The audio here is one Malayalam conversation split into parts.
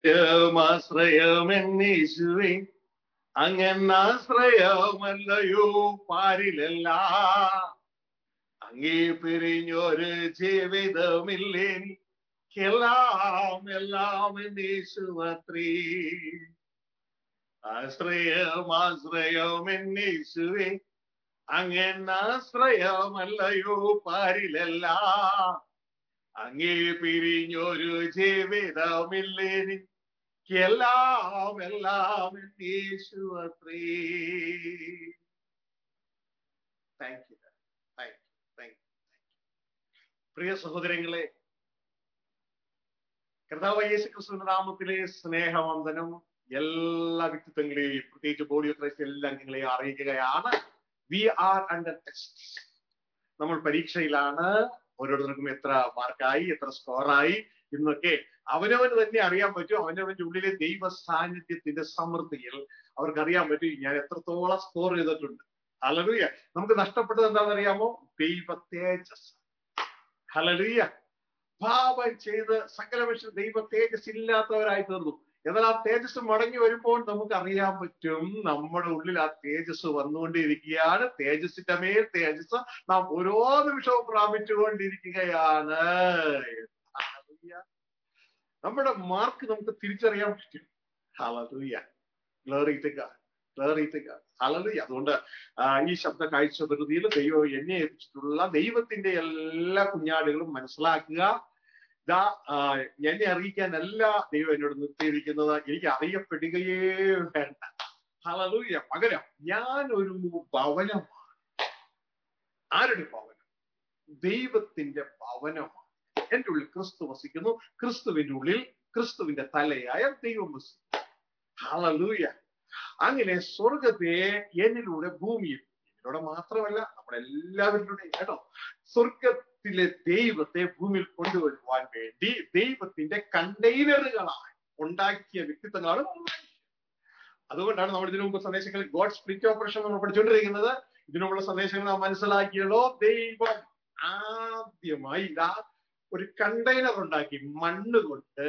ആശ്രയമെന്നീശുവേ അങ്ങനാശ്രയമല്ലയോ പാരിലല്ല അങ്ങേ പിരിഞ്ഞൊരു ജീവിതമില്ലെനിക്കെല്ലാം എല്ലാം എന്നീശുവത്രേ ആശ്രയം ആശ്രയം എന്നീശുവേ അങ്ങനാശ്രയമല്ലയോ പാരിലല്ല അങ്ങേ പിരിഞ്ഞൊരു ജീവിതമില്ലെനിക്കെല്ലാം എല്ലാം എന്നീശുവത്രേ thank you thank you thank you പ്രിയ സഹോദരങ്ങളെ കർത്താവ് യേശു ക്രിസ്തുവിന്റെ നാമത്തിലെ സ്നേഹവന്ദനം എല്ലാ വ്യക്തിത്വങ്ങളെയും പ്രത്യേകിച്ച് ബോഡി ഓഫ് ക്രൈസ്റ്റ് എല്ലാ അംഗങ്ങളെയും അറിയിക്കുകയാണ് വി ആർ അണ്ടർ ടെസ്റ്റ് നമ്മൾ പരീക്ഷയിലാണ് ഓരോരുത്തർക്കും എത്ര മാർക്കായി എത്ര സ്കോറായി എന്നൊക്കെ അവനവന് തന്നെ അറിയാൻ പറ്റും അവനവന്റെ ഉള്ളിലെ ദൈവ സാന്നിധ്യത്തിന്റെ സമൃദ്ധിയിൽ അവർക്ക് അറിയാൻ പറ്റും ഞാൻ എത്രത്തോളം സ്കോർ ചെയ്തിട്ടുണ്ട് ഹലലുയ നമുക്ക് നഷ്ടപ്പെട്ടത് എന്താണെന്ന് അറിയാമോ ദൈവ തേജസ് ഹലലുയ പാപം ചെയ്ത് സകല മനുഷ്യർ ദൈവ തേജസ് ഇല്ലാത്തവരായി തീർന്നു എന്നാൽ ആ തേജസ് മടങ്ങി വരുമ്പോൾ നമുക്ക് അറിയാൻ പറ്റും നമ്മുടെ ഉള്ളിൽ ആ തേജസ് വന്നുകൊണ്ടിരിക്കുകയാണ് തേജസിന്റെ മേൽ തേജസ് നാം ഓരോ നിമിഷവും പ്രാപിച്ചുകൊണ്ടിരിക്കുകയാണ് നമ്മുടെ മാർക്ക് നമുക്ക് തിരിച്ചറിയാൻ പറ്റും ഹലലുയ ഗ്ലോറി ഗ്ലോറി ഹലലുയ അതുകൊണ്ട് ഈ ശബ്ദ കാഴ്ച പ്രകൃതിയിൽ ദൈവം എന്നെ ഏൽപ്പിച്ചിട്ടുള്ള ദൈവത്തിന്റെ എല്ലാ കുഞ്ഞാടുകളും മനസ്സിലാക്കുക ദാ എന്നെ അറിയിക്കാനല്ല ദൈവം എന്നോട് നിർത്തിയിരിക്കുന്നത് എനിക്ക് അറിയപ്പെടുകയേ വേണ്ട ഹലലൂയ പകരം ഞാൻ ഒരു ഭവനമാണ് ആരുടെ ഭവനം ദൈവത്തിന്റെ ഭവനമാണ് എന്റെ ഉള്ളിൽ ക്രിസ്തു വസിക്കുന്നു ക്രിസ്തുവിന്റെ ഉള്ളിൽ ക്രിസ്തുവിന്റെ തലയായ ദൈവം വസിക്കുന്നു ഹലലൂയ അങ്ങനെ സ്വർഗത്തെ എന്നിലൂടെ ഭൂമിയിൽ എന്നിലൂടെ മാത്രമല്ല നമ്മുടെ എല്ലാവരിലൂടെയും കേട്ടോ സ്വർഗത്തിലെ ദൈവത്തെ ഭൂമിയിൽ കൊണ്ടുവരുവാൻ വേണ്ടി ദൈവത്തിന്റെ കണ്ടെയ്നറുകളായി ഉണ്ടാക്കിയ വ്യക്തിത്വങ്ങളാണ് അതുകൊണ്ടാണ് നമ്മൾ ഇതിനു മുമ്പ് സന്ദേശങ്ങളിൽ ഗോഡ് സ്പ്ലിറ്റ് ഓപ്പറേഷൻ നമ്മൾ പഠിച്ചുകൊണ്ടിരിക്കുന്നത് ഇതിനുള്ള സന്ദേശങ്ങൾ നാം മനസ്സിലാക്കിയല്ലോ ദൈവം ആദ്യമായി ഇതാ ഒരു കണ്ടെയ്നർ ഉണ്ടാക്കി മണ്ണ് കൊണ്ട്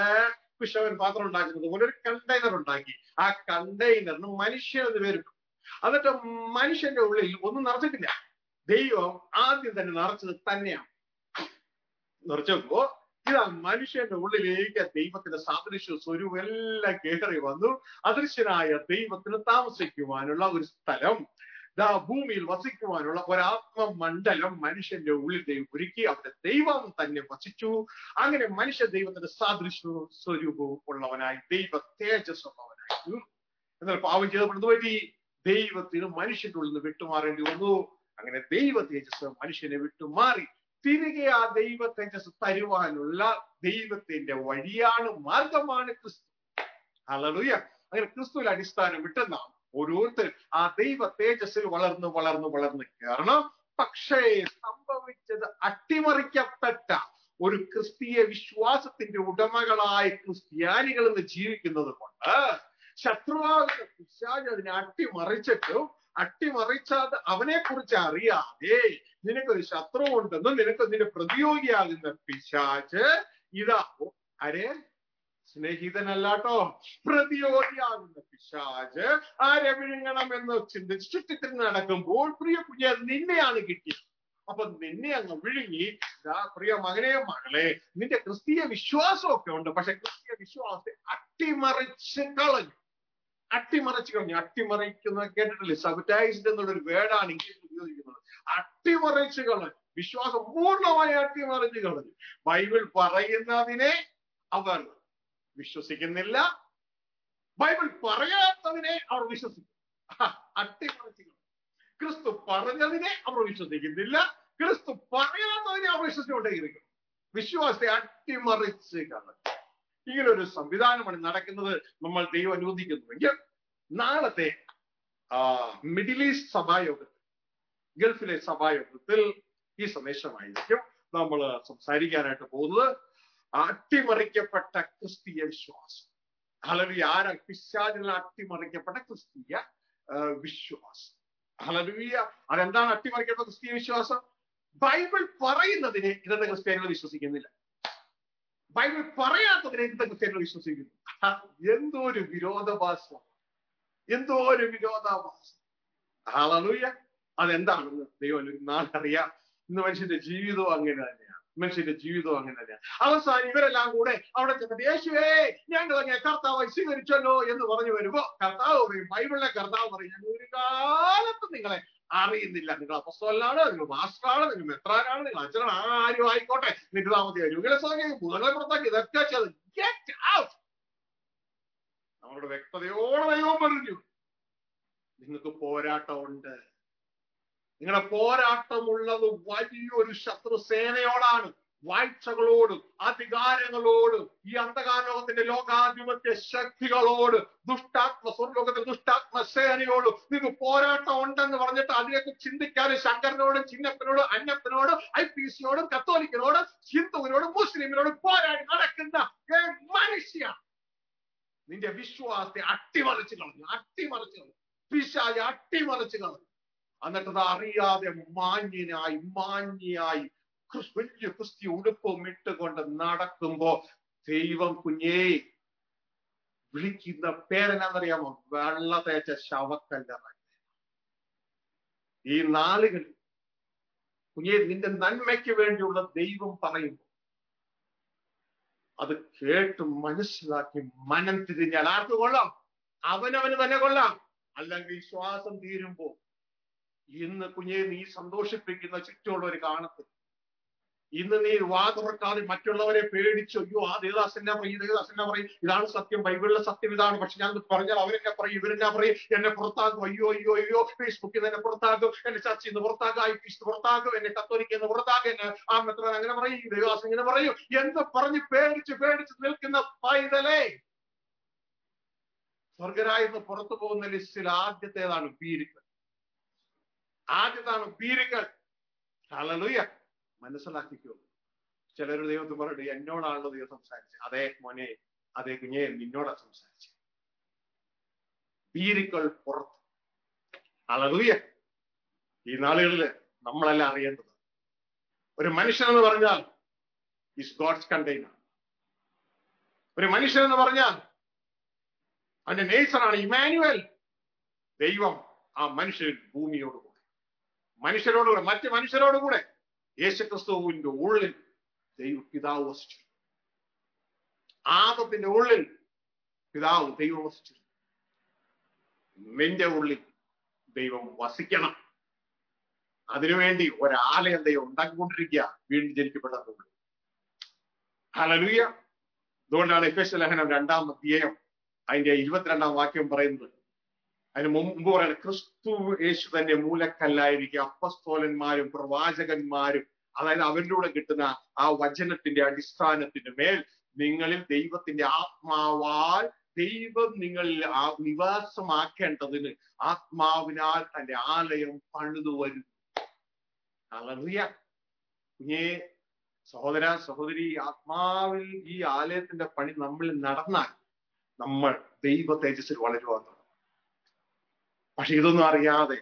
കുശവൻ പാത്രം ഉണ്ടാക്കുന്നത് പോലെ ഒരു കണ്ടെയ്നർ ഉണ്ടാക്കി ആ കണ്ടെയ്നറിന് മനുഷ്യൻ എന്ന് പേരിട്ടു എന്നിട്ട് മനുഷ്യന്റെ ഉള്ളിൽ ഒന്നും നിറച്ചിട്ടില്ല ദൈവം ആദ്യം തന്നെ നിറച്ചത് തന്നെയാണ് നിറച്ചു നോക്കുമ്പോ ഇതാ മനുഷ്യന്റെ ഉള്ളിലേക്ക് ദൈവത്തിന്റെ സാദൃശ്യ സ്വരൂപം എല്ലാം കയറി വന്നു അദൃശ്യനായ ദൈവത്തിന് താമസിക്കുവാനുള്ള ഒരു സ്ഥലം ദാ ഭൂമിയിൽ വസിക്കുവാനുള്ള ഒരാത്മമണ്ഡലം മനുഷ്യന്റെ ഉള്ളിൽ ദൈവം ഒരുക്കി അവിടെ ദൈവം തന്നെ വസിച്ചു അങ്ങനെ മനുഷ്യ ദൈവത്തിന്റെ സാദൃശ്യവും സ്വരൂപവും ഉള്ളവനായി ദൈവ തേജസ് ഉള്ളവനായി തീർന്നു എന്നാൽ പാവം ചെയ്തപ്പെടുന്നത് പറ്റി ദൈവത്തിന് മനുഷ്യന്റെ ഉള്ളിൽ നിന്ന് വിട്ടുമാറേണ്ടി വന്നു അങ്ങനെ ദൈവ തേജസ് മനുഷ്യനെ വിട്ടുമാറി തിരികെ ആ ദൈവ തേജസ് തരുവാനുള്ള ദൈവത്തിന്റെ വഴിയാണ് മാർഗമാണ് ക്രിസ്തു അലലുയ അങ്ങനെ ക്രിസ്തുവിൽ അടിസ്ഥാനം വിട്ട് നാം ഓരോരുത്തരും ആ ദൈവ തേജസ്സിൽ വളർന്ന് വളർന്ന് വളർന്ന് കയറണം പക്ഷേ സംഭവിച്ചത് അട്ടിമറിക്കപ്പെട്ട ഒരു ക്രിസ്തീയ വിശ്വാസത്തിന്റെ ഉടമകളായി ക്രിസ്ത്യാനികൾ ഇന്ന് ജീവിക്കുന്നത് കൊണ്ട് ശത്രുവാകുന്ന പിശാജ് അതിനെ അട്ടിമറിച്ചിട്ടും അട്ടിമറിച്ചാത് അവനെ കുറിച്ച് അറിയാതെ നിനക്കൊരു ശത്രു ഉണ്ടെന്നും നിനക്ക് നിന്റെ പ്രതിയോഗിയാകുന്ന പിശാജ് ഇതാ അരെ സ്നേഹിതനല്ലാട്ടോ പ്രതിയോഗിയാകുന്ന പിശാജ് ആരെ വിഴുങ്ങണം എന്ന് ചിന്തിച്ച് ചുറ്റിത്തിരിഞ്ഞ് നടക്കുമ്പോൾ പ്രിയ കുഞ്ഞ നിന്നെയാണ് കിട്ടിയത് അപ്പൊ നിന്നെ അങ്ങ് വിഴുങ്ങി പ്രിയ മകനെ മകളെ നിന്റെ ക്രിസ്തീയ വിശ്വാസമൊക്കെ ഉണ്ട് പക്ഷെ ക്രിസ്തീയ വിശ്വാസത്തെ അട്ടിമറിച്ച് കളഞ്ഞു അട്ടിമറിച്ച് കളഞ്ഞു അട്ടിമറിക്കുന്ന കേട്ടിട്ടില്ലേ സബറ്റൈസ്ഡ് എന്നുള്ളൊരു വേർഡാണ് ഇംഗ്ലീഷിൽ ഉപയോഗിക്കുന്നത് അട്ടിമറിച്ച് കളഞ്ഞു വിശ്വാസം പൂർണ്ണമായി അട്ടിമറിച്ച് കളഞ്ഞു ബൈബിൾ പറയുന്നതിനെ അവർ വിശ്വസിക്കുന്നില്ല ബൈബിൾ പറയാത്തതിനെ അവർ വിശ്വസിക്കും അട്ടിമറിച്ച് കളഞ്ഞു ക്രിസ്തു പറഞ്ഞതിനെ അവർ വിശ്വസിക്കുന്നില്ല ക്രിസ്തു പറയാത്തതിനെ അവർ വിശ്വസിച്ചുകൊണ്ടേയിരിക്കും വിശ്വാസത്തെ അട്ടിമറിച്ച് കളഞ്ഞു ഇങ്ങനെ ഒരു സംവിധാനമാണ് നടക്കുന്നത് നമ്മൾ ദൈവം അനുവദിക്കുന്നുവെങ്കിൽ നാളത്തെ ആ മിഡിൽ ഈസ്റ്റ് സഭായോഗത്തിൽ ഗൾഫിലെ സഭായോഗത്തിൽ ഈ സന്ദേശമായിരിക്കും നമ്മൾ സംസാരിക്കാനായിട്ട് പോകുന്നത് അട്ടിമറിക്കപ്പെട്ട ക്രിസ്തീയ വിശ്വാസം ഹലവി ആര പിശാചിനാൽ അട്ടിമറിക്കപ്പെട്ട ക്രിസ്തീയ വിശ്വാസം ഹലവിയ അതെന്താണ് അട്ടിമറിക്കപ്പെട്ട ക്രിസ്തീയ വിശ്വാസം ബൈബിൾ പറയുന്നതിനെ ഇന്നത്തെ ക്രിസ്ത്യാനികൾ വിശ്വസിക്കുന്നില്ല ബൈബിൾ പറയാത്തതിനെ എന്തൊക്കെ ചിലർ വിശ്വസിക്കുന്നു ആ, എന്തോ ഒരു വിരോധാഭാസം എന്തോ ഒരു വിരോധാഭാസം ഹാലൂയ അതെന്താണെന്ന് ദൈവം ഒരു നാളറിയാം ഇന്ന് മനുഷ്യന്റെ ജീവിതവും അങ്ങനെ തന്നെയാണ് മനുഷ്യന്റെ ജീവിതവും അങ്ങനെ തന്നെയാണ് അവസാനം ഇവരെല്ലാം കൂടെ അവിടെ ചെന്നിട്ട് യേശുവേ ഞങ്ങൾ അങ്ങനെ കർത്താവ് സ്വീകരിച്ചല്ലോ എന്ന് പറഞ്ഞു വരുമ്പോ കർത്താവ് പറയും ബൈബിളിലെ കർത്താവ് പറയും ഞങ്ങൾ ഒരു കാലത്തും നിങ്ങളെ അറിയുന്നില്ല നിങ്ങൾ അപ്പസ്തോലാണ് നിങ്ങൾ മാസ്റ്ററാണ് നിങ്ങൾ മെത്രാനാണ് നിങ്ങൾ അച്ഛനാണ് ആരും ആയിക്കോട്ടെ നിരുതാമതി രുഗലസ്വാമി ഭൂതങ്ങളെ പുറത്താക്കി ഇതൊക്കെ ചെയ്ത് ഗെറ്റ് ഔട്ട് നമ്മുടെ വ്യക്തതയോടെ ദൈവം പറഞ്ഞു നിങ്ങൾക്ക് പോരാട്ടമുണ്ട് നിങ്ങളുടെ പോരാട്ടമുള്ളത് വലിയൊരു ശത്രുസേനയോടാണ് വാഴ്ചകളോടും അധികാരങ്ങളോടും ഈ അന്ധകാരലോകത്തിന്റെ ലോകാധിപത്യ ശക്തികളോട് ദുഷ്ടാത്മ സ്വർലോകത്തിന്റെ ദുഷ്ടാത്മ സേനയോടും നിങ്ങൾക്ക് പോരാട്ടം ഉണ്ടെന്ന് പറഞ്ഞിട്ട് അതിലേക്ക് ചിന്തിക്കാനും ശങ്കരനോടും ചിന്നപ്പനോടും അന്നപ്പനോടും ഐ പി സിയോടും കത്തോലിക്കനോടും ഹിന്ദുവിനോടും മുസ്ലിമിനോടും പോരാടി നടക്കുന്ന ഏ മനുഷ്യ നിന്റെ വിശ്വാസത്തെ അട്ടിമറിച്ച് കളഞ്ഞു അട്ടിമറിച്ച് കളഞ്ഞു പിശാചി അട്ടിമറിച്ച് കളഞ്ഞു എന്നിട്ട് അത് അറിയാതെ മാന്യനായി മാന്യയായി ക്രിസ്- വലിയ ക്രിസ്തി ഉടുപ്പും ഇട്ടുകൊണ്ട് നടക്കുമ്പോ ദൈവം കുഞ്ഞേ വിളിക്കുന്ന പേരെന്നാന്നറിയാമോ വെള്ള തേച്ച ശവക്കല്ലറ ഈ നാളുകളിൽ കുഞ്ഞേ നിന്റെ നന്മയ്ക്ക് വേണ്ടിയുള്ള ദൈവം പറയുമ്പോൾ അത് കേട്ട് മനസ്സിലാക്കി മനം തിരിഞ്ഞാൽ ആർക്ക് കൊള്ളാം അവനവന് തന്നെ കൊള്ളാം അല്ലെങ്കിൽ ശ്വാസം തീരുമ്പോ ഇന്ന് കുഞ്ഞെ നീ സന്തോഷിപ്പിക്കുന്ന ചുറ്റുമുള്ളവർ കാണത്തില്ല ഇന്ന് നീ വാ തുറക്കാതെ മറ്റുള്ളവരെ പേടിച്ചു അയ്യോ ആ ദേവദാസ് എന്നാ പറയും ദേവദാസ് എന്നാ പറയും ഇതാണ് സത്യം ബൈബിളിലെ സത്യം ഇതാണ് പക്ഷെ ഞാൻ ഇത് പറഞ്ഞാൽ അവരെന്നെ പറയും ഇവരെന്നാ പറയും എന്നെ പുറത്താക്കും അയ്യോ അയ്യോ അയ്യോ ഫേസ്ബുക്കിൽ നിന്ന് എന്നെ പുറത്താക്കും എന്നെ ചർച്ചയിൽ നിന്ന് പുറത്താക്കും ഐ പി പുറത്താക്കും എന്നെ കത്തോലിക്ക് എന്ന് പുറത്താക്കും എന്നെ ആ മെത്രൻ അങ്ങനെ പറയും ഈ ദേവദാസ് ഇങ്ങനെ പറയും എന്ന് പറഞ്ഞ് പേടിച്ച് പേടിച്ച് നിൽക്കുന്ന പൈതലേ സ്വർഗരായെന്ന് പുറത്തു പോകുന്ന ലിസ്റ്റിൽ ആദ്യത്തേതാണ് പീരിക്കൽ ആദ്യത്താണ് പീരിക്കൽ ഹല്ലേലൂയ മനസ്സിലാക്കിക്കോ ചിലർ ദൈവത്തിൽ പറഞ്ഞു എന്നോടാണല്ലോ ദൈവം സംസാരിച്ചത് അതേ മോനെ അതേ കുഞ്ഞെ നിന്നോടാ സംസാരിച്ചത് പീരിക്കൾ പുറത്ത് ഹല്ലേലൂയ ഈ നാളുകളില് നമ്മളെല്ലാം അറിയേണ്ടത് ഒരു മനുഷ്യൻ എന്ന് പറഞ്ഞാൽ ഇസ് ഗോഡ്സ് കണ്ടെയ്നർ ഒരു മനുഷ്യൻ എന്ന് പറഞ്ഞാൽ അവന്റെ നേച്ചറാണ് ഇമാനുവൽ ദൈവം ആ മനുഷ്യൻ ഭൂമിയോട് കൂടെ മനുഷ്യരോടുകൂടെ മറ്റ് മനുഷ്യരോടുകൂടെ യേശുക്രിസ്തുവിന്റെ ഉള്ളിൽ ദൈവ പിതാവ് വസിച്ചു ആദത്തിന്റെ ഉള്ളിൽ പിതാവ് ദൈവം വസിച്ചു നിന്റെ ഉള്ളിൽ ദൈവം വസിക്കണം അതിനുവേണ്ടി ഒരാലയം ദൈവം ഉണ്ടാക്കിക്കൊണ്ടിരിക്കുക വീണ്ടും ജനിക്കപ്പെട്ടതുകൊണ്ട് ഹലലുയ അതുകൊണ്ടാണ് എഫ് ലഹനം രണ്ടാം അധ്യായം അതിന്റെ ഇരുപത്തിരണ്ടാം വാക്യം പറയുന്നത് അതിന് മുമ്പ് പറയുന്നത് ക്രിസ്തു യേശു തന്നെ മൂലക്കല്ലായിരിക്കും അപ്പസ്തോലന്മാരും പ്രവാചകന്മാരും അതായത് അവരുടെ കൂടെ കിട്ടുന്ന ആ വചനത്തിന്റെ അടിസ്ഥാനത്തിന്റെ മേൽ നിങ്ങളിൽ ദൈവത്തിന്റെ ആത്മാവാൽ ദൈവം നിങ്ങളിൽ ആ നിവാസമാക്കേണ്ടതിന് ആത്മാവിനാൽ തന്റെ ആലയം പണിതു വരും അളറിയ കുഞ്ഞേ സഹോദര സഹോദരി ആത്മാവിൽ ഈ ആലയത്തിന്റെ പണി നമ്മളിൽ നടന്നാൽ നമ്മൾ ദൈവ തേജസ്സിൽ വളരുവാൻ തുടങ്ങും പക്ഷെ ഇതൊന്നും അറിയാതെ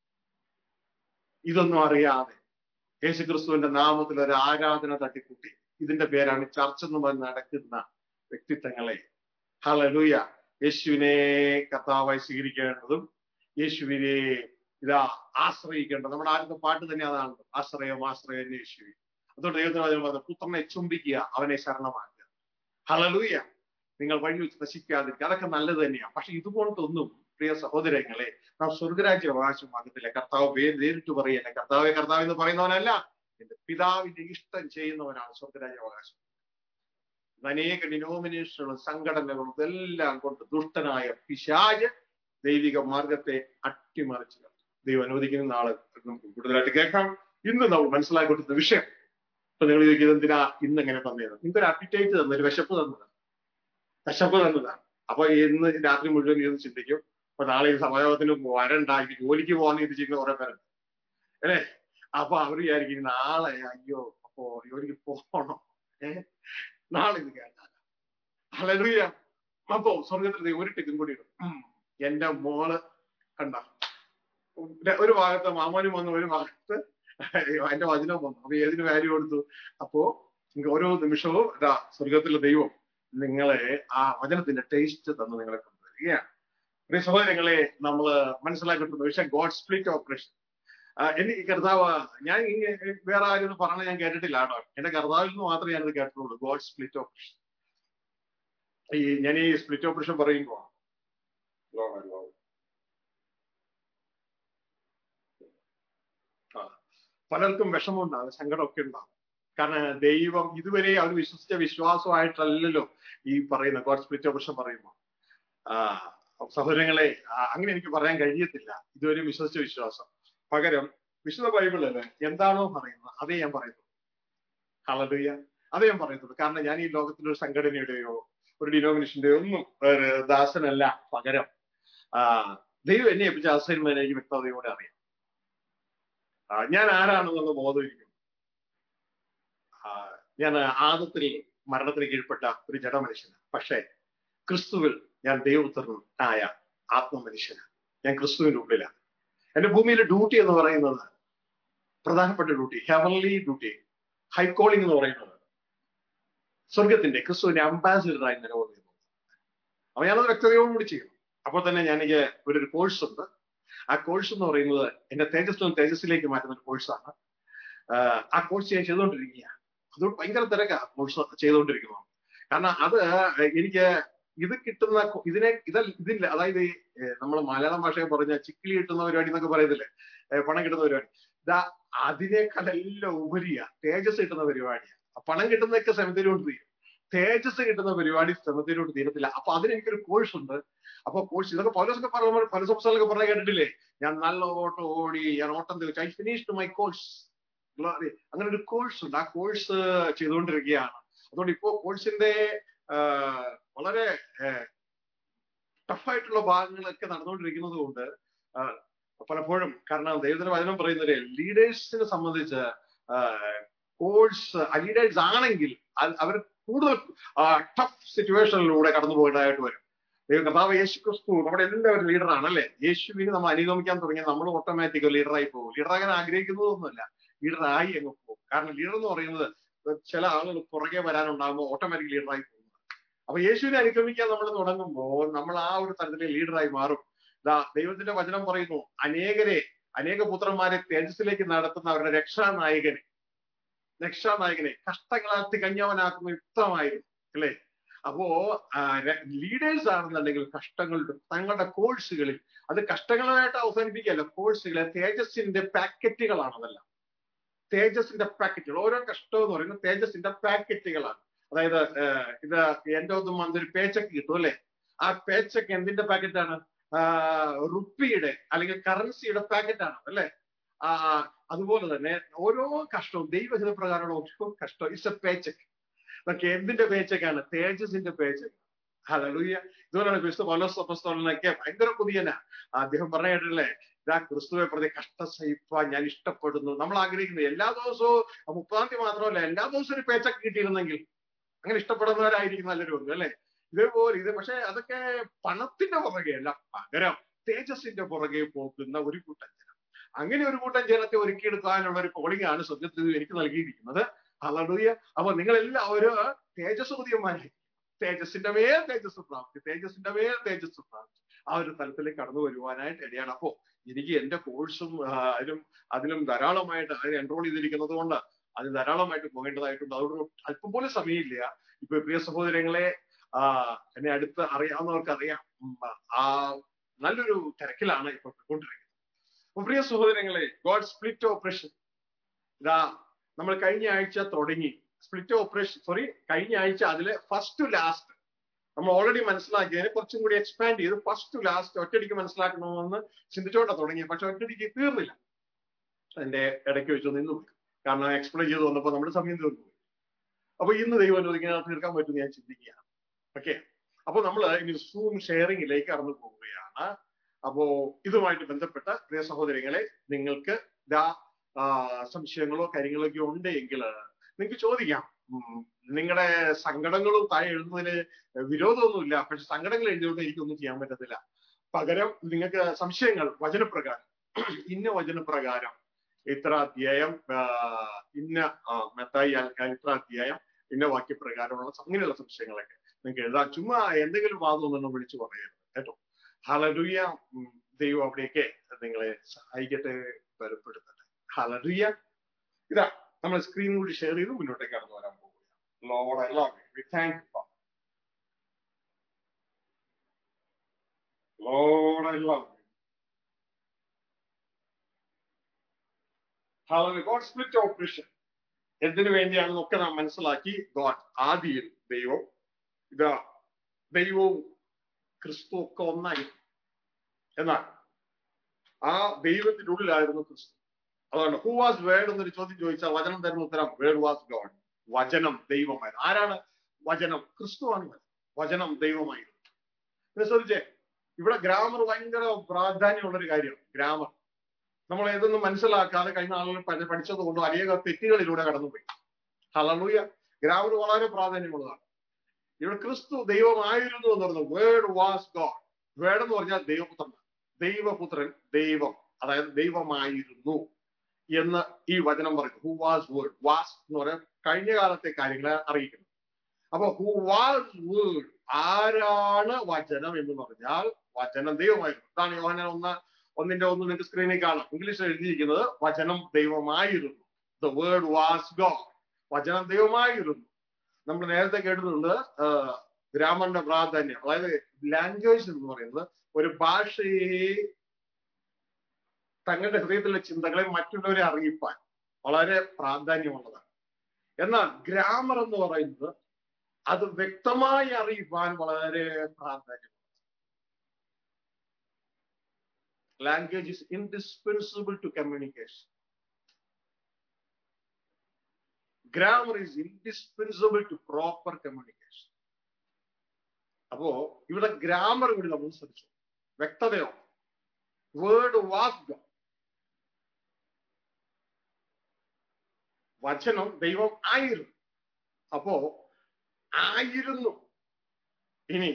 ഇതൊന്നും അറിയാതെ യേശുക്രിസ്തുവിന്റെ നാമത്തിൽ ഒരു ആരാധന തട്ടിക്കൂട്ടി ഇതിന്റെ പേരാണ് ചർച്ച എന്ന് പറഞ്ഞ് നടക്കുന്ന വ്യക്തിത്വങ്ങളെ ഹലലൂയ യേശുവിനെ കർത്താവായി സ്വീകരിക്കേണ്ടതും യേശുവിനെ ഇതാ ആശ്രയിക്കേണ്ടത് നമ്മുടെ ആദ്യത്തെ പാട്ട് തന്നെ അതാണ് ആശ്രയം ആശ്രയം യേശുവി അതുകൊണ്ട് ദൈവത്തിന് പറഞ്ഞ പുത്രനെ ചുംബിക്കുക അവനെ ശരണമാക്കുക ഹലലൂയ നിങ്ങൾ വഴി വെച്ച് നശിക്കാതിരിക്കുക അതൊക്കെ നല്ലത് തന്നെയാണ് പക്ഷെ ഇതുപോലത്തെ ഒന്നും പ്രിയ സഹോദരങ്ങളെ നാം സ്വർഗരാജ്യ അവകാശമാകത്തില്ല കർത്താവ് പേര് നേരിട്ട് പറയല്ല കർത്താവെ കർത്താവ് എന്ന് പറയുന്നവനല്ല എന്റെ പിതാവിന്റെ ഇഷ്ടം ചെയ്യുന്നവനാണ് സ്വർഗരാജ്യ അവകാശം അനേക ഡിനോമിനേഷനുകളും സംഘടനകളും ഇതെല്ലാം കൊണ്ട് ദുഷ്ടനായ പിശാജ് ദൈവിക മാർഗത്തെ അട്ടിമറിച്ചു ദൈവം അനുവദിക്കുന്ന നാളെ നമുക്ക് കൂടുതലായിട്ട് കേൾക്കാം ഇന്ന് നമ്മൾ മനസ്സിലാക്കി കൊടുത്ത വിഷയം ഇപ്പൊ നിങ്ങൾ ചോദിക്കുന്നത് എന്തിനാ ഇന്ന് എങ്ങനെ തന്നത് നിങ്ങൾക്കൊരു അപ്പിറ്റൈറ്റ് തന്നു ഒരു വിശപ്പ് തന്നതാണ് വിശപ്പ് തന്നതാണ് അപ്പൊ ഇന്ന് രാത്രി മുഴുവൻ ഇരുന്ന് ചിന്തിക്കും അപ്പൊ നാളെ ഈ സമയത്തിന് വരണ്ടാക്കി ജോലിക്ക് പോകാന്ന് ചിന്തിച്ചിരിക്കുന്ന കുറെ പേരുണ്ട് അല്ലേ അപ്പൊ അവർ വിചാരിക്കും നാളെ അയ്യോ അപ്പോ ജോലിക്ക് പോകണം ഏഹ് നാളെ ഇത് കേട്ടാല ഹലറിയ അപ്പോ സ്വർഗത്തിൽ ഒരു ടിക്കും കൂടി ഇടും ഉം. എന്റെ മോള് കണ്ട ഒരു ഭാഗത്ത് മാമനും വന്നു ഒരു ഭാഗത്ത് അതിന്റെ വചനം വന്നു അപ്പൊ ഏതിന് വാല്യൂ കൊടുത്തു അപ്പോ നിങ്ങൾക്ക് ഓരോ നിമിഷവും ഇതാ സ്വർഗത്തിലെ ദൈവം നിങ്ങളെ ആ വചനത്തിന്റെ ടേസ്റ്റ് തന്ന് നിങ്ങളെ കൊണ്ടുവരികയാണ് പ്രിയ സഹോദരങ്ങളെ നമ്മൾ മനസ്സിലാക്കിയിട്ടുള്ള വിഷയം ഗോഡ് സ്പ്ലിറ്റ് ഓപ്പറേഷൻ എനിക്ക് കർത്താവ് ഞാൻ ഇങ്ങനെ വേറെ ആരും ഇത് പറഞ്ഞ ഞാൻ കേട്ടിട്ടില്ല കേട്ടോ എന്റെ കർത്താവിൽ നിന്ന് മാത്രമേ ഞാനിത് കേട്ടിട്ടുള്ളൂ ഗോഡ് സ്പ്ലിറ്റ് ഓപ്പറേഷൻ ഈ ഞാൻ ഈ സ്പ്ലിറ്റ് ഓപ്പറേഷൻ പറയുമ്പോൾ പലർക്കും വിഷമമുണ്ടാകും സങ്കടമൊക്കെ ഉണ്ടാകും കാരണം ദൈവം ഇതുവരെ അവർ വിശ്വസിച്ച വിശ്വാസമായിട്ടല്ലല്ലോ ഈ പറയുന്ന ഗോഡ് സ്പ്ലിറ്റ് ഓപ്പറേഷൻ പറയുമ്പോൾ ആ സഹോദരങ്ങളെ അങ്ങനെ എനിക്ക് പറയാൻ കഴിയത്തില്ല ഇതുവരെ വിശ്വസിച്ച വിശ്വാസം പകരം വിശുദ്ധ ബൈബിളില് എന്താണോ പറയുന്നത് അതേ ഞാൻ പറയുന്നു ഹളലുയ അതേ ഞാൻ പറയുന്നത് കാരണം ഞാൻ ഈ ലോകത്തിലെ ഒരു സംഘടനയുടെയോ ഒരു ഡിനോമിനേഷന്റെയോ ഒന്നും ഒരു ദാസനല്ല പകരം ആ ദൈവം എന്നെ ഏൽപ്പിച്ച അസൈൻമെന്റ് എനിക്ക് വ്യക്തതയോടെ അറിയാം ഞാൻ ആരാണെന്നുള്ള ബോധമിരിക്കും ഞാൻ ആദത്തിൽ മരണത്തിന് കീഴ്പ്പെട്ട ഒരു ജഡമനുഷ്യനാണ് പക്ഷേ ക്രിസ്തുവിൽ ഞാൻ ദൈവപുത്രനായ ആത്മമനുഷ്യനാണ് ഞാൻ ക്രിസ്തുവിന്റെ ഉള്ളിലാണ് എന്റെ ഭൂമിയിലെ ഡ്യൂട്ടി എന്ന് പറയുന്നത് പ്രധാനപ്പെട്ട ഡ്യൂട്ടി ഹെവൻലി ഡ്യൂട്ടി ഹൈക്കോളിംഗ് എന്ന് പറയുന്നത് സ്വർഗത്തിന്റെ ക്രിസ്തുവിന്റെ അംബാസിഡറായി നിലകൊള്ളുന്നു അപ്പൊ ഞാനത് വ്യക്തതയോടുകൂടി ചെയ്യണം അപ്പോൾ തന്നെ ഞാൻ എനിക്ക് ഒരു കോഴ്സ് ഉണ്ട് ആ കോഴ്സ് എന്ന് പറയുന്നത് എന്റെ തേജസ് നിന്ന് തേജസ്സിലേക്ക് മാറ്റുന്ന ഒരു കോഴ്സാണ് ആ കോഴ്സ് ഞാൻ ചെയ്തുകൊണ്ടിരിക്കുകയാണ് അതുകൊണ്ട് ഭയങ്കര തിരക്കാ കോഴ്സ് ചെയ്തുകൊണ്ടിരിക്കുന്നു കാരണം അത് എനിക്ക് ഇത് കിട്ടുന്ന ഇതിനെ ഇത ഇതില്ല അതായത് നമ്മൾ മലയാളം ഭാഷയെ പറഞ്ഞ ചിക്കിലി കിട്ടുന്ന പരിപാടി എന്നൊക്കെ പറയത്തില്ലേ പണം കിട്ടുന്ന പരിപാടി ഇതാ അതിനേക്കാളെല്ലാം ഉപരിയാ തേജസ് കിട്ടുന്ന പരിപാടിയാ പണം കിട്ടുന്നതൊക്കെ സെമിത്തേരിയോട്ട് തീരും തേജസ് കിട്ടുന്ന പരിപാടി സെമിത്തേരിയോട്ട് തീരത്തില്ല അപ്പൊ അതിനെനിക്കൊരു കോഴ്സ് ഉണ്ട് അപ്പൊ കോഴ്സ് ഇതൊക്കെ പൗലോസൊക്കെ പറഞ്ഞ പല സംസ്ഥാനങ്ങളൊക്കെ പറഞ്ഞ കേട്ടിട്ടില്ലേ ഞാൻ നല്ല ഓട്ടം ഓടി ഞാൻ ഓട്ടം തിരിച്ചു ഐ ഫിനിഷ്ഡ് മൈ കോഴ്സ് അങ്ങനെ ഒരു കോഴ്സ് ഉണ്ട് ആ കോഴ്സ് ചെയ്തുകൊണ്ടിരിക്കുകയാണ് അതുകൊണ്ട് ഇപ്പോ കോഴ്സിന്റെ വളരെ ടഫായിട്ടുള്ള ഭാഗങ്ങളൊക്കെ നടന്നുകൊണ്ടിരിക്കുന്നത് കൊണ്ട് പലപ്പോഴും കാരണം ദൈവത്തിന്റെ വചനം പറയുന്നത് ലീഡേഴ്സിനെ സംബന്ധിച്ച് കോഴ്സ് ലീഡേഴ്സ് ആണെങ്കിൽ അവർ കൂടുതൽ ടഫ് സിറ്റുവേഷനിലൂടെ കടന്നു പോകേണ്ടതായിട്ട് വരും ദൈവം കർത്താവ് യേശു ക്രിസ്തു നമ്മുടെ എല്ലാവരും ലീഡറാണ് അല്ലേ യേശുവിന് നമ്മൾ അനുഗമിക്കാൻ തുടങ്ങിയ നമ്മൾ ഓട്ടോമാറ്റിക് ലീഡറായി പോകും ലീഡറാകാൻ ആഗ്രഹിക്കുന്നതൊന്നുമല്ല ലീഡറായി അങ്ങ് പോകും കാരണം ലീഡർ എന്ന് പറയുന്നത് ചില ആളുകൾ പുറകെ വരാനുണ്ടാകുമ്പോൾ ഓട്ടോമാറ്റിക് ലീഡറായി പോകും അപ്പൊ യേശുവിനെ അനുഗമിക്കാൻ നമ്മൾ തുടങ്ങുമ്പോൾ നമ്മൾ ആ ഒരു തരത്തിലെ ലീഡറായി മാറും ദാ ദൈവത്തിന്റെ വചനം പറയുന്നു അനേകരെ അനേക പുത്രന്മാരെ തേജസ്സിലേക്ക് നടത്തുന്ന അവരുടെ രക്ഷാനായകനെ രക്ഷാനായകനെ കഷ്ടങ്ങളാൽ തികഞ്ഞവനാക്കുന്ന യുക്തമായിരുന്നു അല്ലേ അപ്പോ ലീഡേഴ്സ് ആണെന്നുണ്ടെങ്കിൽ കഷ്ടങ്ങളുടെ തങ്ങളുടെ കോഴ്സുകളിൽ അത് കഷ്ടങ്ങളായിട്ട് അവസാനിപ്പിക്കുകയല്ല കോഴ്സുകളെ തേജസ്സിന്റെ പാക്കറ്റുകളാണ് അതെല്ലാം തേജസ്സിന്റെ പാക്കറ്റുകൾ ഓരോ കഷ്ടം എന്ന് പറയുന്നത് തേജസ്സിന്റെ പാക്കറ്റുകളാണ് അതായത് ഇത് എന്റെ ഒന്നും വന്നൊരു പേച്ചക്ക് കിട്ടും അല്ലെ ആ പേച്ചക്ക് എന്തിന്റെ പാക്കറ്റാണ് റുപ്പിയുടെ അല്ലെങ്കിൽ കറൻസിയുടെ പാക്കറ്റാണ് അല്ലെ ആ അതുപോലെ തന്നെ ഓരോ കഷ്ടവും ദൈവഹിത പ്രകാരമുള്ള ഓരോ കഷ്ടവും ഇറ്റ്സ് എ പേച്ചക്ക് അതൊക്കെ എന്തിന്റെ പേച്ചക്കാണ് തേജസിന്റെ പേച്ചക്ക് ഹലലൂയ ഇതുപോലെയാണ് ക്രിസ്തു പൗലോസ്തോലനൊക്കെ ഭയങ്കര പുതിയനാ അദ്ദേഹം പറഞ്ഞ കേട്ടില്ലേ ഇതാ ക്രിസ്തുവെ പ്രതി കഷ്ടസഹിപ്പാൻ ഞാൻ ഇഷ്ടപ്പെടുന്നു നമ്മൾ ആഗ്രഹിക്കുന്നത് എല്ലാ ദിവസവും മുപ്പതാം തീയതി മാത്രമല്ല എല്ലാ ദിവസവും ഒരു പേച്ചക്ക് കിട്ടിയിരുന്നെങ്കിൽ അങ്ങനെ ഇഷ്ടപ്പെടുന്നവരായിരിക്കും നല്ലൊരു ഒന്ന് അല്ലെ ഇതേപോലെ ഇത് പക്ഷെ അതൊക്കെ പണത്തിന്റെ പുറകെയല്ല പകരം തേജസ്സിന്റെ പുറകെ പോകുന്ന ഒരു കൂട്ടം ജനം അങ്ങനെ ഒരു കൂട്ടം ജനത്തെ ഒരുക്കിയെടുക്കാനുള്ള ഒരു കോളിംഗ് ആണ് സ്വർഗത്തിൽ എനിക്ക് നൽകിയിരിക്കുന്നത് ഹലൂയ അപ്പൊ നിങ്ങൾ എല്ലാവരും തേജസ് പുതിയന്മാരായി തേജസ്സിന്റെ മേൽ തേജസ് പ്രാപ്തി തേജസ്സിന്റെ മേൽ തേജസ് പ്രാപ്തി ആ ഒരു തലത്തിലേക്ക് കടന്നു വരുവാനായിട്ട് ഇടയാണ് അപ്പോ എനിക്ക് എന്റെ കോഴ്സും അതിലും അതിലും ധാരാളമായിട്ട് അതിൽ എൻറോൾ ചെയ്തിരിക്കുന്നത് കൊണ്ട് അത് ധാരാളമായിട്ട് പോകേണ്ടതായിട്ടുണ്ട് അതുകൊണ്ട് അല്പം പോലും സമയമില്ല ഇപ്പൊ പ്രിയ സഹോദരങ്ങളെ ആ എന്നെ അടുത്ത് അറിയാവുന്നവർക്ക് അറിയാം ആ നല്ലൊരു തിരക്കിലാണ് ഇപ്പൊ കൊണ്ടിരിക്കുന്നത് അപ്പൊ പ്രിയ സഹോദരങ്ങളെ ഗോഡ് സ്പ്ലിറ്റ് ഓപ്പറേഷൻ ഇതാ നമ്മൾ കഴിഞ്ഞ ആഴ്ച തുടങ്ങി സ്പ്ലിറ്റ് ഓപ്പറേഷൻ സോറി കഴിഞ്ഞ ആഴ്ച അതിലെ ഫസ്റ്റ് ടു ലാസ്റ്റ് നമ്മൾ ഓൾറെഡി മനസ്സിലാക്കിയതിന് കുറച്ചും കൂടി എക്സ്പാൻഡ് ചെയ്ത് ഫസ്റ്റ് ടു ലാസ്റ്റ് ഒറ്റയടിക്ക് മനസ്സിലാക്കണമെന്ന് ചിന്തിച്ചോണ്ടാ തുടങ്ങി പക്ഷെ ഒറ്റയടിക്ക് തീർന്നില്ല അതിന്റെ ഇടയ്ക്ക് വെച്ച് നിന്നു കാരണം എക്സ്പ്ലെയിൻ ചെയ്ത് വന്നപ്പോൾ നമ്മുടെ സമയം തീർന്നു അപ്പൊ ഇന്ന് ദൈവം അനുവദിക്കാൻ തീർക്കാൻ പറ്റും ഞാൻ ചിന്തിക്കുകയാണ് ഓക്കെ അപ്പൊ നമ്മൾ ഇനി സൂം ഷെയറിംഗിലേക്ക് കടന്നു പോവുകയാണ് അപ്പോ ഇതുമായിട്ട് ബന്ധപ്പെട്ട പ്രിയ സഹോദരങ്ങളെ നിങ്ങൾക്ക് ഇതാ സംശയങ്ങളോ കാര്യങ്ങളൊക്കെ ഉണ്ടെങ്കിൽ നിങ്ങൾക്ക് ചോദിക്കാം നിങ്ങളുടെ സങ്കടങ്ങളും താഴെ എഴുതുന്നതിന് വിരോധമൊന്നുമില്ല പക്ഷെ സങ്കടങ്ങൾ എഴുതിയോണ്ട് എനിക്കൊന്നും ചെയ്യാൻ പറ്റത്തില്ല പകരം നിങ്ങൾക്ക് സംശയങ്ങൾ വചനപ്രകാരം ഇന്ന വചനപ്രകാരം ഇത്ര അധ്യായം ആ, ഇന്ന ആ, മത്തായി ആൾക്കാർ ഇത്ര അധ്യായം ഇന്ന വാക്യപ്രകാരമുള്ള അങ്ങനെയുള്ള സംശയങ്ങളൊക്കെ നിങ്ങൾക്ക് എഴുതാം ചുമ്മാ എന്തെങ്കിലും വാദമൊന്നും വിളിച്ചു പറയരുത് കേട്ടോ ഹലലുയ ദൈവം അവിടെയൊക്കെ നിങ്ങളെ സഹായിക്കട്ടെ ബലപ്പെടുത്തട്ടെ ഹലലുയ ഇതാ നമ്മൾ സ്ക്രീൻ കൂടി ഷെയർ ചെയ്ത് മുന്നോട്ടേക്ക് കടന്നു വരാൻ പോവുകയാണ് Lord I love you we thank you Lord I love you hello God split operation എന്തിനു വേണ്ടിയാണെന്നൊക്കെ നാം മനസ്സിലാക്കി ഗോഡ് ആദിയിൽ ദൈവം ഇതാ ദൈവവും ക്രിസ്തു ഒക്കെ ഒന്നായി എന്നാൽ ആ ദൈവത്തിന്റെ ഉള്ളിലായിരുന്നു ക്രിസ്തു അതാണ് ഹു വാസ് വേർഡ് എന്നൊരു ചോദ്യം ചോദിച്ചാൽ വചനം തരുന്ന ഉത്തരം വേർഡ് വാസ് ഗോഡ് വചനം ദൈവമായിരുന്നു ആരാണ് വചനം ക്രിസ്തുവാണ് വചനം. വചനം ദൈവമായിരുന്നു പിന്നെ ശ്രദ്ധിച്ചേ ഇവിടെ ഗ്രാമർ ഭയങ്കര പ്രാധാന്യമുള്ള ഒരു കാര്യം ഗ്രാമർ നമ്മൾ ഇതൊന്നും മനസ്സിലാക്കാതെ കഴിഞ്ഞ ആളുകൾ പഠി- പഠിച്ചത് കൊണ്ട് അനേക തെറ്റുകളിലൂടെ കടന്നുപോയി ഹലലൂയ ഗ്രാമർ വളരെ പ്രാധാന്യമുള്ളതാണ് ഇവിടെ ക്രിസ്തു ദൈവമായിരുന്നു എന്ന് പറയുന്നത് വേർഡ് വാസ് ഗോഡ് വേർഡ് എന്ന് പറഞ്ഞാൽ ദൈവപുത്രൻ ദൈവപുത്രൻ ദൈവം അതായത് ദൈവമായിരുന്നു എന്ന് ഈ വചനം പറയുന്നു ഹു വാസ് വേർഡ് വാസ് എന്ന് പറയാൻ കഴിഞ്ഞ കാലത്തെ കാര്യങ്ങളെ അറിയിക്കുന്നു അപ്പൊ ഹു വാസ് വേർഡ് ആരാണ് വചനം എന്ന് പറഞ്ഞാൽ വചനം ദൈവമായിരുന്നു ഇതാണ് യോഹന ഒന്ന് ഒന്നിന്റെ ഒന്ന് നിങ്ങൾക്ക് സ്ക്രീനിൽ കാണാം ഇംഗ്ലീഷിൽ എഴുതിയിരിക്കുന്നത് വചനം ദൈവമായിരുന്നു ദ വേർഡ് വാസ് ഗോഡ് വചനം ദൈവമായിരുന്നു നമ്മൾ നേരത്തെ കേട്ടിട്ടുണ്ട് ഗ്രാമറിന്റെ പ്രാധാന്യം അതായത് ലാംഗ്വേജ് എന്ന് പറയുന്നത് ഒരു ഭാഷയെ തങ്ങളുടെ ഹൃദയത്തിലെ ചിന്തകളെ മറ്റുള്ളവരെ അറിയിപ്പാൻ വളരെ പ്രാധാന്യമുള്ളതാണ് എന്നാൽ ഗ്രാമർ എന്ന് പറയുന്നത് അത് വ്യക്തമായി അറിയിപ്പാൻ വളരെ പ്രാധാന്യം language is indispensable to communication grammar is indispensable to proper communication അപ്പോ ഇവിടെ ഗ്രാമർ കൂടി നമ്മൾ ശ്രദ്ധിച്ചു വ്യക്തതയോ വേർഡ് വാക്ക് വചനം ദൈവം ആയിരുന്നു അപ്പോ ആയിരുന്നു ഇനി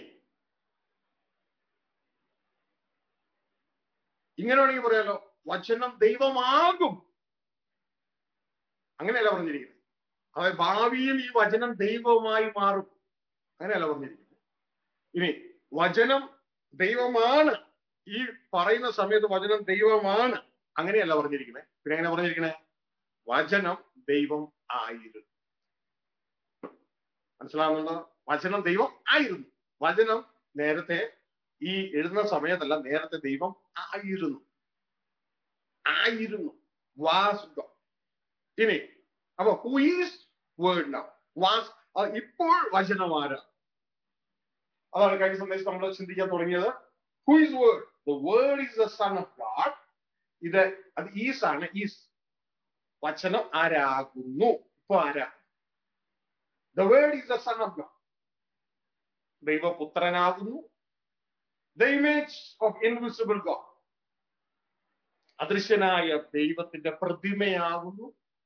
ഇങ്ങനെ വേണമെങ്കിൽ പറയാലോ വചനം ദൈവമാകും അങ്ങനെയല്ല പറഞ്ഞിരിക്കുന്നത് അതായത് ഭാവിയിൽ ഈ വചനം ദൈവമായി മാറും അങ്ങനെയല്ല പറഞ്ഞിരിക്കുന്നത് ഇനി വചനം ദൈവമാണ് ഈ പറയുന്ന സമയത്ത് വചനം ദൈവമാണ് അങ്ങനെയല്ല പറഞ്ഞിരിക്കുന്നത് പിന്നെ എങ്ങനെ പറഞ്ഞിരിക്കണേ വചനം ദൈവം ആയിരുന്നു മനസ്സിലാവുന്നുണ്ടോ വചനം ദൈവം ആയിരുന്നു വചനം നേരത്തെ ഈ എഴുതുന്ന സമയത്തല്ല നേരത്തെ ദൈവം ആയിരുന്നു ആയിരുന്നു വാസ് ഗോഡ് ഇനി അപ്പൊ who is word now was ഇപ്പോൾ വചനമാരാ അതാണ് കഴിഞ്ഞ സന്ദേശം നമ്മൾ ചിന്തിക്കാൻ തുടങ്ങിയത് who is word the word is the son of God ഇത് അത് ഈസ് ആണ് ഈസ് വചനം ആരാകുന്നു ഇപ്പൊ ആരാ the word is the son of God ദൈവപുത്രനാകുന്നു the image of invisible God അദൃശ്യനായ ദൈവത്തിന്റെ പ്രതിമയാകുന്നു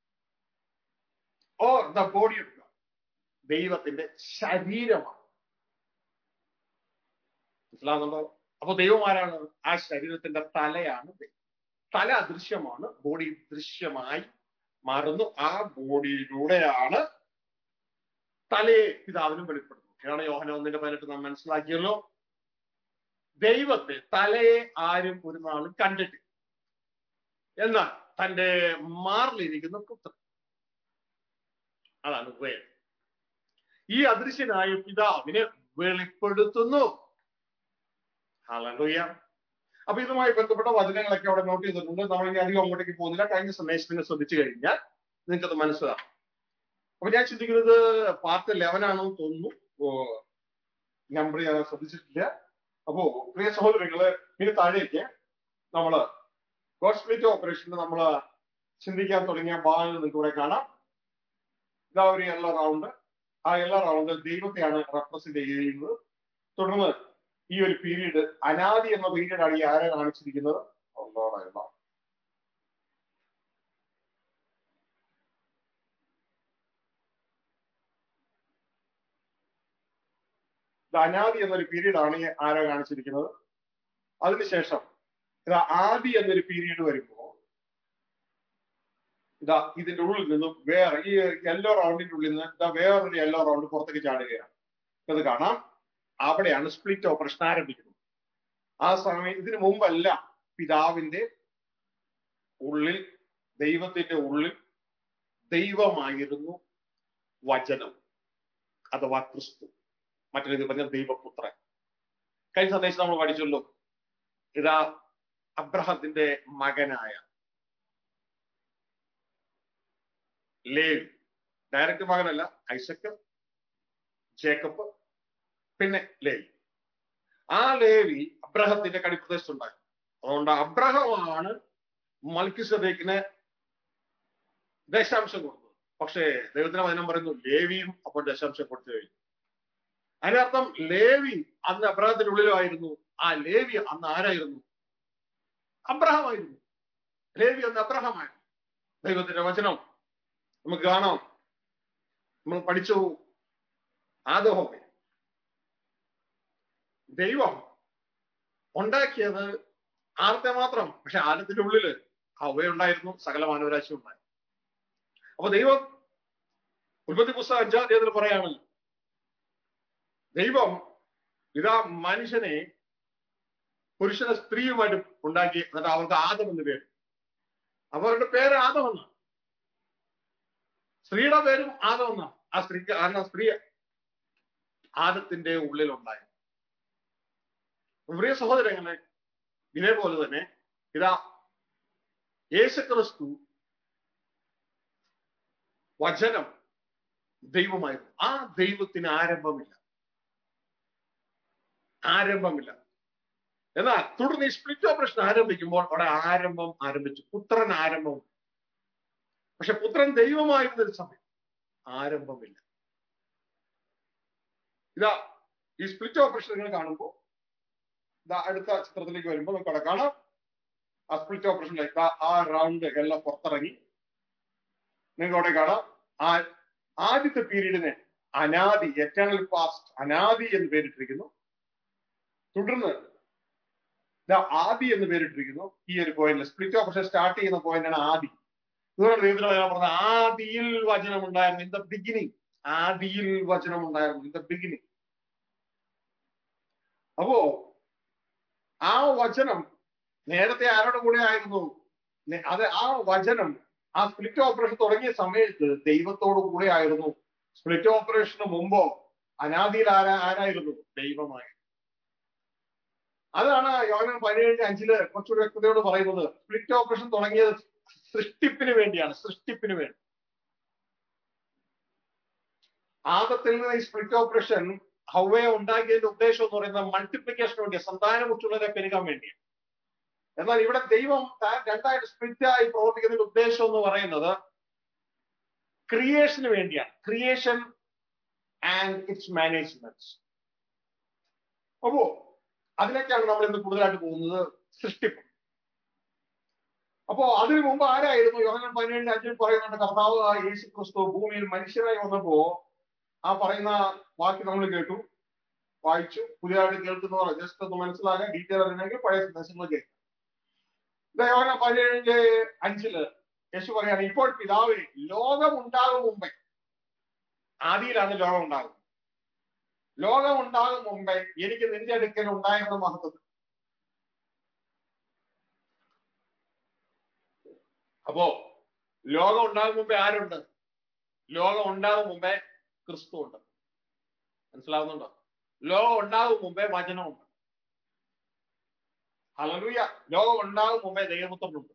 or the body of God ദൈവത്തിന്റെ ശരീരമാണ് മനസ്സിലാകുന്നുണ്ടോ അപ്പൊ ദൈവം ആരാണ് ആ ശരീരത്തിന്റെ തലയാണ് ദൈവം തല അദൃശ്യമാണ് ബോഡി ദൃശ്യമായി മാറുന്നു ആ ബോഡിയിലൂടെയാണ് തലയെ പിതാവിനും വെളിപ്പെടുന്നത് ഇതാണ് യോഹന ഒന്നിന്റെ പതിനെട്ട് നാം മനസ്സിലാക്കിയല്ലോ ദൈവത്തെ തലയെ ആരും ഒരു നാളും കണ്ടിട്ടില്ല എന്നാൽ തന്റെ മാറിലിരിക്കുന്ന പുത്രൻ അതാണ് വേദം ഈ അദൃശ്യനായ പിതാവിനെ വെളിപ്പെടുത്തുന്നു ഹല്ലേലൂയ അപ്പൊ ഇതുമായി ബന്ധപ്പെട്ട വചനങ്ങളൊക്കെ അവിടെ നോട്ട് ചെയ്തിട്ടുണ്ട് നമ്മൾ ഇനി അധികം അങ്ങോട്ടേക്ക് പോകുന്നില്ല കഴിഞ്ഞ സന്ദേശം നിങ്ങൾ ശ്രദ്ധിച്ചു കഴിഞ്ഞാൽ നിങ്ങൾക്ക് അത് മനസ്സിലാവും അപ്പൊ ഞാൻ ചിന്തിക്കുന്നത് പാർട്ട് ലെവൻ ആണെന്ന് തോന്നുന്നു നമ്പർ ഞാൻ ശ്രദ്ധിച്ചിട്ടില്ല അപ്പോ പ്രിയ സഹോദരങ്ങള് ഇനി താഴേക്ക് നമ്മള് ഗോഡ് സ്പ്ലിറ്റ് ഓപ്പറേഷന് നമ്മൾ ചിന്തിക്കാൻ തുടങ്ങിയ ഭാഗങ്ങൾ നിങ്ങൾക്ക് ഇവിടെ കാണാം ഇതാ ഒരു എല്ലാ റൗണ്ട് ആ എല്ലാ റൗണ്ട് ദൈവത്തെയാണ് റെപ്രസെന്റ് ചെയ്യുന്നത് തുടർന്ന് ഈ ഒരു പീരീഡ് അനാദി എന്ന പീരീഡ് ആണ് ഈ ആരെ കാണിച്ചിരിക്കുന്നത് ഒന്നോടല്ല ഇത് അനാദി എന്നൊരു പീരീഡ് ആണ് ഈ ആരോ കാണിച്ചിരിക്കുന്നത് അതിനുശേഷം ഇത് ആദി എന്നൊരു പീരീഡ് വരുമ്പോൾ ഇതാ ഇതിന്റെ ഉള്ളിൽ നിന്നും വേറെ ഈ യെല്ലോ റൗണ്ടിന്റെ ഉള്ളിൽ നിന്ന് ഇതാ വേറൊരു യെല്ലോ റൗണ്ട് പുറത്തേക്ക് ചാടുകയാണ് അത് കാണാം അവിടെയാണ് സ്പ്ലിറ്റ് ഓപ്പറേഷൻ ആരംഭിക്കുന്നത് ആ സമയം ഇതിനു മുമ്പല്ല പിതാവിന്റെ ഉള്ളിൽ ദൈവത്തിന്റെ ഉള്ളിൽ ദൈവമായിരുന്നു വചനം അഥവാ ക്രിസ്തു മറ്റൊരു ഇത് പറഞ്ഞ ദൈവപുത്രൻ കഴിഞ്ഞ സന്ദേശം നമ്മൾ പഠിച്ചല്ലോ ഇതാ അബ്രഹത്തിന്റെ മകനായ ലേവി ഡയറക്റ്റ് മകനല്ല ഐസക്ക് ജേക്കബ് പിന്നെ ലേവി ആ ലേവി അബ്രഹത്തിന്റെ കടിപ്രദേശത്തുണ്ടായി അതുകൊണ്ട് അബ്രഹമാണ് മൽക്കിസദേക്കിന് ദശാംശം കൊടുത്തത് പക്ഷേ ദൈവത്തിന്റെ വചനം പറയുന്നു ലേവിയും അപ്പോൾ ദശാംശം കൊടുത്തു കഴിഞ്ഞു അതിനർത്ഥം ലേവി അന്ന് അബ്രഹത്തിന്റെ ഉള്ളിലായിരുന്നു ആ ലേവി അന്ന് ആരായിരുന്നു അബ്രഹമായിരുന്നു ലേവി അന്ന് അബ്രഹമായിരുന്നു ദൈവത്തിന്റെ വചനം നമുക്ക് കാണാം നമ്മൾ പഠിച്ചു ആദോഹമേ ദൈവം ഉണ്ടാക്കിയത് ആദത്തെ മാത്രം പക്ഷെ ആദത്തിന്റെ ഉള്ളില് ഹവയുണ്ടായിരുന്നു സകല മാനവരാശി ഉണ്ടായിരുന്നു അപ്പൊ ദൈവം ഉൽപ്പത്തി പുസ്തകം അഞ്ചാം തീയതിയിൽ പറയാണ് ദൈവം ഇതാ മനുഷ്യനെ പുരുഷനെ സ്ത്രീയുമായിട്ട് ഉണ്ടാക്കി എന്നിട്ട് അവർക്ക് ആദം എന്ന് പേര് അവരുടെ പേര് ആദം എന്നാണ് സ്ത്രീയുടെ പേരും ആദം എന്നാണ് ആ സ്ത്രീക്ക് കാരണം സ്ത്രീ ആദത്തിന്റെ ഉള്ളിലുണ്ടായി പ്രിയ സഹോദരങ്ങളെ ഇതേപോലെ തന്നെ ഇതാ യേശുക്രിസ്തു വചനം ദൈവമായിരുന്നു ആ ദൈവത്തിന് ആരംഭമില്ല ആരംഭമില്ല എന്നാൽ തുടർന്ന് ഈ സ്പ്ലിറ്റ് ഓപ്പറേഷൻ ആരംഭിക്കുമ്പോൾ അവിടെ ആരംഭം ആരംഭിച്ചു പുത്രൻ ആരംഭം പക്ഷെ പുത്രൻ ദൈവമായിരുന്ന ഒരു സമയം ആരംഭമില്ല ഇതാ ഈ സ്പ്ലിറ്റ് ഓപ്പറേഷൻ നിങ്ങൾ കാണുമ്പോൾ ഇതാ അടുത്ത ചിത്രത്തിലേക്ക് വരുമ്പോൾ നമുക്ക് അവിടെ കാണാം ആ സ്പ്ലിറ്റ് ഓപ്പറേഷനിലേക്ക് ആ റൗണ്ട് എല്ലാം പുറത്തിറങ്ങി നിങ്ങൾക്ക് അവിടെ കാണാം ആ ആദ്യത്തെ പീരീഡിനെ അനാദി എറ്റേണൽ പാസ്റ്റ് അനാദി എന്ന് പേരിട്ടിരിക്കുന്നു തുടർന്ന് ദാ ആദി എന്ന് പേരിട്ടിരിക്കുന്നു ഈ ഒരു പോയിന്റ് സ്പ്ലിറ്റ് ഓപ്പറേഷൻ സ്റ്റാർട്ട് ചെയ്യുന്ന പോയിന്റാണ് ആദി ഇതുകൊണ്ട് ദൈവത്തിന് വചനം പറഞ്ഞ ആദിയിൽ വചനം ഉണ്ടായിരുന്നു ഇൻ ദ ബിഗിനിങ് ആദിയിൽ വചനം ഉണ്ടായിരുന്നു ഇൻ ദ ബിഗിനിങ് അപ്പോ ആ വചനം നേരത്തെ ആരുടെ കൂടെ ആയിരുന്നു നെ- അത് ആ വചനം ആ സ്പ്ലിറ്റ് ഓപ്പറേഷൻ തുടങ്ങിയ സമയത്ത് ദൈവത്തോടു കൂടെ ആയിരുന്നു സ്പ്ലിറ്റ് ഓപ്പറേഷന് മുമ്പോ അനാദിയിൽ ആരാ ആരായിരുന്നു ദൈവമായി അതാണ് യോഹനൻ പതിനേഴ് അഞ്ചില് കുറച്ചുകൂടി വ്യക്തതയോട് പറയുന്നത് സ്പ്ലിറ്റ് ഓപ്പറേഷൻ തുടങ്ങിയത് സൃഷ്ടിപ്പിന് വേണ്ടിയാണ് സൃഷ്ടിപ്പിന് വേണ്ടി ആദത്തിൽ നിന്ന് ഈ സ്പ്ലിറ്റ് ഓപ്പറേഷൻ ഹൗവയെ ഉണ്ടാക്കിയതിന്റെ ഉദ്ദേശം എന്ന് പറയുന്നത് മൾട്ടിപ്ലിക്കേഷന് വേണ്ടിയാണ് സന്താനമുറ്റുള്ളവരെ പെരുകാൻ വേണ്ടിയാണ് എന്നാൽ ഇവിടെ ദൈവം താൻ രണ്ടായിട്ട് സ്പ്ലിറ്റ് ആയി പ്രവർത്തിക്കുന്നതിന്റെ ഉദ്ദേശം എന്ന് പറയുന്നത് ക്രിയേഷന് വേണ്ടിയാണ് ക്രിയേഷൻ ആൻഡ് ഇറ്റ്സ് മാനേജ്മെന്റ് അപ്പോ അതിലേക്കാണ് നമ്മൾ ഇന്ന് കൂടുതലായിട്ട് പോകുന്നത് സൃഷ്ടിപ്പ് അപ്പോ അതിനു മുമ്പ് ആരായിരുന്നു യോഹനൻ പതിനേഴിന് അഞ്ചിൽ പറയുന്നുണ്ട് കർത്താവ് യേശു ക്രിസ്തു ഭൂമിയിൽ മനുഷ്യരായി വന്നപ്പോ ആ പറയുന്ന വാക്ക് നമ്മൾ കേട്ടു വായിച്ചു പുതിയതായിട്ട് കേൾക്കുന്നവർ ജസ്റ്റ് ഒന്ന് മനസ്സിലാകാൻ ഡീറ്റെയിൽ അറിയണമെങ്കിൽ പഴയ സന്ദേശങ്ങൾ കേൾക്കാം ഇത് യോഹനൻ പതിനേഴിന്റെ അഞ്ചില് യേശു പറയാണ് ഇപ്പോൾ പിതാവ് ലോകം ഉണ്ടാകും മുമ്പേ ആദിയിലാണ് ലോകം ഉണ്ടാകുന്നത് ലോകം ഉണ്ടാകും മുമ്പേ എനിക്ക് നിന്റെ അടുക്കൽ ഉണ്ടായിരുന്ന മഹത്വം അപ്പോ ലോകം ഉണ്ടാകും മുമ്പേ ആരുണ്ട് ലോകം ഉണ്ടാകും മുമ്പേ ക്രിസ്തു ഉണ്ട് മനസ്സിലാവുന്നുണ്ടോ ലോകം ഉണ്ടാകും മുമ്പേ വചനമുണ്ട് ഹലലുയ ലോകം ഉണ്ടാകും മുമ്പേ ദൈവപുത്രനുണ്ട്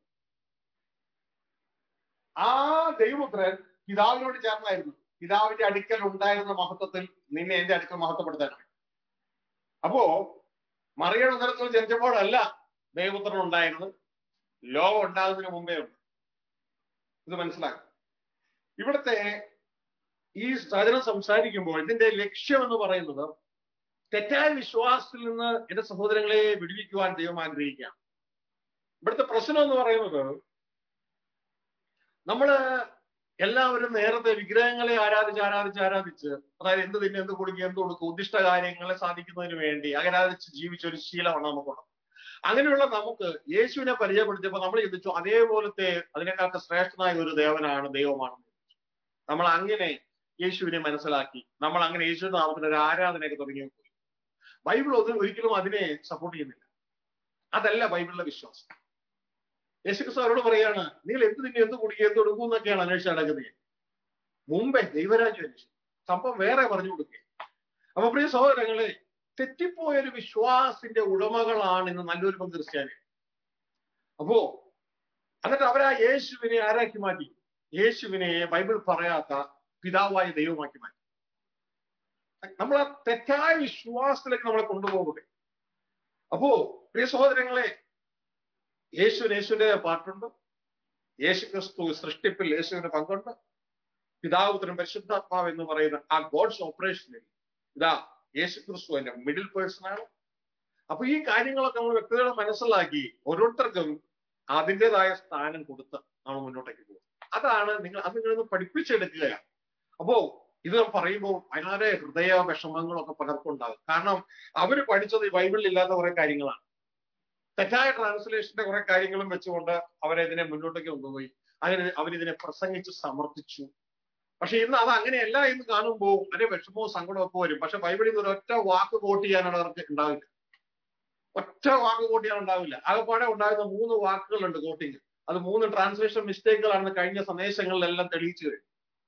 ആ ദൈവപുത്രൻ പിതാവിനോട് ചേർന്നായിരുന്നു പിതാവിന്റെ അടുക്കൽ ഉണ്ടായിരുന്ന മഹത്വത്തിൽ നിന്നെ എന്റെ അടുക്കൽ മഹത്വപ്പെടുത്താനാണ് അപ്പോ മറിയുടെ ഉദരത്തിൽ ജനിച്ചപ്പോഴല്ല ദൈവപുത്രൻ ഉണ്ടായിരുന്നത് ലോകം ഉണ്ടാകുന്നതിന് മുമ്പേ ഉണ്ട് ഇത് മനസ്സിലാക്കാം ഇവിടുത്തെ ഈ വചനം സംസാരിക്കുമ്പോൾ ഇതിന്റെ ലക്ഷ്യം എന്ന് പറയുന്നത് തെറ്റായ വിശ്വാസത്തിൽ നിന്ന് എന്റെ സഹോദരങ്ങളെ വിടുവിക്കുവാൻ ദൈവം ആഗ്രഹിക്കാം ഇവിടുത്തെ പ്രശ്നം എന്ന് പറയുന്നത് നമ്മള് എല്ലാവരും നേരത്തെ വിഗ്രഹങ്ങളെ ആരാധിച്ച് ആരാധിച്ച് ആരാധിച്ച് അതായത് എന്ത് തിന്നെ എന്ത് കൊടുക്കുക എന്ത് കൊടുക്കും ഉദ്ദിഷ്ട കാര്യങ്ങളെ സാധിക്കുന്നതിന് വേണ്ടി ആരാധിച്ച് ജീവിച്ച ഒരു ശീലമാണ് നമുക്കുള്ളത് അങ്ങനെയുള്ള നമുക്ക് യേശുവിനെ പരിചയപ്പെടുത്തിയപ്പോൾ നമ്മൾ ചിന്തിച്ചു അതേപോലത്തെ അതിനേക്കാൾക്ക് ശ്രേഷ്ഠനായ ഒരു ദേവനാണ് ദൈവമാണെന്ന് നമ്മൾ അങ്ങനെ യേശുവിനെ മനസ്സിലാക്കി നമ്മൾ അങ്ങനെ യേശുവിന്റെ നാമത്തിന് ഒരു ആരാധനയൊക്കെ തുടങ്ങി പോയി ബൈബിൾ ഒന്നും ഒരിക്കലും അതിനെ സപ്പോർട്ട് ചെയ്യുന്നില്ല അതല്ല ബൈബിളിലെ വിശ്വാസം യേശുക്രിസ്തു അവരോട് പറയാണ് നിങ്ങൾ എന്ത് തിന്നെ എന്ത് കുടിക്കുക എന്ത് കൊടുക്കും എന്നൊക്കെയാണ് അന്വേഷിച്ച് നടക്കുന്നത് മുമ്പേ ദൈവരാജ്യം അന്വേഷിച്ചു സംഭവം വേറെ പറഞ്ഞു കൊടുക്കുക അപ്പൊ പ്രിയ സഹോദരങ്ങളെ തെറ്റിപ്പോയ ഒരു വിശ്വാസിന്റെ ഉടമകളാണ് ഇന്ന് നല്ലൊരു പങ്ക് ക്രിസ്ത്യാനി അപ്പോ എന്നിട്ട് അവരാ യേശുവിനെ ആരാക്കി മാറ്റി യേശുവിനെ ബൈബിൾ പറയാത്ത പിതാവായ ദൈവമാക്കി മാറ്റി നമ്മൾ ആ തെറ്റായ വിശ്വാസത്തിലേക്ക് നമ്മളെ കൊണ്ടുപോകുക അപ്പോ പ്രിയ സഹോദരങ്ങളെ യേശുവിന് യേശുവിന്റെ പാട്ടുണ്ട് യേശു ക്രിസ്തു സൃഷ്ടിപ്പിൽ യേശുവിന് പങ്കുണ്ട് പിതാവുത്തരം പരിശുദ്ധാത്മാവ് എന്ന് പറയുന്ന ആ ഗോഡ്സ് ഓപ്പറേഷനിൽ ഇതാ യേശു ക്രിസ്തു എന്റെ മിഡിൽ പേഴ്സൺ ആണ് അപ്പൊ ഈ കാര്യങ്ങളൊക്കെ നമ്മൾ വ്യക്തികളെ മനസ്സിലാക്കി ഓരോരുത്തർക്കും അതിൻ്റെതായ സ്ഥാനം കൊടുത്ത് നമ്മൾ മുന്നോട്ടേക്ക് പോകും അതാണ് നിങ്ങൾ അത് നിങ്ങളൊന്ന് പഠിപ്പിച്ചെടുക്കുകയാണ് അപ്പോ ഇത് പറയുമ്പോൾ വളരെ ഹൃദയ വിഷമങ്ങളൊക്കെ പലർക്കും ഉണ്ടാകും കാരണം അവര് പഠിച്ചത് ഈ ബൈബിളിൽ ഇല്ലാത്ത കുറെ കാര്യങ്ങളാണ് തെറ്റായ ട്രാൻസ്ലേഷന്റെ കുറെ കാര്യങ്ങളും വെച്ചുകൊണ്ട് അവരെ ഇതിനെ മുന്നോട്ടേക്ക് കൊണ്ടുപോയി അങ്ങനെ അവരിതിനെ പ്രസംഗിച്ച് സമർത്ഥിച്ചു പക്ഷെ ഇന്ന് അത് അങ്ങനെയല്ല എന്ന് കാണുമ്പോൾ അതിന്റെ വിഷമവും സങ്കടവും ഒക്കെ വരും പക്ഷെ ബൈബിളിൽ നിന്ന് ഒരൊറ്റ വാക്ക് കോട്ട് ചെയ്യാനാണ് അവർക്ക് ഉണ്ടാവില്ല ഒറ്റ വാക്ക് കോട്ട് ചെയ്യാൻ ഉണ്ടാവില്ല ആകെപ്പാടെ ഉണ്ടാകുന്ന മൂന്ന് വാക്കുകളുണ്ട് കോട്ടിങ് അത് മൂന്ന് ട്രാൻസ്ലേഷൻ മിസ്റ്റേക്കുകളാണെന്ന് കഴിഞ്ഞ സന്ദേശങ്ങളിലെല്ലാം തെളിയിച്ചു കഴിഞ്ഞു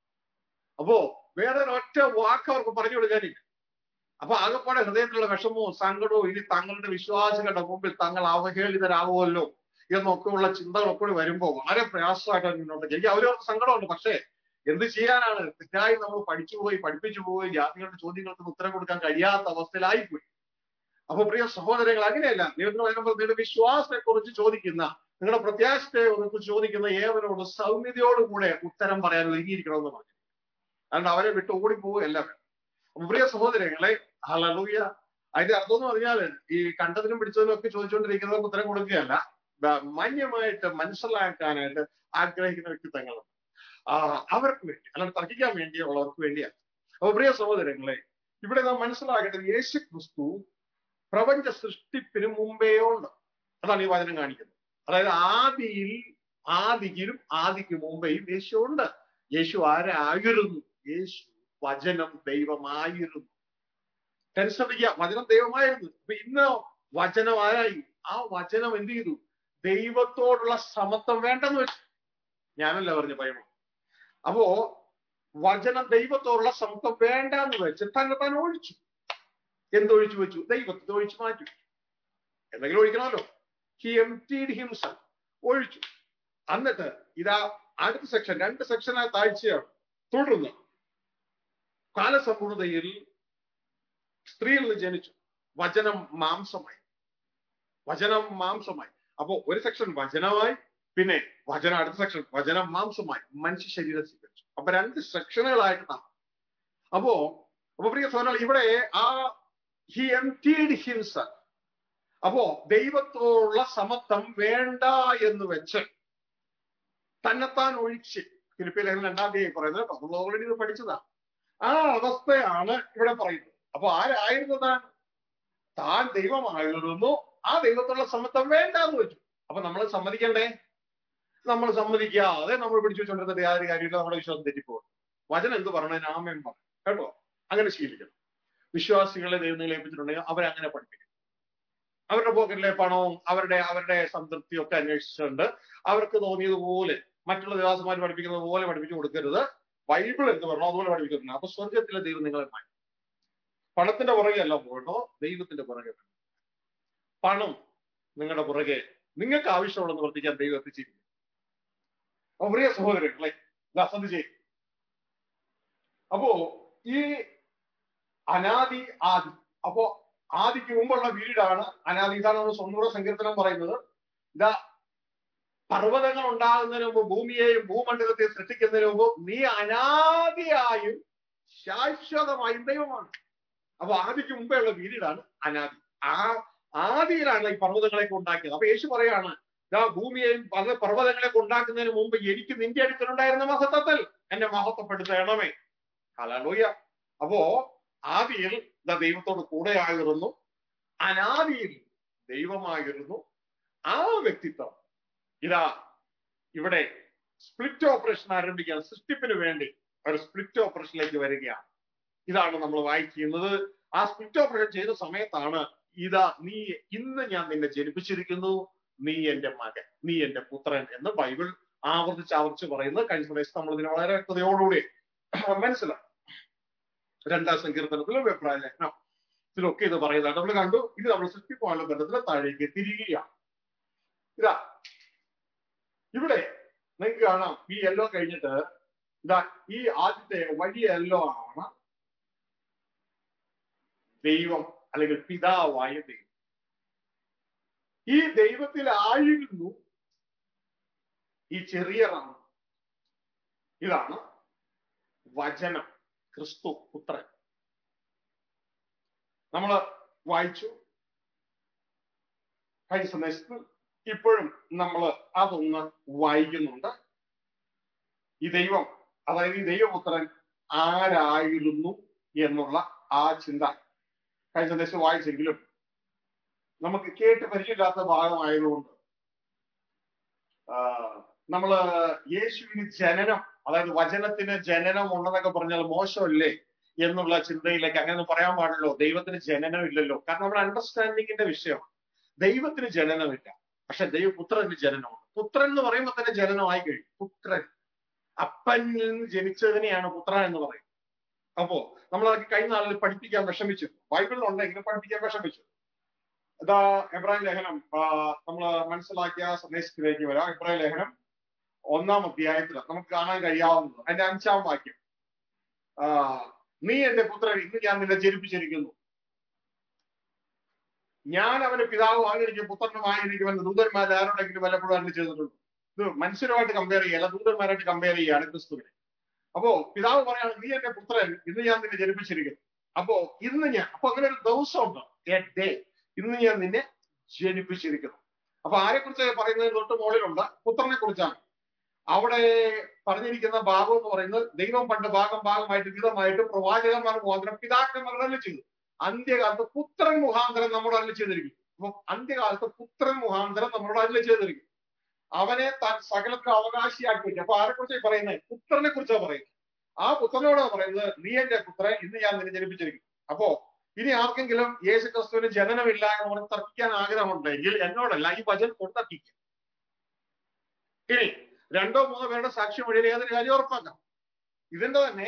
അപ്പോ വേറെ ഒറ്റ വാക്ക് അവർക്ക് പറഞ്ഞു കൊടുക്കാനില്ല അപ്പൊ ആകെപ്പാടെ ഹൃദയത്തിലുള്ള വിഷമവും സങ്കടവും ഇനി തങ്ങളുടെ വിശ്വാസികളുടെ മുമ്പിൽ തങ്ങൾ അവഹേളിതരാകുമല്ലോ എന്നൊക്കെയുള്ള ചിന്തകളൊക്കെ കൂടി വരുമ്പോൾ വളരെ പ്രയാസമായിട്ടാണ് മുന്നോട്ട് എനിക്ക് അവരവർക്ക് സങ്കടമുണ്ട് പക്ഷേ എന്ത് ചെയ്യാനാണ് തെറ്റായി നമ്മൾ പഠിച്ചു പോയി പഠിപ്പിച്ചു പോയി ജാതികളുടെ ചോദ്യങ്ങൾക്ക് ഉത്തരം കൊടുക്കാൻ കഴിയാത്ത അവസ്ഥയിലായിപ്പോയി അപ്പൊ പ്രിയ സഹോദരങ്ങൾ അങ്ങനെയല്ല ദൈവത്തിന് പറയുമ്പോൾ നിങ്ങളുടെ വിശ്വാസത്തെ കുറിച്ച് ചോദിക്കുന്ന നിങ്ങളുടെ പ്രത്യാശത്തെ കുറിച്ച് ചോദിക്കുന്ന ഏവരോട് സൗമ്യതയോടുകൂടെ ഉത്തരം പറയാൻ ഒരുങ്ങിയിരിക്കണമെന്ന് പറഞ്ഞു അതുകൊണ്ട് അവരെ വിട്ട് ഓടിപ്പോവുകയല്ല അപ്പൊ പ്രിയ സഹോദരങ്ങളെ ഹലൂയ അതിന്റെ അർത്ഥം എന്ന് പറഞ്ഞാൽ ഈ കണ്ടതിനും പിടിച്ചതിനും ഒക്കെ ചോദിച്ചുകൊണ്ടിരിക്കുന്നവർക്ക് ഉത്തരം കൊടുക്കുകയല്ല മാന്യമായിട്ട് മനസ്സിലാക്കാനായിട്ട് ആഗ്രഹിക്കുന്ന വ്യക്തിത്വങ്ങളുണ്ട് ആ അവർക്ക് വേണ്ടി അല്ലാതെ തർക്കിക്കാൻ വേണ്ടിയുള്ളവർക്ക് വേണ്ടിയാണ് അപ്പൊ പ്രിയ സഹോദരങ്ങളെ ഇവിടെ നാം മനസ്സിലാക്കേണ്ടത് യേശു ക്രിസ്തു പ്രപഞ്ച സൃഷ്ടിപ്പിന് മുമ്പേ ഉണ്ട് അതാണ് ഈ വചനം കാണിക്കുന്നത് അതായത് ആദിയിൽ ആദിയിലും ആദിക്ക് മുമ്പേയും യേശു ഉണ്ട് യേശു ആരായിരുന്നു യേശു വചനം ദൈവമായിരുന്നു ടെൻസറിയ വചനം ദൈവമായിരുന്നു അപ്പൊ ഇന്ന് വചനം ആരായി ആ വചനം എന്ത് ചെയ്തു ദൈവത്തോടുള്ള സമത്വം വേണ്ടെന്ന് വെച്ചു ഞാനല്ല പറഞ്ഞു പറയുമ്പോൾ അപ്പോ വചനം ദൈവത്തോടുള്ള സമത്വം വേണ്ടെന്ന് വെച്ച് തന്നെ താൻ ഒഴിച്ചു എന്തൊഴിച്ചു വെച്ചു ദൈവത്തെ ഒഴിച്ചു മാറ്റി എന്തെങ്കിലും ഒഴിക്കണമല്ലോ ഹി എംറ്റീഡ് ഹിംസൽ ഒഴിച്ചു എന്നിട്ട് ഇതാ അടുത്ത സെക്ഷൻ രണ്ട് സെക്ഷനായ താഴ്ചയാണ് തുടർന്ന് കാലസമ്പൂർണതയിൽ സ്ത്രീയിൽ നിന്ന് ജനിച്ചു വചനം മാംസമായി വചനം മാംസമായി അപ്പോ ഒരു സെക്ഷൻ വചനമായി പിന്നെ വചനം അടുത്ത സെക്ഷൻ വചനം മാംസമായി മനുഷ്യ ശരീരം സ്വീകരിച്ചു അപ്പൊ രണ്ട് സെക്ഷനുകളായിട്ട് നാം അപ്പോ അപ്പൊ പ്രിയ സോനൽ ഇവിടെ ആ ഹി എംറ്റീഡ് ഹിംസ അപ്പോ ദൈവത്തോടുള്ള സമത്വം വേണ്ട എന്ന് വെച്ച് തന്നെത്താൻ ഒഴിച്ച് ഫിലിപ്പിയ ലേഖനം രണ്ടാം തീയതി പറയുന്നത് നമ്മൾ ഓൾറെഡി ഇത് പഠിച്ചതാ ആ അവസ്ഥയാണ് ഇവിടെ പറയുന്നത് അപ്പൊ ആരായിരുന്നു താൻ താൻ ദൈവമായിരുന്നു ആ ദൈവത്തോടുള്ള സമത്വം വേണ്ട എന്ന് വെച്ചു അപ്പൊ നമ്മൾ സമ്മതിക്കണ്ടേ നമ്മൾ സമ്മതിക്കാതെ നമ്മൾ പിടിച്ചു വെച്ചോണ്ടിരുന്നിട്ട് യാതൊരു കാര്യമില്ല നമ്മുടെ വിശ്വാസം തെറ്റിപ്പോകും വചനം എന്ത് പറഞ്ഞ ആമേൻ പറയും കേട്ടോ അങ്ങനെ ശീലിക്കണം വിശ്വാസികളെ ദൈവങ്ങളെ ഏൽപ്പിച്ചിട്ടുണ്ടെങ്കിൽ അവരങ്ങനെ പഠിപ്പിക്കും അവരുടെ പോക്കറ്റിലെ പണവും അവരുടെ അവരുടെ സംതൃപ്തിയും ഒക്കെ അന്വേഷിച്ചുകൊണ്ട് അവർക്ക് തോന്നിയതുപോലെ മറ്റുള്ള ദേവാസന്മാർ പഠിപ്പിക്കുന്നത് പോലെ പഠിപ്പിച്ചു കൊടുക്കരുത് ബൈബിൾ എന്ത് പറഞ്ഞോ അതുപോലെ പഠിപ്പിക്കുന്നുണ്ട് അപ്പൊ സ്വർഗത്തിലെ ദൈവം നിങ്ങളെ മാറ്റി പണത്തിന്റെ പുറകെ അല്ല പോകട്ടോ ദൈവത്തിന്റെ പുറകെ പണം നിങ്ങളുടെ പുറകെ നിങ്ങൾക്ക് ആവശ്യമുള്ള പ്രവർത്തിക്കാൻ ദൈവം എത്തിച്ചിരിക്കും അപ്പൊ പ്രിയ സഹോദരങ്ങളെ ഇതാ ശ്രദ്ധിച്ചേ അപ്പോ ഈ അനാദി ആദി അപ്പോ ആദിക്ക് മുമ്പുള്ള വീടാണ് അനാദി ഇതാണ് നമ്മൾ സ്വന്തൂറ സങ്കീർത്തനം പറയുന്നത് ഇതാ പർവ്വതങ്ങൾ ഉണ്ടാകുന്നതിന് മുമ്പ് ഭൂമിയെയും ഭൂമണ്ഡലത്തെയും സൃഷ്ടിക്കുന്നതിന് മുമ്പ് നീ അനാദിയായും ശാശ്വതമായും ദൈവമാണ് അപ്പൊ ആദിക്ക് മുമ്പേ ഉള്ള വീടാണ് അനാദി ആ ആദിയിലാണ് ഈ പർവ്വതങ്ങളെയൊക്കെ ഉണ്ടാക്കിയത് അപ്പൊ യേശു പറയാണ് ഇതാ ഭൂമിയെയും പല പർവ്വതങ്ങളെയൊക്കെ ഉണ്ടാക്കുന്നതിന് മുമ്പ് എനിക്ക് നിന്റെ അടുക്കലുണ്ടായിരുന്ന മഹത്വത്തിൽ എന്നെ മഹത്വപ്പെടുത്തണമേ ഹലൂയ അപ്പോ ആദിയിൽ ഇതാ ദൈവത്തോട് കൂടെ ആയിരുന്നു അനാദിയിൽ ദൈവമായിരുന്നു ആ വ്യക്തിത്വം ഇതാ ഇവിടെ സ്പ്ലിറ്റ് ഓപ്പറേഷൻ ആരംഭിക്കാൻ സൃഷ്ടിപ്പിന് വേണ്ടി ഒരു സ്പ്ലിറ്റ് ഓപ്പറേഷനിലേക്ക് വരികയാണ് ഇതാണ് നമ്മൾ വായിക്കുന്നത് ആ സ്പ്ലിറ്റ് ഓപ്പറേഷൻ ചെയ്ത സമയത്താണ് ഇതാ നീ ഇന്ന് ഞാൻ നിന്നെ ജനിപ്പിച്ചിരിക്കുന്നു നീ എന്റെ മകൻ നീ എന്റെ പുത്രൻ എന്ന് ബൈബിൾ ആവർത്തിച്ച് ആവർത്തിച്ച് പറയുന്നത് കഴിഞ്ഞ സമയത്ത് നമ്മൾ ഇതിനെ വളരെ വ്യക്തതയോടുകൂടി മനസ്സിലാക്കി രണ്ടാം സങ്കീർത്തനത്തിലും അഭിപ്രായ ലേഖനം ഇതിലൊക്കെ ഇത് പറയുന്നത് നമ്മൾ കണ്ടു ഇത് നമ്മൾ സൃഷ്ടിപ്പാനുള്ള ബന്ധത്തിൽ താഴേക്ക് തിരികുകയാണ് ഇതാ ഇവിടെ നിങ്ങൾക്ക് കാണാം ഈ യെല്ലോ കഴിഞ്ഞിട്ട് ഇതാ ഈ ആദ്യത്തെ വലിയ യെല്ലോ ആണ് ദൈവം അല്ലെങ്കിൽ പിതാവായ ദൈവം ഈ ദൈവത്തിലായിരുന്നു ഈ ചെറിയ റാം ഇതാണ് വചനം ക്രിസ്തു പുത്രൻ നമ്മൾ വായിച്ചു കഴിഞ്ഞ സന്ദേശത്തിൽ ഇപ്പോഴും നമ്മൾ അതൊന്ന് വായിക്കുന്നുണ്ട് ഈ ദൈവം അതായത് ഈ ദൈവപുത്രൻ ആരായിരുന്നു എന്നുള്ള ആ ചിന്ത കഴിഞ്ഞ സന്ദേശം വായിച്ചെങ്കിലും നമുക്ക് കേട്ട് പരിചയമില്ലാത്ത ഭാഗമായതുകൊണ്ട് നമ്മള് യേശുവിന് ജനനം അതായത് വചനത്തിന് ജനനം ഉണ്ടെന്നൊക്കെ പറഞ്ഞാൽ മോശമല്ലേ എന്നുള്ള ചിന്തയിലേക്ക് അങ്ങനെ പറയാൻ പാടില്ലോ ദൈവത്തിന് ജനനം ഇല്ലല്ലോ കാരണം നമ്മുടെ അണ്ടർസ്റ്റാൻഡിങ്ങിന്റെ വിഷയം ദൈവത്തിന് ജനനമില്ല പക്ഷെ ദൈവപുത്രന് ജനനമാണ് പുത്രൻ എന്ന് പറയുമ്പോൾ തന്നെ ജനനമായി കഴിയും പുത്രൻ അപ്പനിൽ നിന്ന് ജനിച്ചതിനെയാണ് പുത്രൻ എന്ന് പറയും അപ്പോ നമ്മൾ അതൊക്കെ കഴിഞ്ഞ നാളിൽ പഠിപ്പിക്കാൻ വിഷമിച്ചു ബൈബിളിലുണ്ടെങ്കിലും പഠിപ്പിക്കാൻ വിഷമിച്ചു ഇതാ എബ്രാഹിം ലേഖനം നമ്മൾ മനസ്സിലാക്കിയ സന്ദേശത്തിലേക്ക് വരാം എബ്രാഹിം ലേഖനം ഒന്നാം അധ്യായത്തിൽ നമുക്ക് കാണാൻ കഴിയാവുന്നത് അതിന്റെ അഞ്ചാം വാക്യം ആ നീ എന്റെ പുത്രൻ ഇന്ന് ഞാൻ നിന്നെ ജനിപ്പിച്ചിരിക്കുന്നു ഞാൻ അവന്റെ പിതാവ് ആയിരിക്കും പുത്രനും ആയിരിക്കുമെന്ന് ദൂതന്മാർ ആരോടെങ്കിലും വല്ലപ്പോഴും അരളി ചെയ്തിട്ടുണ്ട് ഇത് മനുഷ്യരുമായിട്ട് കമ്പയർ ചെയ്യല്ല ദൂതന്മാരായിട്ട് കമ്പയർ ചെയ്യുകയാണ് ക്രിസ്തുവിനെ അപ്പോ പിതാവ് പറയാണ് നീ എന്റെ പുത്രൻ ഇന്ന് ഞാൻ നിന്നെ ജനിപ്പിച്ചിരിക്കുന്നു അപ്പോ ഇന്ന് ഞാൻ അപ്പൊ അങ്ങനെ ഒരു ദിവസമുണ്ട് എ ഡേ ഇന്ന് ഞാൻ നിന്നെ ജനിപ്പിച്ചിരിക്കുന്നു അപ്പൊ ആരെ കുറിച്ച് പറയുന്നത് തൊട്ട് മുകളിലുണ്ട് പുത്രനെ കുറിച്ചാണ് അവിടെ പറഞ്ഞിരിക്കുന്ന ഭാഗം എന്ന് പറയുന്നത് ദൈവം പണ്ട് ഭാഗം ഭാഗമായിട്ട് വിധമായിട്ട് പ്രവാചകന്മാർ മുഖാന്തരം പിതാക്കന്മാർ അല്ല ചെയ്തു അന്ത്യകാലത്ത് പുത്രൻ മുഖാന്തരം നമ്മളോട് അല്ല ചെയ്തിരിക്കും അപ്പൊ അന്ത്യകാലത്ത് പുത്രൻ മുഖാന്തരം നമ്മളോട് അല്ല ചെയ്തിരിക്കും അവനെ താൻ സകലത്തിന് അവകാശിയാക്കി വെച്ചു അപ്പൊ ആരെ കുറിച്ചാണ് പറയുന്നത് പുത്രനെ കുറിച്ചാണ് പറയുന്നത് ആ പുത്രനോടാണ് പറയുന്നത് നീ എന്റെ പുത്രൻ ഇന്ന് ഞാൻ നിന്നെ ജനിപ്പിച്ചിരിക്കും അപ്പോ ഇനി ആർക്കെങ്കിലും യേശു ക്രിസ്തുവിന് ജനനമില്ല എന്ന് പറഞ്ഞ് തർക്കിക്കാൻ ആഗ്രഹമുണ്ടെങ്കിൽ എന്നോടല്ല ഈ വചനം കൊണ്ടർക്കിക്കും ഇനി രണ്ടോ മൂന്നോ പേരുടെ സാക്ഷ്യം വഴി ഏതൊരു കാര്യം ഉറപ്പാക്കാം ഇതിന്റെ തന്നെ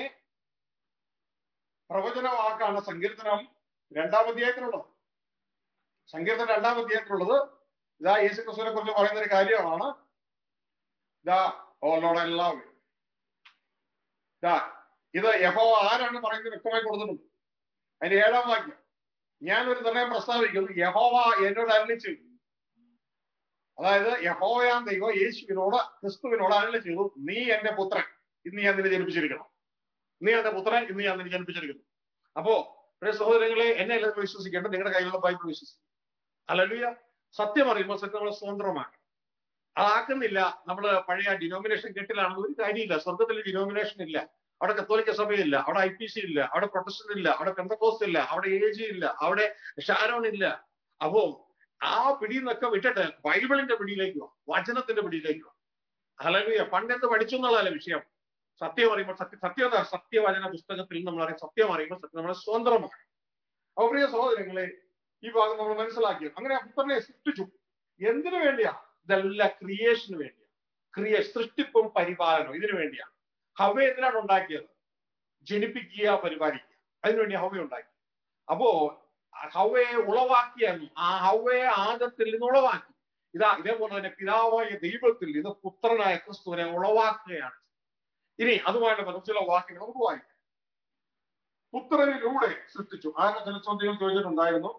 പ്രവചന വാക്കാണ് സങ്കീർത്തനം രണ്ടാം അധ്യായത്തിലുള്ളത് സങ്കീർത്തനം രണ്ടാം അധ്യായത്തിലുള്ളത് ഇതാ യേശു ക്രിസ്തുവിനെ കുറിച്ച് പറയുന്ന ഒരു കാര്യമാണ് ഇതാ ഓലോടെ എല്ലാവരും ഇതാ ഇത് യഹോ ആരാണ് പറയുന്നത് വ്യക്തമായി കൊടുത്തിട്ടുണ്ട് അതിന്റെ ഏഴാം വാക്യം ഞാൻ ഒരു നിർണയം പ്രസ്താവിക്കുന്നു യഹോവ എന്നോട് അരളി ചെയ്തു അതായത് യഹോവയാൻ ദൈവം യേശുവിനോട് ക്രിസ്തുവിനോട് അരളി ചെയ്തു നീ എന്റെ പുത്രൻ ഇന്ന് ഞാൻ നിന്നെ ജനിപ്പിച്ചിരിക്കണം നീ എന്റെ പുത്രൻ ഇന്ന് ഞാൻ നിന്നെ ജനിപ്പിച്ചിരിക്കുന്നു അപ്പോ പ്രിയ സഹോദരങ്ങളെ എന്നെ എല്ലാവരും വിശ്വസിക്കേണ്ടത് നിങ്ങളുടെ കയ്യിലുള്ള ബൈബിൾ വിശ്വസിക്കും അല്ലല്ല സത്യം അറിയുമ്പോൾ സത്യം നമ്മളെ സ്വതന്ത്രമാണ് അതാക്കുന്നില്ല നമ്മൾ പഴയ ഡിനോമിനേഷൻ കെട്ടിലാണെന്ന് ഒരു കാര്യമില്ല സ്വർഗത്തിൽ ഡിനോമിനേഷൻ ഇല്ല അവിടെ കത്തോലിക്ക സഭയില്ല അവിടെ ഐ പി സി ഇല്ല അവിടെ പ്രൊട്ടസ്റ്റന്റ് ഇല്ല അവിടെ പെന്തക്കോസ് ഇല്ല അവിടെ എ ജി ഇല്ല അവിടെ ഷാരോൺ ഇല്ല അപ്പോ ആ പിടിയിൽ നിന്നൊക്കെ വിട്ടിട്ട് ബൈബിളിന്റെ പിടിയിലേക്ക് വാ വചനത്തിന്റെ പിടിയിലേക്ക് വാ അലലുയ പണ്ടെന്ത് പഠിച്ചു എന്നുള്ളതല്ല വിഷയം സത്യം അറിയുമ്പോൾ സത്യ സത്യത സത്യവചന പുസ്തകത്തിൽ നമ്മൾ അറിയാം സത്യം അറിയുമ്പോൾ സത്യം നമ്മളെ സ്വതന്ത്രമാണ് അപ്പൊ പ്രിയ സഹോദരങ്ങളെ ഈ ഭാഗം നമ്മൾ മനസ്സിലാക്കി അങ്ങനെ പുത്രനെ സൃഷ്ടിച്ചു എന്തിനു വേണ്ടിയാ ഇതെല്ലാം ക്രിയേഷന് വേണ്ടിയാ ക്രിയ സൃഷ്ടിപ്പും പരിപാലനവും ഇതിനു വേണ്ടിയാണ് ഹവ എന്തിനാണ് ഉണ്ടാക്കിയത് ജനിപ്പിക്കുക പരിപാലിക്കുക അതിനുവേണ്ടി ഹവ ഉണ്ടാക്കി അപ്പോ ഹവയെ ഉളവാക്കിയായിരുന്നു ആ ഹവയെ ആദത്തിൽ നിന്ന് ഉളവാക്കി ഇതാ ഇതേപോലെ തന്നെ പിതാവായ ദൈവത്തിൽ നിന്ന് പുത്രനായ ക്രിസ്തുവിനെ ഉളവാക്കുകയാണ് ഇനി അതുമായിട്ട് ബന്ധം ചില വാക്യങ്ങൾ നമുക്ക് വായിക്കാം പുത്രനിലൂടെ സൃഷ്ടിച്ചു ആരുടെ ചില ചോദ്യങ്ങൾ ചോദിച്ചിട്ടുണ്ടായിരുന്നു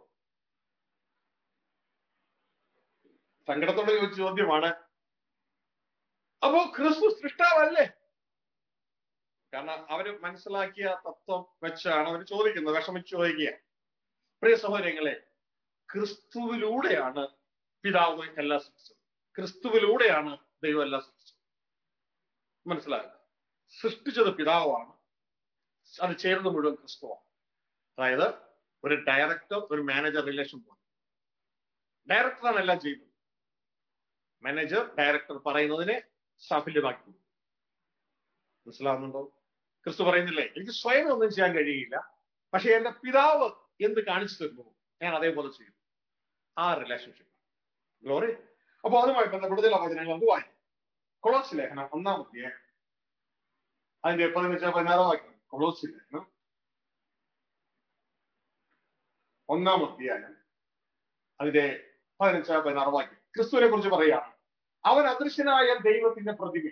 സങ്കടത്തോടെ ചോദിച്ച ചോദ്യമാണ് അപ്പോ ക്രിസ്തു സൃഷ്ടാവല്ലേ കാരണം അവര് മനസ്സിലാക്കിയ തത്വം വെച്ചാണ് അവർ ചോദിക്കുന്നത് വിഷമിച്ച് ചോദിക്കുക പ്രിയ സഹോദരങ്ങളെ ക്രിസ്തുവിലൂടെയാണ് പിതാവ് എല്ലാം സൃഷ്ടിച്ചത് ക്രിസ്തുവിലൂടെയാണ് ദൈവം എല്ലാം സൃഷ്ടിച്ചത് മനസ്സിലാകുക സൃഷ്ടിച്ചത് പിതാവാണ് അത് ചേർന്ന് മുഴുവൻ ക്രിസ്തുവാണ് അതായത് ഒരു ഡയറക്ടർ ഒരു മാനേജർ റിലേഷൻ പോലെ ഡയറക്ടറാണ് എല്ലാം ചെയ്യുന്നത് മാനേജർ ഡയറക്ടർ പറയുന്നതിനെ സാഫല്യമാക്കി മനസ്സിലാവുന്നുണ്ടോ ക്രിസ്തു പറയുന്നില്ലേ എനിക്ക് സ്വയം ഒന്നും ചെയ്യാൻ കഴിയില്ല പക്ഷെ എന്റെ പിതാവ് എന്ത് കാണിച്ചു തരുന്നു ഞാൻ അതേപോലെ ചെയ്യും ആ റിലേഷൻഷിപ്പ് ഗ്ലോറി അപ്പൊ അതുമായി ബന്ധപ്പെട്ട ചില വചനങ്ങൾ നമുക്ക് വായിക്കാം കൊളോസ് ലേഖനം ഒന്നാമത്തെ അതിന്റെ പതിനഞ്ച് പതിനാറാം വാക്യം കൊളോസ് ലേഖനം ഒന്നാം അധ്യായം അതിന്റെ പതിനഞ്ച് പതിനാറ് വാക്യം ക്രിസ്തുവിനെ കുറിച്ച് പറയുകയാണ് അവൻ അദൃശ്യനായ ദൈവത്തിന്റെ പ്രതിമ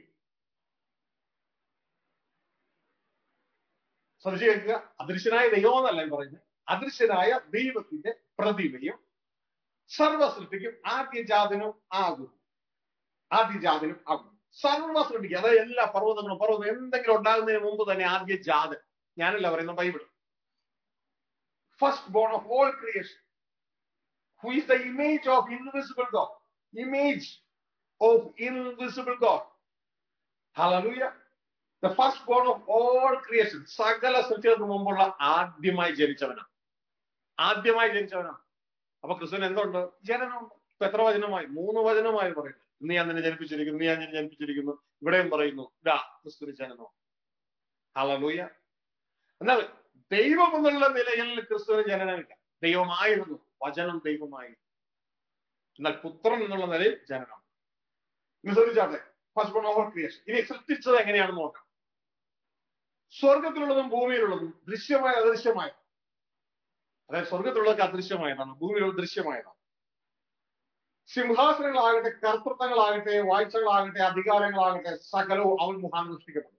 ശ്രദ്ധിച്ചു കേൾക്കുക അദൃശ്യനായ ദൈവം എന്നല്ല ഞാൻ പറയുന്നത് അദൃശ്യനായ ദൈവത്തിന്റെ പ്രതിമയും സർവസൃഷ്ടിക്കും ആദ്യജാതനും ആകുന്നു ആദ്യജാതനും ആകുന്നു സർവസൃഷ്ടിക്കും അതായത് എല്ലാ പർവ്വതങ്ങളും പർവ്വതം എന്തെങ്കിലും ഉണ്ടാകുന്നതിന് മുമ്പ് തന്നെ ആദ്യ ജാതൻ ഞാനല്ല പറയുന്ന Bible first born of all creation who is the image of invisible God image of invisible God hallelujah the first born of all creation സകല സൃഷ്ടികൾക്ക് മുമ്പുള്ള ആദ്യമായി ജനിച്ചവനാണ് ആദ്യമായി ജനിച്ചവനാണ് അപ്പൊ ക്രിസ്തുവിന് എന്തുണ്ട് ജനനമുണ്ട് ഇപ്പൊ എത്ര വചനമായി മൂന്ന് വചനമായി പറയുന്നു ഇന്ന് ഞാൻ നിന്നെ ജനിപ്പിച്ചിരിക്കുന്നു ഇന്ന് ഞാൻ നിന്നെ ജനിപ്പിച്ചിരിക്കുന്നു ഇവിടെയും പറയുന്നു ഇതാ ക്രിസ്തുവിന് ജനനം ഹലലൂയ എന്നാൽ ദൈവം എന്നുള്ള നിലയിൽ ക്രിസ്തുവിന് ജനനമില്ല ദൈവമായിരുന്നു വചനം ദൈവമായി എന്നാൽ പുത്രൻ എന്നുള്ള നിലയിൽ ജനനം ഇനി ശ്രദ്ധിച്ചാട്ടെ ഫസ്റ്റ് ബോൺ ഓവർ ക്രിയേഷൻ ഇനി സൃഷ്ടിച്ചത് എങ്ങനെയാണെന്ന് നോക്കാം സ്വർഗത്തിലുള്ളതും ഭൂമിയിലുള്ളതും ദൃശ്യമായ അദൃശ്യമായ അതായത് സ്വർഗത്തിലുള്ളതൊക്കെ അദൃശ്യമായതാണ് ഭൂമിയിലുള്ള ദൃശ്യമായതാണ് സിംഹാസനങ്ങളാകട്ടെ കർത്തൃത്വങ്ങളാകട്ടെ വാഴ്ചകളാകട്ടെ അധികാരങ്ങളാകട്ടെ സകലവും അവൻ മുഖാന്തരം സൃഷ്ടിക്കപ്പെട്ടു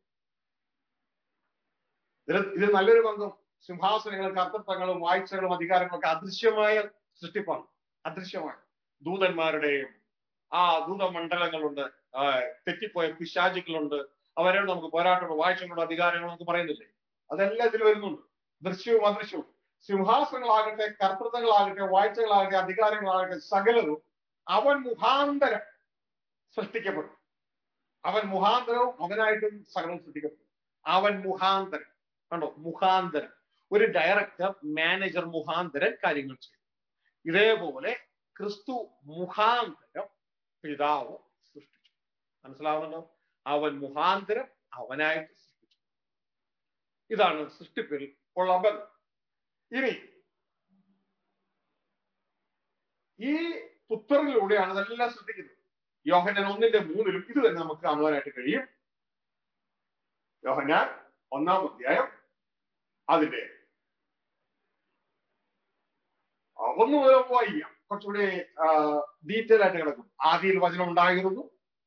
ഇതിൽ ഇതിൽ നല്ലൊരു പങ്കും സിംഹാസനങ്ങളും കർത്തൃത്വങ്ങളും വാഴ്ചകളും അധികാരങ്ങളും ഒക്കെ അദൃശ്യമായ സൃഷ്ടിപ്പാണ് അദൃശ്യമായ ദൂതന്മാരുടെയും ആ ദൂതമണ്ഡലങ്ങളുണ്ട് ആ, തെറ്റിപ്പോയ പിശാചുക്കളുണ്ട് അവരോട് നമുക്ക് പോരാട്ടമുണ്ട് വാഴ്ചകളുണ്ട് അധികാരങ്ങളും നമുക്ക് പറയുന്നില്ലേ അതെല്ലാം ഇതിൽ വരുന്നുണ്ട് ദൃശ്യവും അദൃശ്യവും സിംഹാസനങ്ങളാകട്ടെ കർത്തൃത്വങ്ങളാകട്ടെ വാഴ്ചകളാകട്ടെ അധികാരങ്ങളാകട്ടെ സകലവും അവൻ മുഖാന്തരം സൃഷ്ടിക്കപ്പെട്ടു അവൻ മുഖാന്തരവും അവനായിട്ടും സകലവും സൃഷ്ടിക്കപ്പെട്ടു അവൻ മുഖാന്തരം കണ്ടോ മുഖാന്തരം ഒരു ഡയറക്ടർ മാനേജർ മുഖാന്തരം കാര്യങ്ങൾ ചെയ്യും ഇതേപോലെ ക്രിസ്തു മുഖാന്തരം പിതാവ് സൃഷ്ടിച്ചു മനസ്സിലാവുന്നുണ്ടോ അവൻ മുഖാന്തരം അവനായിട്ട് സൃഷ്ടിച്ചു ഇതാണ് സൃഷ്ടിപ്പിൽ ഉള്ള ബന്ധം ഇനി ഈ പുത്രനിലൂടെയാണ് ഇതെല്ലാം സൃഷ്ടിക്കുന്നത് യോഹന്നാൻ ഒന്നിന്റെ മൂന്നിലും ഇത് തന്നെ നമുക്ക് കാണുവാനായിട്ട് കഴിയും യോഹന്നാൻ ഒന്നാം അധ്യായം അതിന്റെ ആ, ഒന്ന് മുതൽ നമുക്ക് വായിക്കാം കുറച്ചുകൂടി ഡീറ്റെയിൽ ആയിട്ട് കിടക്കും ആദിയിൽ വചനം ഉണ്ടായിരുന്നു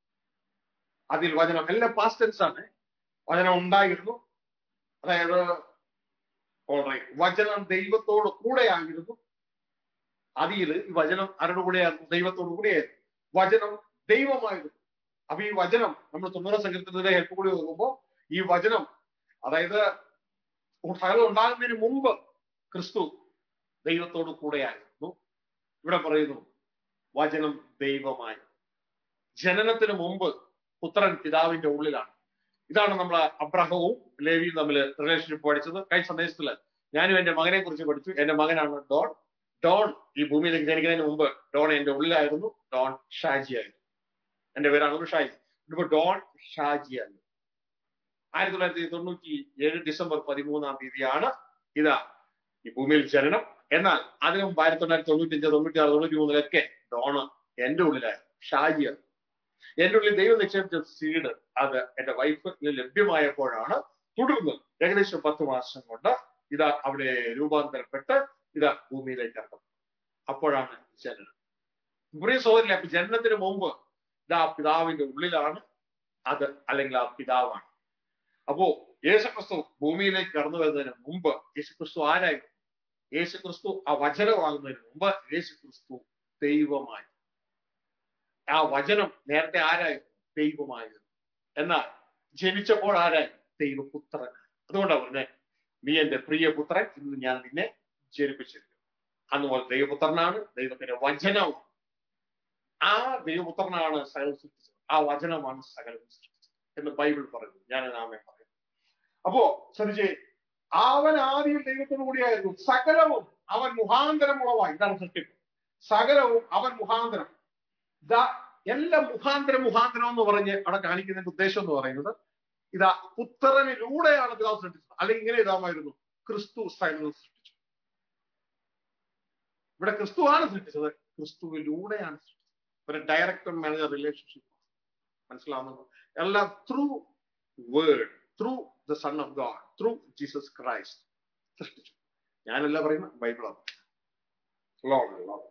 അതിൽ വചനം എല്ലാം പാസ്റ്റ് ടെൻസ് ആണ് വചനം ഉണ്ടായിരുന്നു അതായത് ഓൾറൈറ്റ് വചനം ദൈവത്തോട് കൂടെയായിരുന്നു അതിൽ ഈ വചനം ആരുടെ കൂടെയായിരുന്നു ദൈവത്തോട് കൂടെയായിരുന്നു വചനം ദൈവമായിരുന്നു അപ്പൊ ഈ വചനം നമ്മൾ തൊണ്ണൂറ് സങ്കീർത്തനത്തിന്റെ ഹെൽപ്പ് കൂടി നോക്കുമ്പോൾ ഈ വചനം അതായത് സകലം ഉണ്ടാകുന്നതിന് മുമ്പ് ക്രിസ്തു ദൈവത്തോട് കൂടെയായിരുന്നു ഇവിടെ പറയുന്നു വചനം ദൈവമായി ജനനത്തിന് മുമ്പ് പുത്രൻ പിതാവിന്റെ ഉള്ളിലാണ് ഇതാണ് നമ്മൾ അബ്രഹവും ലേവിയും തമ്മിൽ റിലേഷൻഷിപ്പ് പഠിച്ചത് കഴിഞ്ഞ സന്ദേശത്തില് ഞാനും എന്റെ മകനെ കുറിച്ച് പഠിച്ചു എന്റെ മകനാണ് ഡോൺ ഡോൺ ഈ ഭൂമിയിലേക്ക് ജനിക്കുന്നതിന് മുമ്പ് ഡോൺ എന്റെ ഉള്ളിലായിരുന്നു ഡോൺ ഷാജി ആയിരുന്നു എന്റെ പേരാണ് ഷാജി ഇപ്പൊ ഡോൺ ഷാജി ആയിരുന്നു ആയിരത്തി തൊള്ളായിരത്തി തൊണ്ണൂറ്റി ഏഴ് ഡിസംബർ പതിമൂന്നാം തീയതിയാണ് ഇതാ ഈ ഭൂമിയിൽ ജനനം എന്നാൽ അതിനു മുമ്പ് ആയിരത്തി തൊള്ളായിരത്തി തൊണ്ണൂറ്റി അഞ്ച് തൊണ്ണൂറ്റി ആറ് തൊണ്ണൂറ്റി മൂന്നിലൊക്കെ ഡോണ് എന്റെ ഉള്ളിലായിരുന്നു ഷാജിയാണ് എന്റെ ഉള്ളിൽ ദൈവം നിക്ഷേപിച്ച സീഡ് അത് എന്റെ വൈഫിന് ലഭ്യമായപ്പോഴാണ് തുടർന്ന് ഏകദേശം പത്ത് മാസം കൊണ്ട് ഇതാ അവിടെ രൂപാന്തരപ്പെട്ട് ഇതാ ഭൂമിയിലേക്ക് ഇറങ്ങും അപ്പോഴാണ് ജനനം പ്രിയ സഹോദരൻ അപ്പൊ ജനനത്തിന് മുമ്പ് ഇതാ പിതാവിന്റെ ഉള്ളിലാണ് അത് അല്ലെങ്കിൽ ആ പിതാവാണ് അപ്പോ യേശുക്രിസ്തു ഭൂമിയിലേക്ക് കടന്നു വരുന്നതിന് മുമ്പ് യേശുക്രിസ്തു ആരായിരുന്നു യേശുക്രിസ്തു ആ വചനമാകുന്നതിന് മുമ്പ് യേശുക്രിസ്തു ദൈവമായി ആ വചനം നേരത്തെ ആരായിരുന്നു ദൈവമായിരുന്നു എന്നാൽ ജനിച്ചപ്പോൾ ആരായി ദൈവപുത്രനായി അതുകൊണ്ടാണ് പറഞ്ഞത് നീ എന്റെ പ്രിയപുത്രൻ ഇന്ന് ഞാൻ നിന്നെ ജനിപ്പിച്ചിരിക്കുന്നു അതുപോലെ ദൈവപുത്രനാണ് ദൈവത്തിന്റെ വചനമാണ് ആ ദൈവപുത്രനാണ് സകലം സൃഷ്ടിച്ചത് ആ വചനമാണ് സകലം സൃഷ്ടിച്ചത് എന്ന് ബൈബിൾ പറയുന്നു ഞാൻ നാമേ പറയുന്നു അപ്പോ ശ്രദ്ധിച്ചേ അവൻ ആദ്യം ദൈവത്തോടു കൂടിയായിരുന്നു സകലവും അവൻ മുഖാന്തരം ഉളവായി ഇതാണ് സൃഷ്ടിപ്പ് സകലവും അവൻ മുഖാന്തരം ഇതാ എല്ലാ മുഖാന്തരം മുഖാന്തരം എന്ന് പറഞ്ഞ് അവിടെ കാണിക്കുന്നതിന്റെ ഉദ്ദേശം എന്ന് പറയുന്നത് ഇതാ പുത്രനിലൂടെയാണ് പിതാവ് സൃഷ്ടിച്ചത് അല്ലെങ്കിൽ ഇങ്ങനെ ഇതാമായിരുന്നു ക്രിസ്തു സകലവും സൃഷ്ടിച്ചു ഇവിടെ ക്രിസ്തുവാണ് സൃഷ്ടിച്ചത് ക്രിസ്തുവിലൂടെയാണ് സൃഷ്ടിച്ചത് ഒരു ഡയറക്ടർ മാനേജർ റിലേഷൻഷിപ്പ് മനസ്സിലാവുന്നു എല്ലാം through word through the son of God through Jesus Christ സൃഷ്ടിച്ചു ഞാനല്ല പറയുന്ന ബൈബിളാണ് ലോഡ് ലോഡ്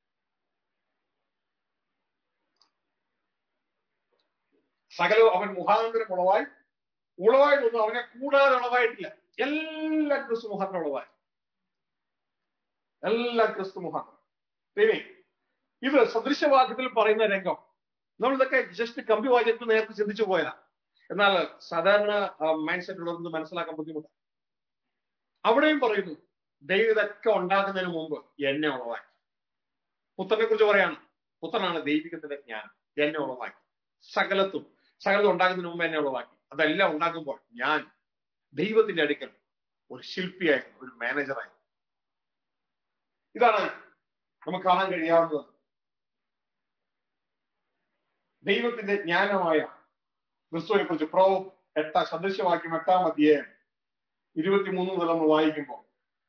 സകലവും അവൻ മുഖാന്തരം ഉളവായി ഉളവായിട്ടൊന്നും അവനെ കൂടാതെ ഉളവായിട്ടില്ല എല്ലാം ക്രിസ്തു മുഖാന്തരം ഉളവായി എല്ലാം ക്രിസ്തു മുഖാന്തരം ഇനി ഇത് സദൃശവാക്യത്തിൽ പറയുന്ന രംഗം നമ്മളിതൊക്കെ ജസ്റ്റ് കമ്പി വാചകത്തിൽ നേരത്തെ ചിന്തിച്ചു പോയതാ എന്നാൽ സാധാരണ മൈൻഡ് സെറ്റ് ഉള്ളവർക്ക് മനസ്സിലാക്കാൻ ബുദ്ധിമുട്ട് അവിടെയും പറയുന്നു ദൈവം ഇതൊക്കെ ഉണ്ടാക്കുന്നതിന് മുമ്പ് എന്നെ ഉളവാക്കി പുത്രനെ കുറിച്ച് പറയാണ് പുത്രനാണ് ദൈവികത്തിന്റെ ജ്ഞാനം എന്നെ ഉളവാക്കി സകലത്തും സകലത്തും ഉണ്ടാക്കുന്നതിന് മുമ്പ് എന്നെ ഉളവാക്കി അതെല്ലാം ഉണ്ടാക്കുമ്പോൾ ഞാൻ ദൈവത്തിന്റെ അടുക്കൽ ഒരു ശില്പിയായിരുന്നു ഒരു മാനേജറായി ഇതാണ് നമുക്ക് കാണാൻ കഴിയാവുന്നത് ദൈവത്തിന്റെ ജ്ഞാനമായ ക്രിസ്തുവിനെ കുറിച്ച് പ്രോ എട്ട സദൃശ്യവാക്യം എട്ടാം അധ്യായം ഇരുപത്തിമൂന്ന് മുതൽ നമ്മൾ വായിക്കുമ്പോൾ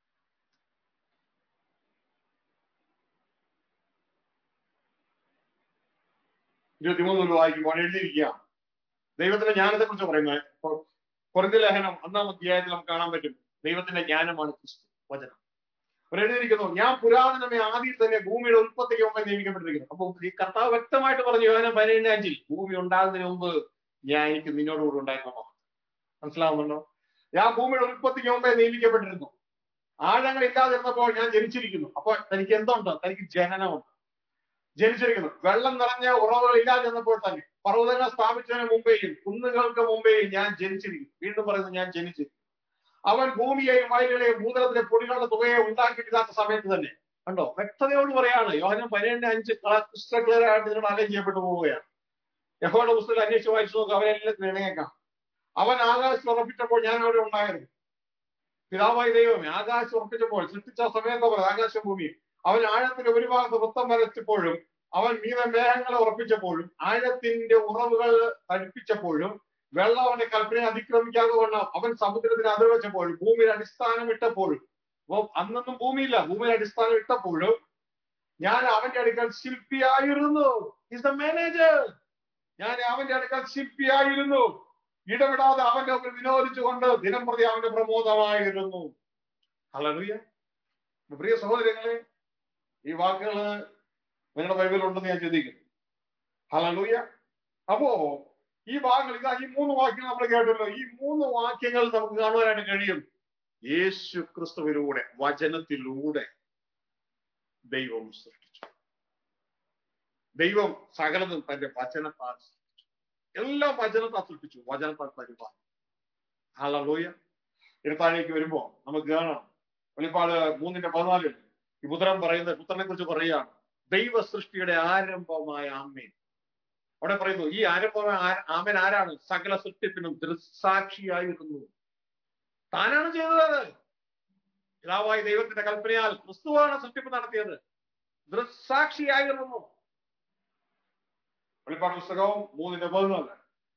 ഇരുപത്തിമൂന്ന് മുതൽ വായിക്കുമ്പോൾ എഴുതിയിരിക്കുക ദൈവത്തിന്റെ ജ്ഞാനത്തെ കുറിച്ച് പറയുന്നത് കുറഞ്ഞ ലേഖനം ഒന്നാം അധ്യായത്തിൽ നമുക്ക് കാണാൻ പറ്റും ദൈവത്തിന്റെ ജ്ഞാനമാണ് ക്രിസ്തു വചനം അവർ എഴുതിയിരിക്കുന്നു ഞാൻ പുരാതനമേ ആദ്യം തന്നെ ഭൂമിയുടെ ഉൽപ്പത്തിക്ക് മുമ്പേ നിയമിക്കപ്പെട്ടിരിക്കുന്നു അപ്പൊ ഈ കർത്താവ് വ്യക്തമായിട്ട് പറഞ്ഞു യോഹനം പതിനേഴ് അഞ്ചിൽ ഭൂമി ഉണ്ടാകുന്നതിന് മുമ്പ് ഞാൻ എനിക്ക് നിന്നോടുകൂടി ഉണ്ടായിരുന്നോ മനസ്സിലാവുന്നുണ്ടോ ഞാൻ ഭൂമിയുടെ ഉൽപ്പത്തിക്ക് മുമ്പേ നിയമിക്കപ്പെട്ടിരുന്നു ആഴങ്ങൾ ഇല്ലാതിരുന്നപ്പോൾ ഞാൻ ജനിച്ചിരിക്കുന്നു അപ്പോൾ തനിക്ക് എന്തുണ്ട് തനിക്ക് ജനനമുണ്ട് ജനിച്ചിരിക്കുന്നു വെള്ളം നിറഞ്ഞ ഉറവുകൾ ഇല്ലാതിരുന്നപ്പോൾ തന്നെ പർവ്വതങ്ങൾ സ്ഥാപിച്ചതിന് മുമ്പേയും കുന്നുകൾക്ക് മുമ്പേയും ഞാൻ ജനിച്ചിരിക്കുന്നു വീണ്ടും പറയുന്നു ഞാൻ ജനിച്ചിരിക്കുന്നു അവൻ ഭൂമിയെയും വയലുകളെയും ഭൂതലത്തിലെ പൊടികളുടെ തുകയെ ഉണ്ടാക്കിയിട്ടില്ലാത്ത സമയത്ത് തന്നെ കണ്ടോ വ്യക്തതയോട് പറയാണ് യോഹനം പതിനേഴിന് അഞ്ച് ക്രിസ്റ്റൽ ക്ലിയർ ആയിട്ട് ഇതിനോട് അലയം ചെയ്യപ്പെട്ടു പോവുകയാണ് യഹോയുടെ പുസ്തകം അന്വേഷിച്ച് വായിച്ചു നോക്കുക അവരെല്ലാം ഇണയേക്കാം അവൻ ആകാശത്ത് ഉറപ്പിച്ചപ്പോൾ ഞാൻ അവിടെ ഉണ്ടായിരുന്നു പിതാവായി ദൈവമേ ആകാശം ഉറപ്പിച്ചപ്പോൾ സൃഷ്ടിച്ച സമയത്ത് പോലെ ആകാശം ഭൂമി അവൻ ആഴത്തിന്റെ ഒരു ഭാഗത്ത് വൃത്തം വരച്ചപ്പോഴും അവൻ മീത മേഘങ്ങളെ ഉറപ്പിച്ചപ്പോഴും ആഴത്തിന്റെ ഉറവുകൾ തടിപ്പിച്ചപ്പോഴും വെള്ളം അവന്റെ കൽപ്പനയെ അതിക്രമിക്കാതെ വണ്ണം അവൻ സമുദ്രത്തിന് അതിർ വെച്ചപ്പോഴും ഭൂമിയുടെ അടിസ്ഥാനം ഇട്ടപ്പോഴും അപ്പൊ അന്നൊന്നും ഭൂമിയില്ല ഭൂമിയുടെ അടിസ്ഥാനം ഇട്ടപ്പോഴും ഞാൻ അവന്റെ അടുക്കൽ ശില്പിയായിരുന്നു ഇസ് ദ മാനേജർ ഞാൻ അവന്റെ അടുക്കൽ ശില്പിയായിരുന്നു ഇടപെടാതെ അവന്റെ മുമ്പിൽ വിനോദിച്ചുകൊണ്ട് ദിനം പ്രതി അവന്റെ പ്രമോദമായിരുന്നു ഹലറിയ പ്രിയ സഹോദരങ്ങളെ ഈ വാക്കുകൾ നിങ്ങളുടെ ബൈബിളിൽ ഉണ്ടെന്ന് ഞാൻ ചിന്തിക്കുന്നു ഹലലൂയ അപ്പോ ഈ ഭാഗങ്ങൾ ഇതാ ഈ മൂന്ന് വാക്യങ്ങൾ നമ്മൾ കേട്ടല്ലോ ഈ മൂന്ന് വാക്യങ്ങൾ നമുക്ക് കാണുവാനായിട്ട് കഴിയും യേശു ക്രിസ്തുവിലൂടെ വചനത്തിലൂടെ ദൈവം സൃഷ്ടിച്ചു ദൈവം സകലതും തന്റെ വചനത്താൽ സൃഷ്ടിച്ചു എല്ലാം വചനത്താൽ സൃഷ്ടിച്ചു വചനത്താൽ പരിപാടി ഹലലൂയ ഇരുത്താഴേക്ക് വരുമ്പോ നമുക്ക് കാണാം വെളിപ്പാട് മൂന്നിന്റെ പതിനാലിൽ ഈ പുത്രൻ പറയുന്നത് പുത്രനെ കുറിച്ച് പറയുകയാണ് ദൈവ സൃഷ്ടിയുടെ ആരംഭമായ ആമേൻ അവിടെ പറയുന്നു ഈ ആരംഭമായ ആമൻ ആരാണ് സകല സൃഷ്ടിപ്പിനും ദൃസാക്ഷിയായിരുന്നു താനാണ് ചെയ്തത് പിതാവായ ദൈവത്തിന്റെ കൽപ്പനയാൽ ക്രിസ്തുവാണ് സൃഷ്ടിപ്പ് നടത്തിയത് ദൃസാക്ഷിയായിരുന്നു വെളിപ്പാട് പുസ്തകവും മൂന്നിന്റെ പതിനാല്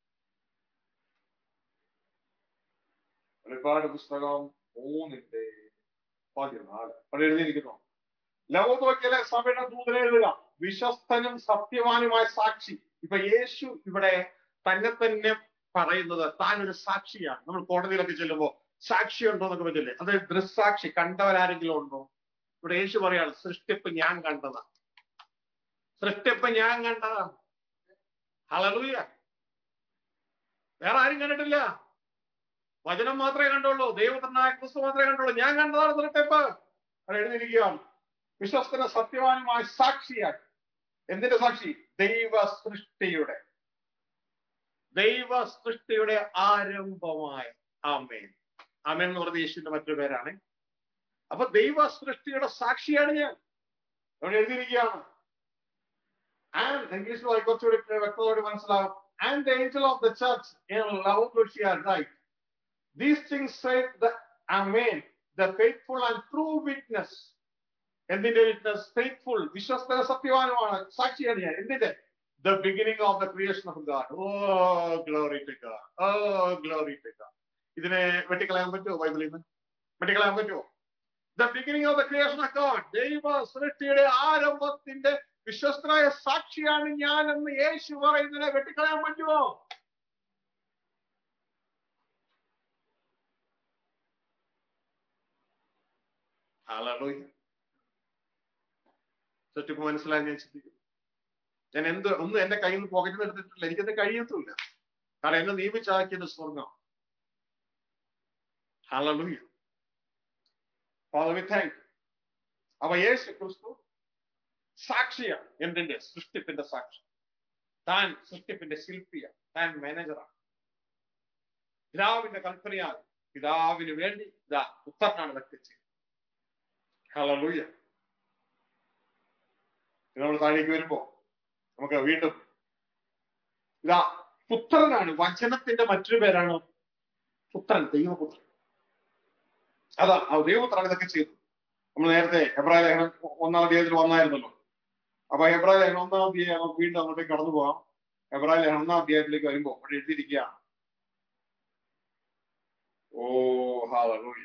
വെളിപ്പാട് പുസ്തകം മൂന്നിന്റെ പതിനാല് അവിടെ എഴുതിയിരിക്കുന്നു ലവോദോക്കിലെ സഭയുടെ ദൂതനെ എഴുതുക വിശ്വസ്തനും സത്യവാനുമായ സാക്ഷി ഇപ്പൊ യേശു ഇവിടെ തന്നെ തന്നെ പറയുന്നത് താൻ ഒരു സാക്ഷിയാണ് നമ്മൾ കോടതിയിലൊക്കെ ചെല്ലുമ്പോൾ സാക്ഷി ഉണ്ടോ എന്നൊക്കെ പറ്റില്ലേ അത് ദൃസാക്ഷി കണ്ടവരാരെങ്കിലും ഉണ്ടോ ഇവിടെ യേശു പറയാണ് സൃഷ്ടിപ്പ് ഞാൻ കണ്ടതാ സൃഷ്ടിപ്പ് ഞാൻ കണ്ടതാ ഹളറിയ വേറെ ആരും കണ്ടിട്ടില്ല വചനം മാത്രമേ കണ്ടുള്ളൂ ദൈവത്തിനായ ക്രിസ്തു മാത്രമേ കണ്ടുള്ളൂ ഞാൻ കണ്ടതാണ് സൃഷ്ടിപ്പ് അവിടെ എഴുതിയിരിക്കുകയാണ് വിശ്വസ്തന സത്യവാനുമായ സാക്ഷിയാണ് എന്തിന്റെ സാക്ഷി ദൈവ സൃഷ്ടിയുടെ ദൈവ സൃഷ്ടിയുടെ ആരംഭമായ ആമേൻ ആമേൻ എന്ന് പറഞ്ഞ യേശുവിന്റെ മറ്റൊരു പേരാണ് അപ്പൊ ദൈവ സൃഷ്ടിയുടെ സാക്ഷിയാണ് ഞാൻ അവിടെ എഴുതിയിരിക്കുകയാണ് ആൻഡ് ഇംഗ്ലീഷിൽ കുറച്ചുകൂടി വ്യക്തതയോട് മനസ്സിലാവും and the angel of the church in love write these things say the amen the faithful and true witness എന്തിന്റെ വിറ്റ്നസ് ഫെയ്ത്ത്ഫുൾ വിശ്വസ്ത സത്യവാനുമാണ് സാക്ഷിയാണ് ഞാൻ എന്തിന്റെ the beginning of the creation of God oh glory to God oh glory to God ഇതിനെ വെട്ടിക്കളയാൻ പറ്റുമോ ബൈബിളിൽ നിന്ന് വെട്ടിക്കളയാൻ പറ്റുമോ the beginning of the creation of God ദൈവ സൃഷ്ടിയുടെ ആരംഭത്തിന്റെ വിശ്വസ്തനായ സാക്ഷിയാണ് ഞാൻ എന്ന് യേശു പറയുന്നതിനെ വെട്ടിക്കളയാൻ പറ്റുമോ Hallelujah. ചുറ്റിപ്പ് മനസ്സിലായി ഞാൻ ചിന്തിക്കുന്നു ഞാൻ എന്ത് ഒന്നും എന്റെ കയ്യിൽ നിന്ന് പോക്കറ്റിൽ നിന്ന് എടുത്തിട്ടില്ല എനിക്കത് കഴിയത്തുമില്ല കാരണം എന്നെ നിയമിച്ചാക്കിയത് സ്വർഗം Hallelujah. Father, we thank you. അവ യേശു ക്രിസ്തു സാക്ഷിയാണ് എന്തിന്റെ സൃഷ്ടിപ്പിന്റെ സാക്ഷി താൻ സൃഷ്ടിപ്പിന്റെ ശില്പിയാണ് താൻ മാനേജറാണ് പിതാവിന്റെ കൽപ്പനയാൽ പിതാവിന് വേണ്ടി ഇതാ പുത്രനാണ് ഇതൊക്കെ ചെയ്യുന്നത് ഹലലൂയ നമ്മൾ താഴേക്ക് വരുമ്പോ നമുക്ക് വീണ്ടും ഇതാ പുത്രനാണ് വചനത്തിന്റെ മറ്റൊരു പേരാണ് പുത്രൻ ദൈവപുത്രൻ അതാ ആ ദൈവപുത്രനാണ് ഇതൊക്കെ ചെയ്തത് നമ്മൾ നേരത്തെ എബ്രാഹിം ലേഖനം ഒന്നാം അധ്യായത്തിൽ വന്നായിരുന്നല്ലോ അപ്പൊ എബ്രാഹിം ലേഖനം ഒന്നാം അധ്യായം നമുക്ക് വീണ്ടും അങ്ങോട്ടേക്ക് കടന്നു പോകാം എബ്രാഹിം ലേഖനം ഒന്നാം അധ്യായത്തിലേക്ക് വരുമ്പോ അവിടെ എഴുതിയിരിക്കുകയാണ് ഓ ഹാലൂയ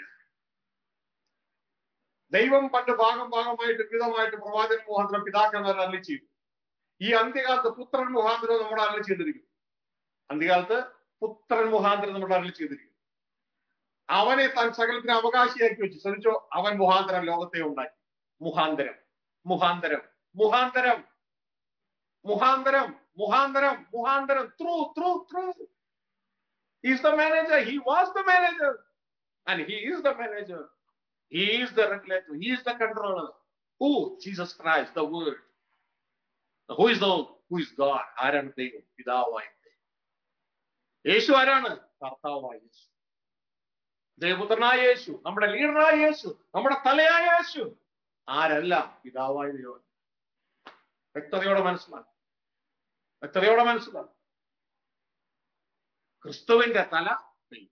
ദൈവം പണ്ട് ഭാഗം ഭാഗമായിട്ട് വിധമായിട്ട് പ്രവാചകൻ മുഖാന്തരം പിതാക്കന്മാർ അരളി ചെയ്തു ഈ അന്ത്യകാലത്ത് പുത്രൻ മുഖാന്തരം നമ്മുടെ അരളി ചെയ്തിരിക്കുന്നു അന്ത്യകാലത്ത് പുത്രൻ മുഖാന്തരം നമ്മുടെ അരളി ചെയ്തിരിക്കുന്നു അവനെ താൻ സകലത്തിന് അവകാശിയാക്കി വെച്ചു ശ്രമിച്ചോ അവൻ മുഖാന്തരം ലോകത്തെ ഉണ്ടാക്കി മുഖാന്തരം മുഖാന്തരം മുഖാന്തരം മുഖാന്തരം മുഖാന്തരം മുഖാന്തരം through through through is the manager he was the manager and he is the manager he is the regulator he is the controller who Jesus Christ the word who is the who is God ആരാണ് ദൈവം പിതാവായ ദൈവം യേശു ആരാണ് കർത്താവായ യേശു ദൈവപുത്രനായ യേശു നമ്മുടെ ലീഡറായ യേശു നമ്മുടെ തലയായ യേശു ആരല്ല പിതാവായ ദൈവം വ്യക്തതയോടെ മനസ്സിലാക്കും വ്യക്തതയോടെ മനസ്സിലാക്കും ക്രിസ്തുവിന്റെ തല ദൈവം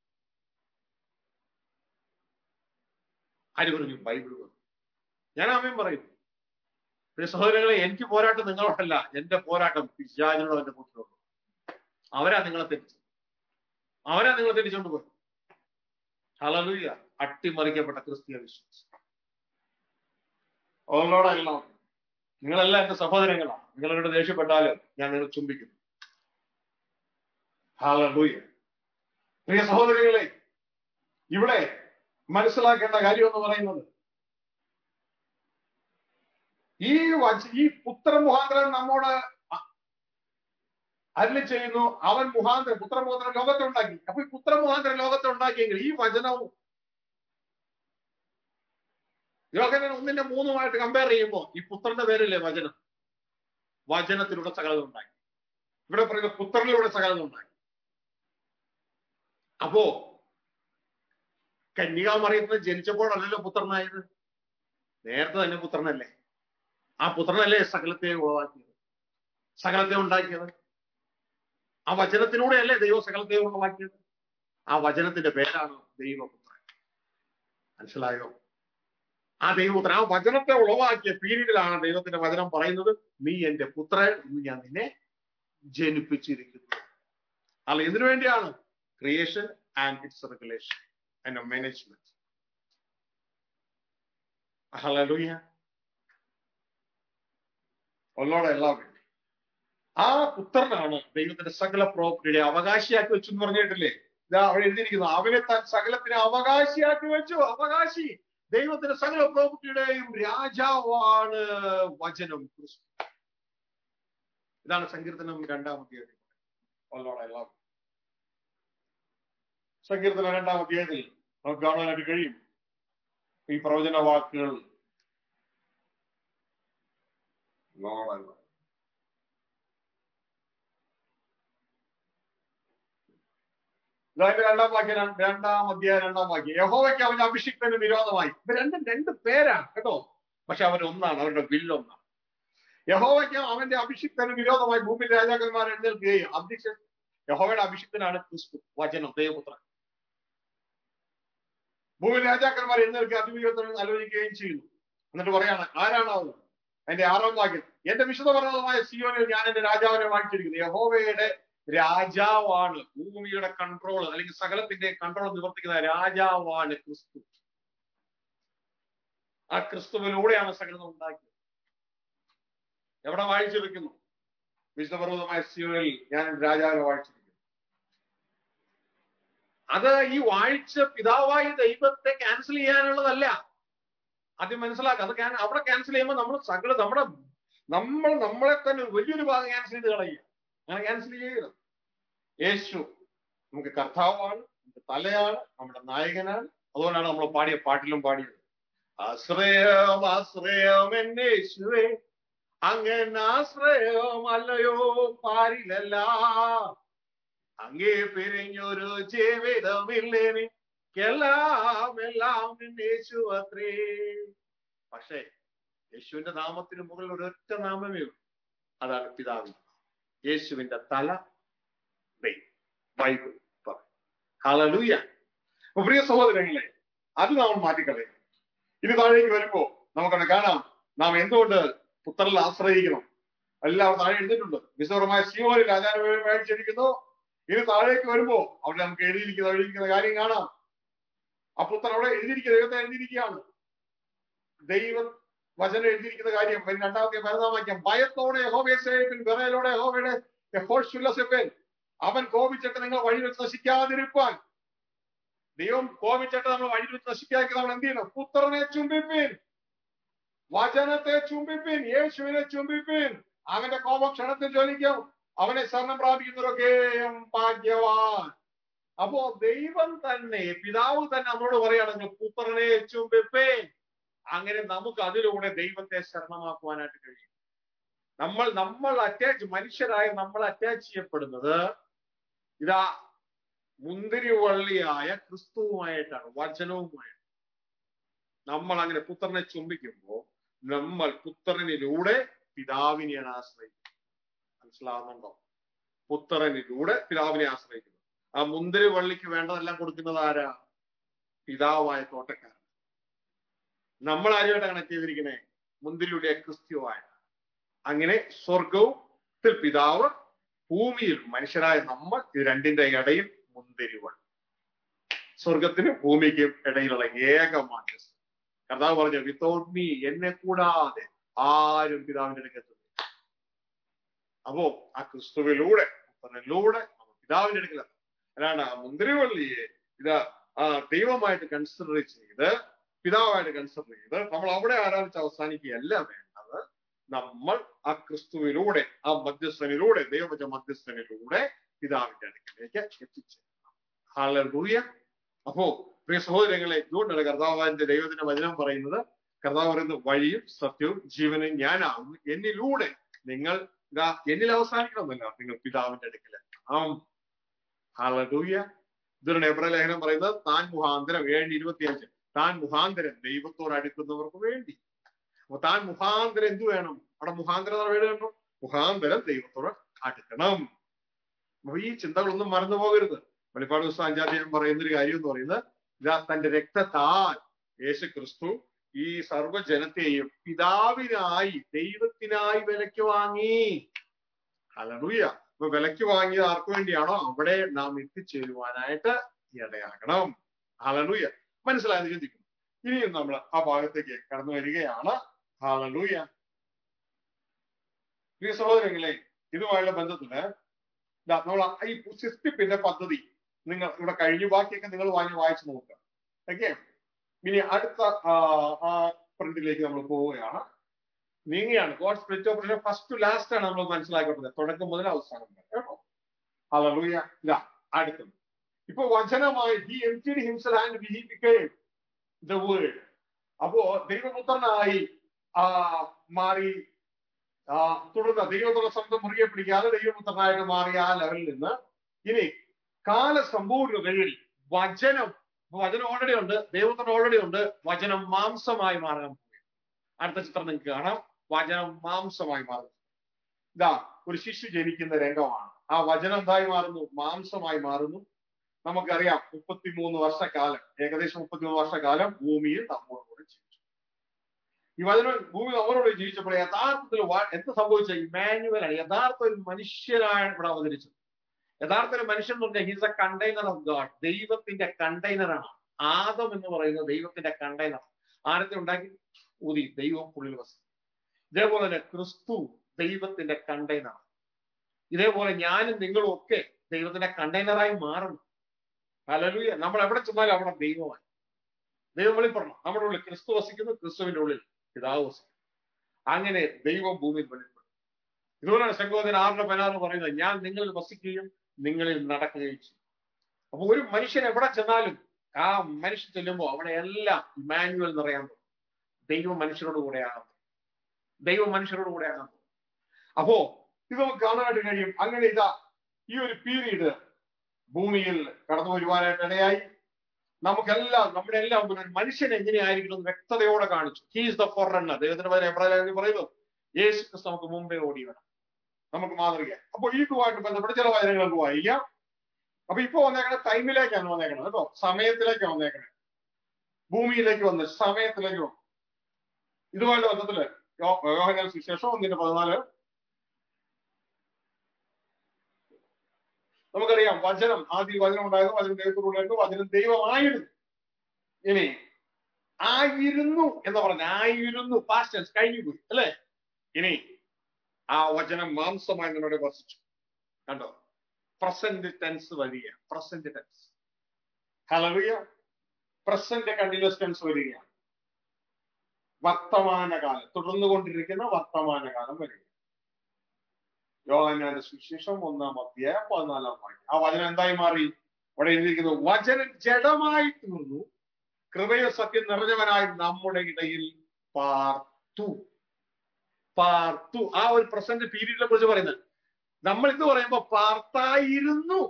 ആര് പറഞ്ഞു ബൈബിൾ പറഞ്ഞു ഞാൻ ആമയും പറയുന്നു പ്രിയ സഹോദരങ്ങളെ എനിക്ക് പോരാട്ടം നിങ്ങളോടല്ല എന്റെ പോരാട്ടം പിശാചിനോടോ എന്റെ കൂട്ടിനോടോ അവരാ നിങ്ങളെ തെറ്റിച്ചു അവരാ നിങ്ങളെ തെറ്റിച്ചോണ്ട് പോയി ഹലലൂയ അട്ടിമറിക്കപ്പെട്ട ക്രിസ്തീയ വിശ്വാസം അവളോടെല്ലാം നിങ്ങളെല്ലാം എന്റെ സഹോദരങ്ങളാണ് നിങ്ങളോട് ദേഷ്യപ്പെട്ടാലും ഞാൻ നിങ്ങൾ ചുംബിക്കുന്നു ഹാലൂയ പ്രിയ സഹോദരങ്ങളെ ഇവിടെ മനസ്സിലാക്കേണ്ട കാര്യം എന്ന് പറയുന്നത് ഈ വച ഈ പുത്ര മുഖാന്തരം നമ്മോട് അരുളി ചെയ്യുന്നു അവൻ മുഖാന്തരം പുത്ര മുഖാന്തരം ലോകത്തെ ഉണ്ടാക്കി അപ്പൊ ഈ പുത്ര മുഖാന്തരം ലോകത്തെ ഉണ്ടാക്കിയെങ്കിൽ ഈ വചനവും യോഗനൻ ഒന്നിന്റെ മൂന്നുമായിട്ട് കമ്പയർ ചെയ്യുമ്പോൾ ഈ പുത്രന്റെ പേരില്ലേ വചനം വചനത്തിലൂടെ സകലത ഉണ്ടാക്കി ഇവിടെ പറയുന്ന പുത്രനിലൂടെ സകലത ഉണ്ടാക്കി അപ്പോ കന്യകാമറിയത്തിന് ജനിച്ചപ്പോഴല്ലല്ലോ പുത്രനായത് നേരത്തെ തന്നെ പുത്രനല്ലേ ആ പുത്രനല്ലേ സകലത്തെ ഉളവാക്കിയത് സകലത്തെ ഉണ്ടാക്കിയത് ആ വചനത്തിലൂടെയല്ലേ ദൈവം സകലത്തെ ഉളവാക്കിയത് ആ വചനത്തിന്റെ പേരാണ് ദൈവപുത്രൻ മനസ്സിലായോ ആ ദൈവപുത്രൻ ആ വചനത്തെ ഉളവാക്കിയ പീരീഡിലാണ് ദൈവത്തിന്റെ വചനം പറയുന്നത് നീ എന്റെ പുത്രൻ ഇന്ന് ഞാൻ നിന്നെ ജനിപ്പിച്ചിരിക്കുന്നു അല്ല എന്തിനു വേണ്ടിയാണ് creation and its regulation and management hallelujah ഒന്നോടെ എല്ലാം വേണ്ടി ആ പുത്രനാണ് ദൈവത്തിന്റെ സകല പ്രോപ്പർട്ടിയുടെ അവകാശിയാക്കി വെച്ചു എന്ന് പറഞ്ഞിട്ടില്ലേ ഇതാ അവിടെ എഴുതിയിരിക്കുന്നു അവനെ താൻ സകലത്തിന് അവകാശിയാക്കി വെച്ചു അവകാശി ദൈവത്തിന്റെ സകല പ്രോപ്പർട്ടിയുടെയും രാജാവാണ് വചനം ക്രിസ്തു ഇതാണ് സങ്കീർത്തനം രണ്ടാം അധ്യായം ഒന്നോടെ എല്ലാം സങ്കീർത്തനം രണ്ടാം അധ്യായത്തിൽ നമുക്ക് കാണാനായിട്ട് കഴിയും ഈ പ്രവചന വാക്കുകൾ നോളല്ല ഇതായത് രണ്ടാം വാക്യം രണ്ടാം അധ്യായം രണ്ടാം വാക്യം യഹോവയ്ക്ക് അവന്റെ അഭിഷിക്തന് വിരോധമായി ഇത് രണ്ടും രണ്ട് പേരാണ് കേട്ടോ പക്ഷെ അവരൊന്നാണ് അവരുടെ വില്ലൊന്നാണ് യഹോവയ്ക്ക് അവന്റെ അഭിഷിക്തന് വിരോധമായി ഭൂമിയിൽ രാജാക്കന്മാർ എഴുന്നേൽക്കുകയും അഭിഷ യഹോവയുടെ അഭിഷിക്തനാണ് ക്രിസ്തു വചനം ദൈവപുത്രൻ ഭൂമിയിൽ രാജാക്കന്മാർ എഴുന്നേൽക്കുക അതിവിധത്തിൽ ആലോചിക്കുകയും ചെയ്യുന്നു എന്നിട്ട് പറയാണ് ആരാണാവുന്നത് അതിന്റെ ആറാം വാക്യം എന്റെ വിശുദ്ധ പർവ്വതമായ സിയോനിൽ ഞാൻ എന്റെ രാജാവിനെ വാഴ്ത്തിയിരിക്കുന്നു യഹോവയുടെ രാജാവാണ് ഭൂമിയുടെ കൺട്രോൾ അല്ലെങ്കിൽ സകലത്തിന്റെ കൺട്രോൾ നിവർത്തിക്കുന്ന രാജാവാണ് ക്രിസ്തു ആ ക്രിസ്തുവിലൂടെയാണ് സകലം ഉണ്ടാക്കിയത് എവിടെ വായിച്ചിരിക്കുന്നു വിശുദ്ധ പർവ്വതമായ സിയോനിൽ ഞാൻ എന്റെ രാജാവിനെ വാഴ്ത്തിയിരിക്കുന്നു അത് ഈ വാഴ്ച പിതാവായ ദൈവത്തെ ക്യാൻസൽ ചെയ്യാനുള്ളതല്ല ആദ്യം മനസ്സിലാക്കുക അത് ക്യാൻ- അവിടെ ക്യാൻസൽ ചെയ്യുമ്പോൾ നമ്മൾ സകല നമ്മുടെ നമ്മൾ നമ്മളെ തന്നെ വലിയൊരു ഭാഗം ക്യാൻസൽ ചെയ്ത് കളയുക അങ്ങനെ ക്യാൻസൽ ചെയ്യരുത് യേശു നമുക്ക് കർത്താവാണ് നമുക്ക് തലയാണ് നമ്മുടെ നായകനാണ് അതുകൊണ്ടാണ് നമ്മൾ പാടിയ പാട്ടിലും പാടിയത് ആശ്രയം ആശ്രയം എന്നെ യേശുവേ അങ്ങനെ ആശ്രയം അല്ലയോ പാരിലല്ല അങ്ങേ പിരിഞ്ഞൊരു ജീവിതമില്ലെനിക്കെല്ലാം എല്ലാം നിന്റെ യേശു അത്രേ പക്ഷേ യേശുവിന്റെ നാമത്തിന് മുകളിൽ ഒരൊറ്റ നാമമേ ഉള്ളൂ അതാണ് പിതാവിന്റെ നാമം. യേശുവിന്റെ തല ദൈവം ബൈബിൾ പറയും ഹല്ലേലൂയ അപ്പൊ പ്രിയ സഹോദരങ്ങളെ അത് നാം മാറ്റിക്കളയും ഇനി താഴേക്ക് വരുമ്പോ നമുക്കവിടെ കാണാം നാം എന്തുകൊണ്ട് പുത്രനിൽ ആശ്രയിക്കണം എല്ലാം താഴെ എഴുതിയിട്ടുണ്ട് വിശ്വപരമായ ശിവോരി രാജാവിനെ മേടിച്ചിരിക്കുന്നു ഇനി താഴേക്ക് വരുമ്പോ അവിടെ നമുക്ക് എഴുതിയിരിക്കുന്ന എഴുതിയിരിക്കുന്ന കാര്യം കാണാം ആ പുത്രൻ അവിടെ എഴുതിയിരിക്കുക ദൈവത്തെ എഴുതിയിരിക്കുകയാണ് ദൈവം വചനം എഴുതിയിരിക്കുന്ന കാര്യം പിന്നെ രണ്ടാമത്തെ പതിനാം വാക്യം ഭയത്തോടെ യഹോവയെ സേവിപ്പിൻ വിറയലോടെ യഹോവയുടെ യഹോഷുല്ലസിപ്പിൻ അവൻ കോപിച്ചിട്ട് നിങ്ങൾ വഴി വെച്ച് നശിക്കാതിരിപ്പാൻ ദൈവം കോപിച്ചിട്ട് നമ്മൾ വഴി വെച്ച് നശിക്കാക്കി നമ്മൾ എന്ത് ചെയ്യണം പുത്രനെ ചുംബിപ്പിൻ വചനത്തെ ചുംബിപ്പിൻ യേശുവിനെ ചുംബിപ്പിൻ അവന്റെ കോപം ക്ഷണത്തിൽ ജ്വലിക്കും അവനെ ശരണം പ്രാപിക്കുന്നവരൊക്കെയും ഭാഗ്യവാൻ അപ്പോ ദൈവം തന്നെ പിതാവ് തന്നെ നമ്മളോട് പറയുകയാണെങ്കിൽ പുത്രനെ ചുംബിപ്പേൻ അങ്ങനെ നമുക്ക് അതിലൂടെ ദൈവത്തെ ശരണമാക്കുവാനായിട്ട് കഴിയും നമ്മൾ നമ്മൾ അറ്റാച്ച് മനുഷ്യരായ നമ്മൾ അറ്റാച്ച് ചെയ്യപ്പെടുന്നത് ഇതാ മുന്തിരിവള്ളിയായ ക്രിസ്തുവുമായിട്ടാണ് വചനവുമായിട്ട് നമ്മൾ അങ്ങനെ പുത്രനെ ചുംബിക്കുമ്പോൾ നമ്മൾ പുത്രനിലൂടെ പിതാവിനെയാണ് ആശ്രയിക്കുന്നത് മനസ്സിലാവുന്നുണ്ടോ പുത്രനിലൂടെ പിതാവിനെ ആശ്രയിക്കുന്നു ആ മുന്തിരി വള്ളിക്ക് വേണ്ടതെല്ലാം കൊടുക്കുന്നത് ആരാ പിതാവായ തോട്ടക്കാരൻ നമ്മൾ ആരുമായിട്ട് കണക്ട് ചെയ്തിരിക്കണേ മുന്തിരിയുടെ ക്രിസ്തുവായ അങ്ങനെ സ്വർഗവും പിതാവ് ഭൂമിയിൽ മനുഷ്യരായ നമ്മൾ ഇത് രണ്ടിന്റെ ഇടയിൽ മുന്തിരിവൾ സ്വർഗത്തിനും ഭൂമിക്കും ഇടയിലുള്ള ഏക മാധ്യസ്ഥ കർത്താവ് പറഞ്ഞു വിത്തൗട്ട് മീ എന്നെ കൂടാതെ ആരും പിതാവിന്റെ അടുക്കൽ എത്തുന്നില്ല അപ്പോ ആ ക്രിസ്തുവിലൂടെ പുത്രനിലൂടെ നമ്മൾ പിതാവിന്റെ അടുക്കൽ എത്തണം അല്ലാണ്ട് ആ മുന്തിരിവള്ളിയെ ഇത് ആ ദൈവമായിട്ട് കൺസിഡർ ചെയ്ത് പിതാവായിട്ട് കൺസിഡർ ചെയ്ത് നമ്മൾ അവിടെ ആരാധിച്ച് അവസാനിക്കുകയല്ല വേണ്ടത് നമ്മൾ ആ ക്രിസ്തുവിലൂടെ ആ മധ്യസ്ഥനിലൂടെ ദൈവവച മധ്യസ്ഥനിലൂടെ പിതാവിന്റെ അടുക്കിലേക്ക് എത്തിച്ചേരണം ഹാലൂയ അപ്പോ പ്രിയ സഹോദരങ്ങളെ ഇതുകൊണ്ടാണ് കർത്താവിന്റെ ദൈവത്തിന്റെ വചനം പറയുന്നത് കർത്താവ് പറയുന്നത് വഴിയും സത്യവും ജീവനും ഞാനാകുന്നു എന്നിലൂടെ നിങ്ങൾ ഇതാ എന്നിൽ അവസാനിക്കണമെന്നല്ല നിങ്ങൾ പിതാവിന്റെ അടുക്കൽ എത്തണം ഹാലൂയ ഇതൊരു എബ്ര ലേഖനം പറയുന്നത് താൻ മുഖാന്തരം ഏഴ് ഇരുപത്തിയഞ്ച് താൻ മുഖാന്തരം ദൈവത്തോട് അടുക്കുന്നവർക്ക് വേണ്ടി അപ്പൊ താൻ മുഖാന്തരം എന്ത് വേണം അവിടെ മുഖാന്തരം വേണം മുഖാന്തരം ദൈവത്തോട് അടുക്കണം അപ്പൊ ഈ ചിന്തകളൊന്നും മറന്നു പോകരുത് വെളിപ്പാട് ദിവസം അഞ്ചാധ്യായം പറയുന്ന ഒരു കാര്യം എന്ന് പറയുന്നത് ഇതാ തന്റെ രക്തത്താൽ യേശു ക്രിസ്തു ഈ സർവ്വജനത്തെയും പിതാവിനായി ദൈവത്തിനായി വിലയ്ക്ക് വാങ്ങി ഹലലൂയ അപ്പൊ വിലയ്ക്ക് വാങ്ങിയത് ആർക്കു വേണ്ടിയാണോ അവിടെ നാം എത്തിച്ചേരുവാനായിട്ട് ഇടയാകണം ഹലലൂയ മനസ്സിലായെന്ന് ചിന്തിക്കുന്നു ഇനിയും നമ്മൾ ആ ഭാഗത്തേക്ക് കടന്നു വരികയാണ് ഹാലലൂയ പ്രിയ സഹോദരങ്ങളെ ഇതുമായുള്ള ബന്ധത്തില് ദാ നമ്മൾ ഈ സിസ്റ്റിപ്പിന്റെ പദ്ധതി നിങ്ങൾ ഇവിടെ കഴിഞ്ഞു ബാക്കിയൊക്കെ നിങ്ങൾ വാങ്ങി വായിച്ചു നോക്കുക ഓക്കെ ഇനി അടുത്ത ആ പ്രിന്റിലേക്ക് നമ്മൾ പോവുകയാണ് നീങ്ങുകയാണ് God spirit operation first to last ആണ് നമ്മൾ മനസ്സിലാക്കപ്പെടുന്നത് തുടക്കം മുതൽ അവസാനം വരെ കേട്ടോ ഹല്ലേലൂയ ഇതാ അടുത്തത് ഇപ്പൊ വചനമായി he emptied himself and he became the word അപ്പോ ദൈവപുത്രനായി ആ മാറി ആ തുടർന്ന് ദൈവത്തുള്ള സ്വന്തം മുറുകെ പിടിക്കാതെ ദൈവപുത്രനായിട്ട് മാറിയ ആ ലെവലിൽ നിന്ന് ഇനി കാലസമ്പൂർണതയിൽ വചനം വചനം ഓൾറെഡി ഉണ്ട് ദൈവത്തിന് ഓൾറെഡി ഉണ്ട് വചനം മാംസമായി മാറാൻ പോയി അടുത്ത ചിത്രം നിങ്ങൾക്ക് കാണാം വചനം മാംസമായി മാറുന്നു ഇതാ ഒരു ശിശു ജനിക്കുന്ന രംഗമാണ് ആ വചനം എന്തായി മാറുന്നു മാംസമായി മാറുന്നു നമുക്കറിയാം മുപ്പത്തിമൂന്ന് വർഷക്കാലം ഏകദേശം മുപ്പത്തിമൂന്ന് വർഷക്കാലം ഭൂമിയിൽ നമ്മോടുകൂടി ജീവിച്ചു ഈ വചനം ഭൂമി അവരോട് ജീവിച്ചപ്പോൾ യഥാർത്ഥത്തിൽ വ- എന്ത് സംഭവിച്ച ഇമാനുവലാണ് യഥാർത്ഥ ഒരു മനുഷ്യനാണ് ഇവിടെ അവതരിച്ചത് യഥാർത്ഥ ഒരു മനുഷ്യൻ എന്ന് പറഞ്ഞാൽ he's a container of God ദൈവത്തിന്റെ കണ്ടെയ്നറാണ് ആദം എന്ന് പറയുന്നത് ദൈവത്തിന്റെ കണ്ടെയ്നർ ആരത്തെ ഉണ്ടാക്കി ഊതി ദൈവം പുള്ളിൽ വസം ഇതേപോലെ തന്നെ ക്രിസ്തു ദൈവത്തിന്റെ കണ്ടെയ്നർ ഇതേപോലെ ഞാനും നിങ്ങളും ഒക്കെ ദൈവത്തിന്റെ കണ്ടെയ്നറായി മാറണം ഹല്ലേലൂയ നമ്മൾ എവിടെ ചെന്നാലും അവിടെ ദൈവമായി ദൈവം വെളിപ്പെടണം നമ്മുടെ ഉള്ളിൽ ക്രിസ്തു വസിക്കുന്നു ക്രിസ്തുവിന്റെ ഉള്ളിൽ പിതാവ് വസിക്കുന്നു അങ്ങനെ ദൈവം ഭൂമിയിൽ വെളിപ്പെടും ഇതുകൊണ്ടാണ് സംഘോദന ആറിന്റെ പതിനാറ് പറയുന്നത് ഞാൻ നിങ്ങളിൽ വസിക്കുകയും നിങ്ങളിൽ നടക്കുകയും ചെയ്യും അപ്പൊ ഒരു മനുഷ്യൻ എവിടെ ചെന്നാലും ആ മനുഷ്യൻ ചെല്ലുമ്പോൾ അവിടെ എല്ലാം ഇമാനുവൽ എന്നറിയാൻ തുടങ്ങും ദൈവം മനുഷ്യരോട് കൂടെയാകാം ദൈവം മനുഷ്യരോട് കൂടെയാകാം അപ്പോ ഇത് നമുക്ക് കാണാനായിട്ട് കഴിയും അങ്ങനെ ഇതാ ഈ ഒരു പീരീഡ് ഭൂമിയിൽ കടന്നു വരുവാനായിട്ട് ഇടയായി നമുക്കെല്ലാം നമ്മുടെ എല്ലാം മുന്നിൽ ഒരു മനുഷ്യൻ എങ്ങനെയായിരിക്കണം എന്ന് വ്യക്തതയോടെ കാണിച്ചു ഹീസ് ദ ഫോർ റണ്ണർ ദൈവത്തിന് പകരം എബ്രാഹിം പറയുന്നു യേശു ക്രിസ്തു നമുക്ക് മുമ്പേ ഓടി വേണം നമുക്ക് മാതൃക അപ്പൊ ഇതുമായിട്ട് ബന്ധപ്പെട്ട് ചില വചനങ്ങൾ നമുക്ക് വായിക്കാം അപ്പൊ ഇപ്പൊ വന്നേക്കണ ടൈമിലേക്കാണ് വന്നേക്കണത് കേട്ടോ സമയത്തിലേക്കാണ് വന്നേക്കണത് ഭൂമിയിലേക്ക് വന്ന് സമയത്തിലേക്ക് വന്നു ഇതുമായിട്ട് ബന്ധത്തില് യോ- യോഹന്നാൻ സുവിശേഷം ഒന്നിന്റെ പതിനാല് നമുക്കറിയാം വചനം ആദ്യ വചനം ഉണ്ടായിരുന്നു വചനം ദൈവത്തിലുണ്ടായിരുന്നു വചനം ദൈവമായിരുന്നു ഇനി ആയിരുന്നു എന്ന് പറഞ്ഞ ആയിരുന്നു പാസ്റ്റൻസ് കഴിഞ്ഞു പോയി അല്ലേ ഇനി ആ വചനം മാംസമായി നമ്മുടെ വസിച്ചു കണ്ടോ പ്രസന്റ് ടെൻസ് വരിക present tense hallelujah present continuous tense വരിക വർത്തമാനകാലം തുടർന്നുകൊണ്ടിരിക്കുന്ന വർത്തമാനകാലം വരിക യോഹന്നാന്റെ സുവിശേഷം ഒന്നാം അധ്യായം പതിനാലാം വാക്യം ആ വചനം എന്തായി മാറി അവിടെ എഴുതിയിരിക്കുന്നു വചനം ജഡമായി തീർന്നു കൃപയ സത്യം നിറഞ്ഞവനായി നമ്മുടെ ഇടയിൽ പാർത്തു പാർത്തു ആ ഒരു പ്രസന്റ് പീരീഡിനെ കുറിച്ച് പറയുന്നത് നമ്മൾ ഇത് പറയുമ്പോ പാർത്തായിരുന്നു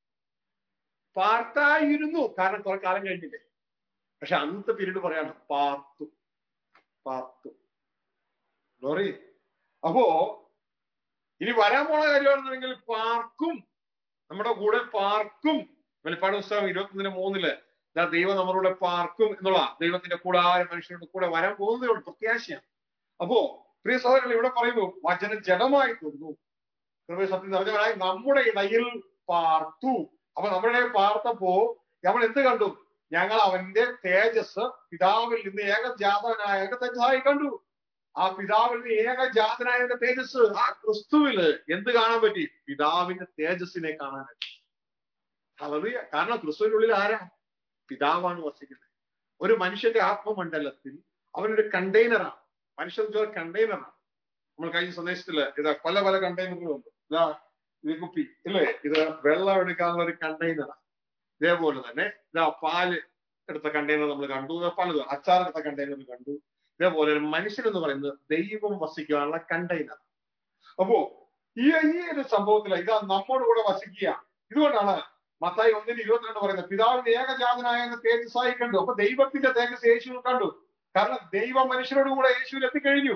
പാർത്തായിരുന്നു കാരണം കുറെ കാലം കഴിഞ്ഞില്ലേ പക്ഷെ അന്നത്തെ പീരീഡ് പറയാണ് പാർത്തു പാർത്തു ലോറി അപ്പോ ഇനി വരാൻ പോണ കാര്യമാണെന്നുണ്ടെങ്കിൽ പാർക്കും നമ്മുടെ കൂടെ പാർക്കും വെളിപ്പാട് പുസ്തകം ഇരുപത്തൊന്നിന് മൂന്നില് ഇതാ ദൈവം നമ്മളുടെ പാർക്കും എന്നുള്ള ദൈവത്തിന്റെ കൂടെ ആ ഒരു മനുഷ്യരുടെ കൂടെ വരാൻ പോകുന്നതേ ഉള്ളൂ പ്രത്യാശയാണ് അപ്പോ പ്രിയ സഹോദരങ്ങൾ ഇവിടെ പറയുന്നു വചനം ജഡമായി തീർന്നു കൃപ സത്യം നിറഞ്ഞവനായി നമ്മുടെ ഇടയിൽ പാർത്തു അപ്പൊ നമ്മുടെ ഇടയിൽ പാർത്തപ്പോ നമ്മൾ എന്ത് കണ്ടു ഞങ്ങൾ അവന്റെ തേജസ് പിതാവിൽ നിന്ന് ഏകജാതനായ തേജസ്സായി കണ്ടു ആ പിതാവിൽ നിന്ന് ഏകജാതനായ തേജസ് ആ ക്രിസ്തുവില് എന്ത് കാണാൻ പറ്റി പിതാവിന്റെ തേജസ്സിനെ കാണാൻ പറ്റി ഹല്ലേലൂയ കാരണം ക്രിസ്തുവിനുള്ളിൽ ആരാ പിതാവാണ് വസിക്കുന്നത് ഒരു മനുഷ്യന്റെ ആത്മമണ്ഡലത്തിൽ അവനൊരു കണ്ടെയ്നറാണ് മനുഷ്യൻ കണ്ടെയ്നറാണ് നമ്മൾ കഴിഞ്ഞ സന്ദേശത്തില് ഇതാ പല പല കണ്ടെയ്നറുകളുണ്ട് ഇതാ ഇത് കുപ്പി ഇല്ലേ ഇത് വെള്ളം എടുക്കാനുള്ള ഒരു കണ്ടെയ്നറാണ് ഇതേപോലെ തന്നെ ഇതാ പാല് എടുത്ത കണ്ടെയ്നർ നമ്മൾ കണ്ടു ഇതാ പലതും അച്ചാർ എടുത്ത കണ്ടെയ്നർ കണ്ടു ഇതേപോലെ ഒരു മനുഷ്യൻ എന്ന് പറയുന്നത് ദൈവം വസിക്കാനുള്ള കണ്ടെയ്നർ അപ്പോ ഈ ഈ ഒരു സംഭവത്തില് ഇതാ നമ്മോട് കൂടെ വസിക്കുക ഇതുകൊണ്ടാണ് മത്തായി ഒന്നിന് ഇരുപത്തിരണ്ട് പറയുന്നത് പിതാവിന്റെ ഏകജാതനായ തേജസ്സായി കണ്ടു അപ്പൊ ദൈവത്തിന്റെ തേജസ് യേശുവിൽ കണ്ടു കാരണം ദൈവം മനുഷ്യരോട് കൂടെ യേശുവിൽ എത്തിക്കഴിഞ്ഞു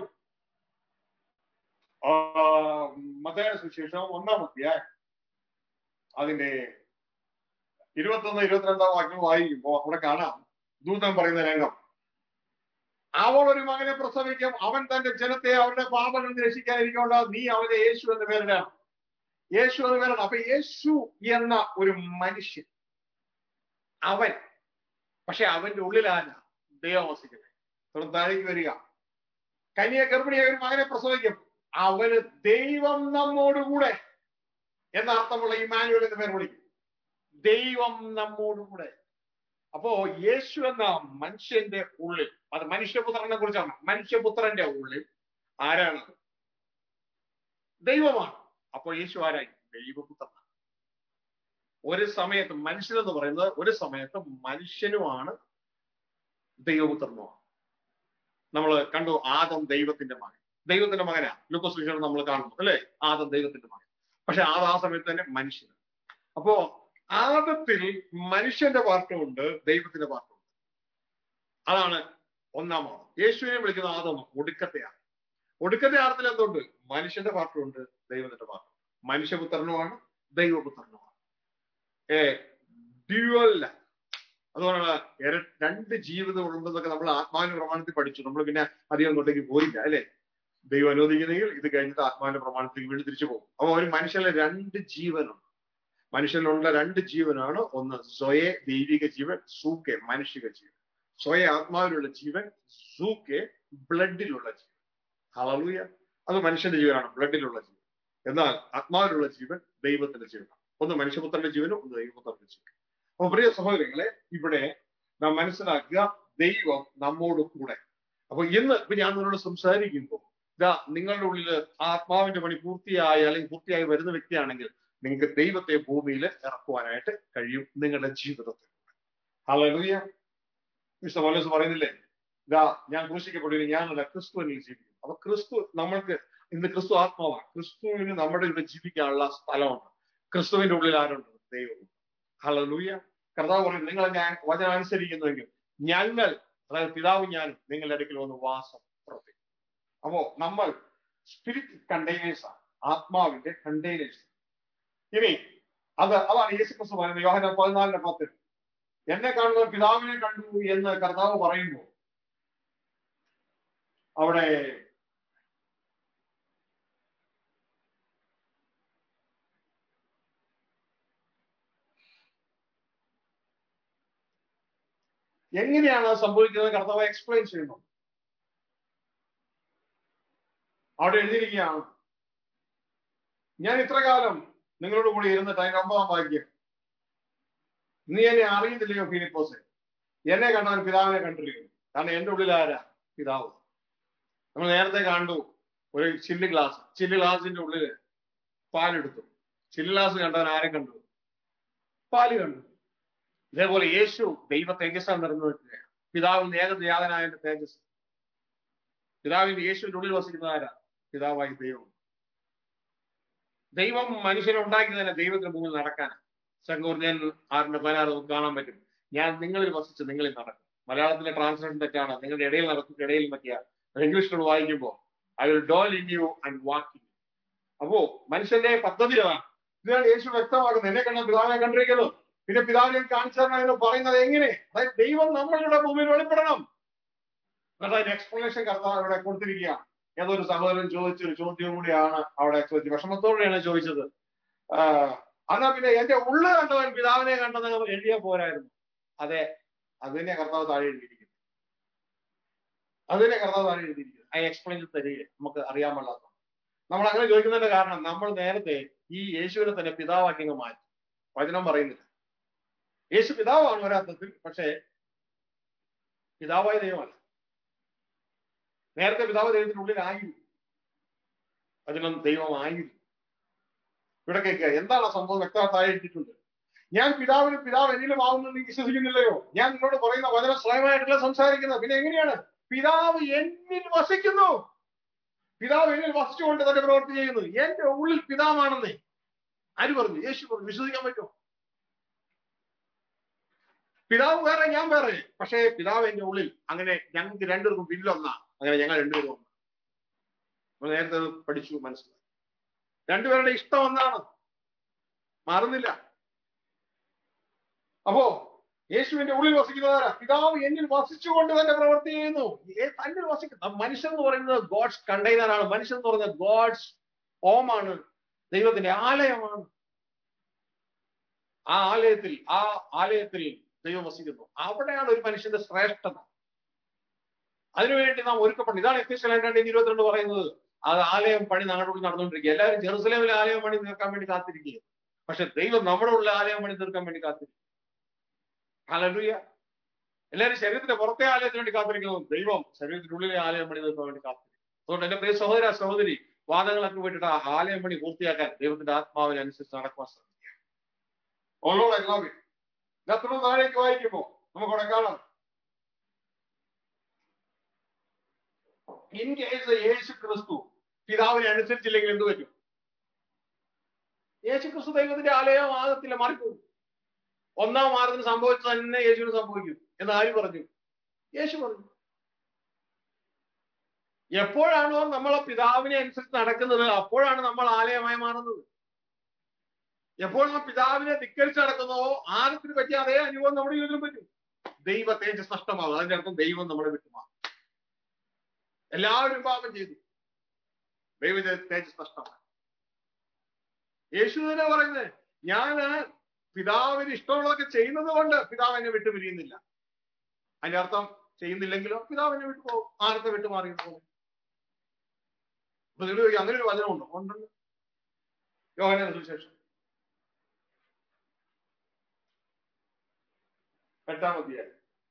ആ, മത്തായിയുടെ സുവിശേഷം ഒന്നാം അധ്യായം അതിന്റെ ഇരുപത്തൊന്ന് ഇരുപത്തിരണ്ടാം വാക്യം വായിക്കുമ്പോ അവിടെ കാണാം ദൂതൻ പറയുന്ന രംഗം അവൾ ഒരു മകനെ പ്രസവിക്കും അവൻ തന്റെ ജനത്തെ അവരുടെ പാപങ്ങളിൽ നിന്ന് രക്ഷിക്കാനിരിക്കേണ്ട നീ അവനെ യേശു എന്ന് പേരിടാം യേശു എന്ന് പേരാണ് അപ്പൊ യേശു എന്ന ഒരു മനുഷ്യൻ അവൻ പക്ഷെ അവന്റെ ഉള്ളിലാണ് ദൈവം വസിക്കുന്നത് തുടർന്ന് താഴേക്ക് വരിക കന്യ ഗർഭിണിയായ ഒരു മകനെ പ്രസവിക്കും അവന് ദൈവം നമ്മോടുകൂടെ എന്ന അർത്ഥമുള്ള ഇമാനുവൽ എന്ന് പേര് വിളിക്കും ദൈവം നമ്മോടുകൂടെ അപ്പോ യേശു എന്ന മനുഷ്യന്റെ ഉള്ളിൽ അത് മനുഷ്യപുത്രനെ കുറിച്ചാണ് മനുഷ്യപുത്രന്റെ ഉള്ളിൽ ആരാണ് ദൈവമാണ് അപ്പോ യേശു ആരായി ദൈവപുത്രനാണ് ഒരു സമയത്ത് മനുഷ്യനെന്ന് പറയുന്നത് ഒരു സമയത്ത് മനുഷ്യനുമാണ് ദൈവപുത്രനുമാണ് നമ്മൾ കണ്ടു ആദം ദൈവത്തിന്റെ മകൻ ദൈവത്തിന്റെ മകനാ ലൂക്കോസ് വിഷയം നമ്മൾ കാണുന്നു അല്ലെ ആദം ദൈവത്തിന്റെ മകൻ പക്ഷെ ആദം ആ സമയത്ത് തന്നെ മനുഷ്യൻ അപ്പോ ആദത്തിൽ മനുഷ്യന്റെ പാർട്ടുമുണ്ട് ദൈവത്തിന്റെ പാർട്ടുമുണ്ട് അതാണ് ഒന്നാം ആദം യേശുവിനെ വിളിക്കുന്ന ആദം ഒടുക്കത്തെയാണ് ഒടുക്കത്തെ ആദത്തിൽ എന്തുണ്ട് മനുഷ്യന്റെ പാർട്ടുമുണ്ട് ദൈവത്തിന്റെ പാർട്ടും മനുഷ്യപുത്രനുമാണ് ദൈവപുത്രനുമാണ് ഏ ഡ്യുവൽ അതുകൊണ്ടാണ് ഇര- രണ്ട് ജീവിതം ഉണ്ടെന്നൊക്കെ നമ്മൾ ആത്മാവിന്റെ പ്രമാണത്തിൽ പഠിച്ചു നമ്മൾ പിന്നെ അധികം അങ്ങോട്ടേക്ക് പോയില്ല അല്ലെ ദൈവം അനുവദിക്കുന്നെങ്കിൽ ഇത് കഴിഞ്ഞിട്ട് ആത്മാവിന്റെ പ്രമാണത്തിൽ വീണ്ടും തിരിച്ചു പോകും അപ്പൊ ഒരു മനുഷ്യനിലെ രണ്ട് ജീവനുണ്ട് മനുഷ്യനിലുള്ള രണ്ട് ജീവനാണ് ഒന്ന് സ്വയെ ദൈവിക ജീവൻ സൂക്കെ മാനുഷിക ജീവൻ സ്വയ ആത്മാവിലുള്ള ജീവൻ സൂക്കെ ബ്ലഡിലുള്ള ജീവൻ ഹളലൂയ അത് മനുഷ്യന്റെ ജീവനാണ് ബ്ലഡിലുള്ള ജീവൻ എന്നാൽ ആത്മാവിലുള്ള ജീവൻ ദൈവത്തിന്റെ ജീവനാണ് ഒന്ന് മനുഷ്യപുത്രന്റെ ജീവനും ഒന്ന് ദൈവപുത്രന്റെ ജീവനും അപ്പൊ പ്രിയ സഹോദരങ്ങളെ ഇവിടെ നാം മനസ്സിലാക്കുക ദൈവം നമ്മോട് കൂടെ അപ്പൊ ഇന്ന് ഇപ്പൊ ഞാൻ നിങ്ങളോട് സംസാരിക്കുമ്പോൾ ഇതാ നിങ്ങളുടെ ഉള്ളിൽ ആത്മാവിന്റെ പണി പൂർത്തിയായ അല്ലെങ്കിൽ പൂർത്തിയായി വരുന്ന വ്യക്തിയാണെങ്കിൽ നിങ്ങൾക്ക് ദൈവത്തെ ഭൂമിയിൽ ഇറക്കുവാനായിട്ട് കഴിയും നിങ്ങളുടെ ജീവിതത്തിൽ ഹല്ലേലൂയ മിസ്റ്റർ മോലസ് പറയുന്നില്ലേ ഇതാ ഞാൻ ക്രൂശിക്കപ്പെടുകയും ഞാനല്ല ക്രിസ്തു എന്നിൽ ജീവിക്കും അപ്പൊ ക്രിസ്തു നമ്മൾക്ക് ഇന്ന് ക്രിസ്തു ആത്മാവാണ് ക്രിസ്തുവിന് നമ്മുടെ ഇവിടെ ജീവിക്കാനുള്ള സ്ഥലമുണ്ട് ക്രിസ്തുവിന്റെ ഉള്ളിൽ ആരുണ്ട് ദൈവം ഹല്ലേലൂയ കർത്താവ് പറയുന്നത് നിങ്ങൾ ഞാൻ വചനം അനുസരിക്കുന്നുവെങ്കിൽ ഞങ്ങൾ അതായത് പിതാവും ഞാനും നിങ്ങളുടെ അടുക്കൽ വന്ന് വാസം പ്രവർത്തിക്കും അപ്പോ നമ്മൾ സ്പിരിറ്റ് കണ്ടെയ്നേഴ്സ് ആണ് ആത്മാവിന്റെ കണ്ടെയ്നേഴ്സ് ഇനി അത് അതാണ് യേശു ക്രിസ്തു പറയുന്നത് യോഹന പതിനാലിന്റെ പത്തിൽ എന്നെ കാണുന്ന പിതാവിനെ കണ്ടു എന്ന് കർത്താവ് പറയുമ്പോൾ അവിടെ എങ്ങനെയാണ് അത് സംഭവിക്കുന്നത് കർത്താവ് എക്സ്പ്ലെയിൻ ചെയ്യുന്നു അവിടെ എഴുതിയിരിക്കുകയാണ് ഞാൻ ഇത്ര കാലം നിങ്ങളോട് കൂടി ഇരുന്നിട്ട് അതിന്റെ ഒമ്പതാം വാക്യം നീ എന്നെ അറിയുന്നില്ലയോ ഫിലിപ്പോസെ എന്നെ കണ്ടവൻ പിതാവിനെ കണ്ടിരിക്കുന്നു കാരണം എന്റെ ഉള്ളിൽ ആരാ പിതാവ് നമ്മൾ നേരത്തെ കണ്ടു ഒരു ചില്ല് ഗ്ലാസ് ചില്ല് ഗ്ലാസിന്റെ ഉള്ളില് പാലെടുത്തു ചില്ല് ഗ്ലാസ് കണ്ടവൻ ആരെ കണ്ടു പാല് കണ്ടു ഇതേപോലെ യേശു ദൈവ തേജസ്സാണ് നിറഞ്ഞു നിൽക്കുകയാണ് പിതാവിന്റെ ഏകജാതനായ തേജസ് പിതാവിന്റെ യേശുവിന്റെ ഉള്ളിൽ വസിക്കുന്ന ആരാ പിതാവായി ദൈവം ദൈവം മനുഷ്യനെ ഉണ്ടാക്കി തന്നെ ദൈവത്തിന് മുമ്പിൽ നടക്കാനാണ് സംഘൂർജൻ ആറിന്റെ പതിനാറ് നമുക്ക് കാണാൻ പറ്റും ഞാൻ നിങ്ങളിൽ വസിച്ച് നിങ്ങളിൽ നടക്കും മലയാളത്തിലെ ട്രാൻസ്ലേഷൻ തെറ്റാണ് നിങ്ങളുടെ ഇടയിൽ നടക്കും ഇടയിൽ പറ്റിയ ഇംഗ്ലീഷിലോട് വായിക്കുമ്പോൾ I will dwell in you and walk അപ്പോ മനുഷ്യന്റെ പദ്ധതി അതാണ് ഇതാണ് യേശു വ്യക്തമാക്കുന്നത് എന്നെ കണ്ട പിതാവിനെ കണ്ടിരിക്കുന്നു പിന്നെ പിതാവിനെ കാണിച്ചു തരണം എന്ന് പറയുന്നത് എങ്ങനെ അതായത് ദൈവം നമ്മളുടെ ഭൂമിയിൽ വെളിപ്പെടണം എന്നിട്ട് അതിന്റെ എക്സ്പ്ലനേഷൻ കർത്താവ് ഇവിടെ കൊടുത്തിരിക്കുകയാണ് ഏതൊരു സഹോദരൻ ചോദിച്ചൊരു ചോദ്യം കൂടിയാണ് അവിടെ ചോദിച്ചത് വിഷമത്തോടെയാണ് ചോദിച്ചത് ആഹ് എന്നാ പിന്നെ എന്റെ ഉള്ളു കണ്ടവൻ പിതാവിനെ കണ്ടെന്ന് എഴുതിയാൽ പോരായിരുന്നു അതെ അതിനെ കർത്താവ് താഴെ എഴുതിയിരിക്കുന്നു അതിനെ കർത്താവ് താഴെ എഴുതിയിരിക്കുന്നു ആ എക്സ്പ്ലെയിൻ തരിക നമുക്ക് അറിയാൻ പാടില്ലാത്ത നമ്മൾ അങ്ങനെ ചോദിക്കുന്നതിന്റെ കാരണം നമ്മൾ നേരത്തെ ഈ യേശുവിനെ തന്നെ പിതാവാക്കി അങ്ങ് മാറ്റി വചനം പറയുന്നില്ല യേശു പിതാവാണ് ഒരർത്ഥത്തിൽ പക്ഷേ പിതാവായ ദൈവമല്ല നേരത്തെ പിതാവ് ദൈവത്തിനുള്ളിലായിരുന്നു അതിനും ദൈവമായിരുന്നു ഇവിടെ കേൾക്കുക എന്താണ് ആ സംഭവം വ്യക്തമായി താഴെ ഇട്ടിട്ടുണ്ട് ഞാൻ പിതാവിനും പിതാവ് എന്നിലും ആവുന്നത് നീ വിശ്വസിക്കുന്നില്ലയോ ഞാൻ നിന്നോട് പറയുന്ന വചനം സ്വയമായിട്ടല്ല സംസാരിക്കുന്നത് പിന്നെ എങ്ങനെയാണ് പിതാവ് എന്നിൽ വസിക്കുന്നു പിതാവ് എന്നിൽ വസിച്ചുകൊണ്ട് തന്റെ പ്രവൃത്തി ചെയ്യുന്നു എന്റെ ഉള്ളിൽ പിതാവാണെന്നേ ആര് പറഞ്ഞു യേശു പറഞ്ഞു വിശ്വസിക്കാൻ പറ്റുമോ പിതാവ് വേറെ ഞാൻ വേറെ പക്ഷേ പിതാവ് എന്റെ ഉള്ളിൽ അങ്ങനെ ഞങ്ങൾക്ക് രണ്ടുപേർക്കും ബില്ലൊന്നാ അങ്ങനെ ഞങ്ങൾ രണ്ടുപേരും ഒന്നാ നമ്മൾ നേരത്തെ അത് പഠിച്ചു മനസ്സിലായി രണ്ടുപേരുടെ ഇഷ്ടം ഒന്നാണ് മാറുന്നില്ല അപ്പോ യേശുവിന്റെ ഉള്ളിൽ വസിക്കുന്നതാരാ പിതാവ് എന്നിൽ വസിച്ചുകൊണ്ട് തന്നെ പ്രവൃത്തി ചെയ്യുന്നു ഏ- തന്നിൽ വസിക്കുന്ന മനുഷ്യൻ എന്ന് പറയുന്നത് ഗോഡ്സ് കണ്ടെയ്നർ ആണ് മനുഷ്യൻ എന്ന് പറയുന്നത് ഗോഡ്സ് ഓമാണ് ദൈവത്തിന്റെ ആലയമാണ് ആ ആലയത്തിൽ ആ ആലയത്തിൽ ദൈവം വസിക്കുന്നു അവിടെയാണ് ഒരു മനുഷ്യന്റെ ശ്രേഷ്ഠത അതിനുവേണ്ടി നാം ഒരുക്കപ്പെടുന്നു ഇതാണ് എഫ് എസ് രണ്ടായിരത്തി ഇരുപത്തിരണ്ട് പറയുന്നത് അത് ആലയം പണി നാടോട് നടന്നുകൊണ്ടിരിക്കുക എല്ലാവരും ജെറുസലേമിലെ ആലയം പണി തീർക്കാൻ വേണ്ടി കാത്തിരിക്കുക പക്ഷെ ദൈവം നമ്മുടെ ഉള്ള ആലയം പണി തീർക്കാൻ വേണ്ടി കാത്തിരിക്കും ഹല്ലേലൂയ എല്ലാവരും ശരീരത്തിന്റെ പുറത്തെ ആലയത്തിന് വേണ്ടി കാത്തിരിക്കുന്നു ദൈവം ശരീരത്തിനുള്ളിലെ ആലയം പണി തീർക്കാൻ വേണ്ടി കാത്തിരിക്കും അതുകൊണ്ട് എന്റെ പ്രിയ സഹോദര സഹോദരി വാദങ്ങളൊക്കെ വിട്ടിട്ട് ആ ആലയം പണി പൂർത്തിയാക്കാൻ ദൈവത്തിന്റെ ആത്മാവിനനുസരിച്ച് നടക്കുവാൻ ശ്രമിക്കുക ഓളോട് എല്ലാവരും എത്ര താഴേക്ക് വായിക്കുമ്പോ നമുക്കവിടെ കാണാം ഇൻ കേസ് യേശു ക്രിസ്തു പിതാവിനെ അനുസരിച്ചില്ലെങ്കിൽ എന്ത് പറ്റും യേശു ക്രിസ്തു ദൈവത്തിന്റെ ആലയം ആകത്തില്ല മാറിപ്പോകും ഒന്നാം മാർഗത്തിന് സംഭവിച്ചത് തന്നെ യേശുവിന് സംഭവിക്കും എന്ന് ആര് പറഞ്ഞു യേശു പറഞ്ഞു എപ്പോഴാണോ നമ്മൾ ആ പിതാവിനെ അനുസരിച്ച് നടക്കുന്നത് അപ്പോഴാണ് നമ്മൾ ആലയമായി മാറുന്നത് എപ്പോൾ നാം പിതാവിനെ ധിക്കരിച്ച് നടക്കുന്നോ ആരത്തിന് പറ്റിയ അതേ അനുഭവം നമ്മുടെ ജീവിതത്തിലും പറ്റും ദൈവ തേജസ് നഷ്ടമാകും അതിന്റെ അർത്ഥം ദൈവം നമ്മളെ വിട്ടുമാറും എല്ലാവരും പാപം ചെയ്തു ദൈവ തേജസ് നഷ്ടമാണ് യേശു തന്നെ പറയുന്നത് ഞാന് പിതാവിന് ഇഷ്ടമുള്ളതൊക്കെ ചെയ്യുന്നത് കൊണ്ട് പിതാവ് എന്നെ വിട്ടു പിരിയുന്നില്ല അതിന്റെ അർത്ഥം ചെയ്യുന്നില്ലെങ്കിലോ പിതാവ് എന്നെ വിട്ടു പോകും ആരത്തെ വിട്ടു മാറി പോകും അപ്പൊ നിങ്ങൾ ചോദിക്കും, അങ്ങനെ ഒരു വചനമുണ്ടോ ഉണ്ടല്ലോ യോഹന സുവിശേഷം എട്ടാം അധ്യായം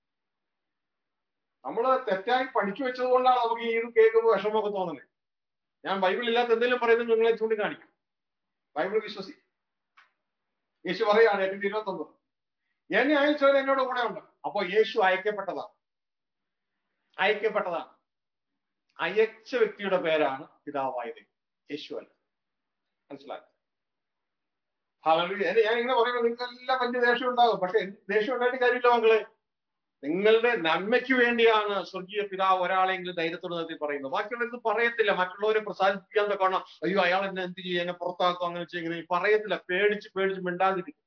നമ്മള് തെറ്റായി പഠിച്ചു വെച്ചത് കൊണ്ടാണ് നമുക്ക് ഈ ഇത് കേൾക്കുമ്പോൾ വിഷമമൊക്കെ തോന്നുന്നത് ഞാൻ ബൈബിൾ ഇല്ലാത്ത എന്തെങ്കിലും പറയുന്നത് നിങ്ങളെ ചൂണ്ടിക്കാണിക്കും ബൈബിൾ വിശ്വസി യേശു പറയാണ് എട്ടിന്റെ ഇരുപത്തൊന്ന് എന്നെ അയച്ചവൻ എന്നോട് കൂടെ ഉണ്ട് അപ്പൊ യേശു അയക്കപ്പെട്ടതാണ് അയക്കപ്പെട്ടതാണ് അയച്ച വ്യക്തിയുടെ പേരാണ് പിതാവായ ദൈവം യേശു അല്ല മനസ്സിലാക്കി ഹല്ലേലൂയ. എന്നെ ഞാൻ ഇങ്ങനെ പറയുമ്പോൾ നിങ്ങൾക്ക് എല്ലാം വലിയ ദേഷ്യം ഉണ്ടാകും പക്ഷെ ദേഷ്യം ഉണ്ടായിട്ട് കാര്യമില്ല മക്കളെ നിങ്ങളുടെ നന്മയ്ക്ക് വേണ്ടിയാണ് സ്വർഗീയ പിതാവ് ഒരാളെങ്കിലും ധൈര്യത്തോട് നിർത്തി പറയുന്നത് ബാക്കിയുള്ളത് പറയത്തില്ല മറ്റുള്ളവരെ പ്രസാദിപ്പിക്കാൻ തക്കണം അയ്യോ അയാൾ എന്നെ എന്ത് ചെയ്യും എന്നെ പുറത്താക്കും അങ്ങനെ ചെയ്യും ഇങ്ങനെ ചെയ്യും. പറയത്തില്ല പേടിച്ച് പേടിച്ച് മിണ്ടാതിരിക്കും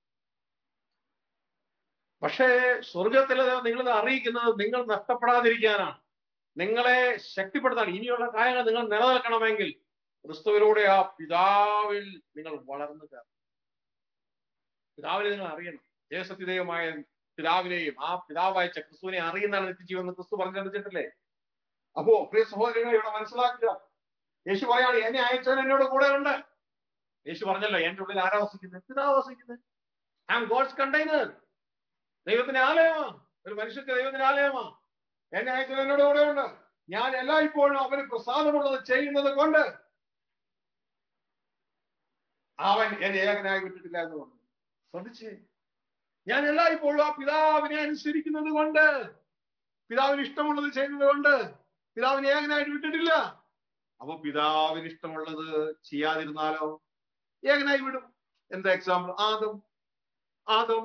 പക്ഷേ സ്വർഗത്തിലെ നിങ്ങളത് അറിയിക്കുന്നത് നിങ്ങൾ നഷ്ടപ്പെടാതിരിക്കാനാണ് നിങ്ങളെ ശക്തിപ്പെടുത്താൻ ഇനിയുള്ള കാര്യങ്ങൾ നിങ്ങൾ നിലനിൽക്കണമെങ്കിൽ ക്രിസ്തുവിലൂടെ ആ പിതാവിൽ നിങ്ങൾ വളർന്നു കയറണം പിതാവിനെ നിങ്ങൾ അറിയണം ദേശത്തിദേയമായ പിതാവിനെയും ആ പിതാവ് അയച്ച ക്രിസ്തുവിനെ അറിയുന്നതാണ് നിത്യജീവൻ എന്ന് ക്രിസ്തു പറഞ്ഞു തന്നിട്ടില്ലേ അപ്പോ പ്രിയ സഹോദരങ്ങളെ ഇവിടെ മനസ്സിലാക്കുക യേശു പറയാണ് എന്നെ അയച്ചവൻ എന്നോട് കൂടെ ഉണ്ട് യേശു പറഞ്ഞല്ലോ എന്റെ ഉള്ളിൽ ആരാ വസിക്കുന്നത് പിതാവ് വസിക്കുന്നത് ഐ ആം ഗോഡ്സ് കണ്ടെയ്നർ ദൈവത്തിന്റെ ആലയമാ ഒരു മനുഷ്യർക്ക് ദൈവത്തിന്റെ ആലയമാ എന്നെ അയച്ചവൻ എന്നോട് കൂടെ ഉണ്ട് ഞാൻ എല്ലായ്പ്പോഴും അവന് പ്രസാദമുള്ളത് ചെയ്യുന്നത് കൊണ്ട് അവൻ എന്നെ ഏകനായി വിട്ടിട്ടില്ല എന്ന് പറഞ്ഞു ശ്രദ്ധിച്ചേ ഞാൻ എല്ലായ്പ്പോഴും ആ പിതാവിനെ അനുസരിക്കുന്നത് കൊണ്ട് പിതാവിന് ഇഷ്ടമുള്ളത് ചെയ്യുന്നത് കൊണ്ട് പിതാവിനെ ഏകനായിട്ട് വിട്ടിട്ടില്ല അപ്പൊ പിതാവിന് ഇഷ്ടമുള്ളത് ചെയ്യാതിരുന്നാലോ ഏകനായി വിടും എന്താ എക്സാമ്പിൾ ആദം ആദം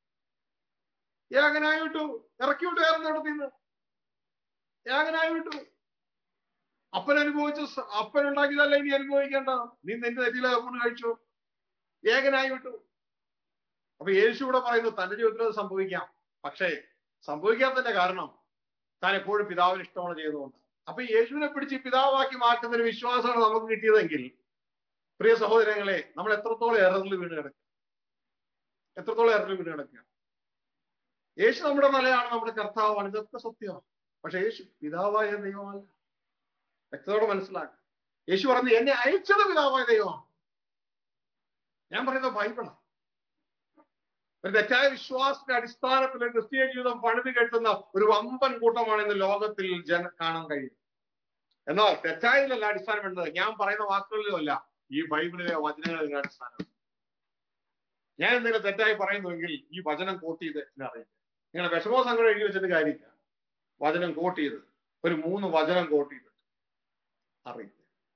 ഏകനായി വിട്ടു ഇറക്കി വിട്ടു വേറെ നടത്തിന്ന് ഏകനായി വിട്ടു അപ്പൻ അനുഭവിച്ച സ- അപ്പൻ ഉണ്ടാക്കിയതല്ല ഇനി അനുഭവിക്കേണ്ട നീ നിന്റെ തെറ്റിലെ കൊണ്ട് കഴിച്ചു ഏകനായി വിട്ടു അപ്പൊ യേശു ഇവിടെ പറയുന്നു തന്റെ ജീവിതത്തിൽ അത് സംഭവിക്കാം പക്ഷേ സംഭവിക്കാത്തതിന്റെ കാരണം താൻ എപ്പോഴും പിതാവിന് ഇഷ്ടമാണ് ചെയ്യുന്നതുകൊണ്ട് അപ്പൊ യേശുവിനെ പിടിച്ച് പിതാവാക്കി മാറ്റുന്ന ഒരു വിശ്വാസമാണ് നമുക്ക് കിട്ടിയതെങ്കിൽ പ്രിയ സഹോദരങ്ങളെ നമ്മൾ എത്രത്തോളം എററിൽ വീണ് കിടക്കുക എത്രത്തോളം എററിൽ വീണ് കിടക്കുക യേശു നമ്മുടെ നിലയാണ് നമ്മുടെ കർത്താവാണ് ഇതൊക്കെ സത്യമാണ് പക്ഷെ യേശു പിതാവായ ദൈവമല്ല വ്യക്തതയോടെ മനസ്സിലാക്കുക യേശു പറഞ്ഞു എന്നെ അയച്ചത് പിതാവായ ദൈവമാണ് ഞാൻ പറയുന്നത് ബൈബിളാണ് ഒരു തെറ്റായ വിശ്വാസത്തിന്റെ അടിസ്ഥാനത്തിൽ ക്രിസ്തീയ ജീവിതം പണിത് കെട്ടുന്ന ഒരു വമ്പൻ കൂട്ടമാണ് ഇന്ന് ലോകത്തിൽ ജന കാണാൻ കഴിയുന്നത് എന്നാൽ തെറ്റായതിലല്ല അടിസ്ഥാനം വേണ്ടത് ഞാൻ പറയുന്ന വാക്കുകളിലും അല്ല ഈ ബൈബിളിലെ വചനങ്ങളിൽ അടിസ്ഥാനം ഞാൻ എന്തെങ്കിലും തെറ്റായി പറയുന്നുവെങ്കിൽ ഈ വചനം കോട്ട് ചെയ്ത് എന്നെ അറിയിക്കുക നിങ്ങളുടെ വിഷമോ സങ്കടം എഴുതി വെച്ചിട്ട് കാര്യമില്ല വചനം കോട്ട് ചെയ്ത് ഒരു മൂന്ന് വചനം കോട്ട് ചെയ്തിട്ട് അറിയിക്കുക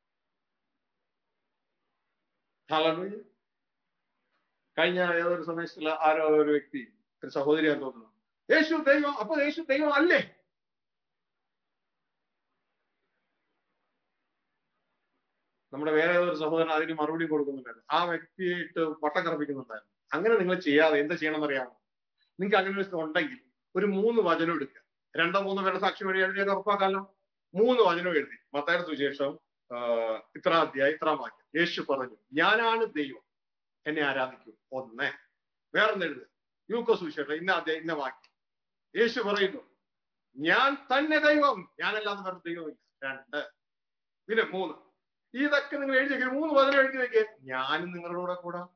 ഹല്ലേലൂയ കഴിഞ്ഞ ഏതൊരു സമയത്തുള്ള ആരോ ഒരു വ്യക്തി ഒരു സഹോദരിയാൻ തോന്നുന്നു യേശു ദൈവം അപ്പൊ യേശു ദൈവം അല്ലേ നമ്മുടെ വേറെ ഏതൊരു സഹോദരൻ അതിന് മറുപടി കൊടുക്കുന്നുണ്ടായിരുന്നു ആ വ്യക്തിയായിട്ട് വട്ടം കറപ്പിക്കുന്നുണ്ടായിരുന്നു അങ്ങനെ നിങ്ങൾ ചെയ്യാതെ എന്താ ചെയ്യണമെന്ന് അറിയാമോ നിങ്ങൾക്ക് അങ്ങനെ ഒരു ഉണ്ടെങ്കിൽ ഒരു മൂന്ന് വചനം എടുക്കുക രണ്ടോ മൂന്നോ പേരുടെ സാക്ഷി വഴി എഴുതിയത് ഉറപ്പാക്കാമല്ലോ മൂന്ന് വചനം എഴുതി മത്തായുടെ സുവിശേഷം ആ, ഇത്ര അധ്യായം ഇത്ര വാക്യം യേശു പറഞ്ഞു ഞാനാണ് ദൈവം എന്നെ ആരാധിക്കൂ ഒന്ന് വേറൊന്ന് എഴുതുക യൂക്കോ സുവിശേഷം ഇന്ന അധ്യായം ഇന്ന വാക്യം യേശു പറയുന്നു ഞാൻ തന്നെ ദൈവം ഞാനല്ലാതെ വേറെ ദൈവമില്ല രണ്ട് പിന്നെ മൂന്ന് ഇതൊക്കെ നിങ്ങൾ എഴുതി വെക്കുക മൂന്ന് വചനം എഴുതി വെക്കുക ഞാനും നിങ്ങളുടെ കൂടെ കൂടാം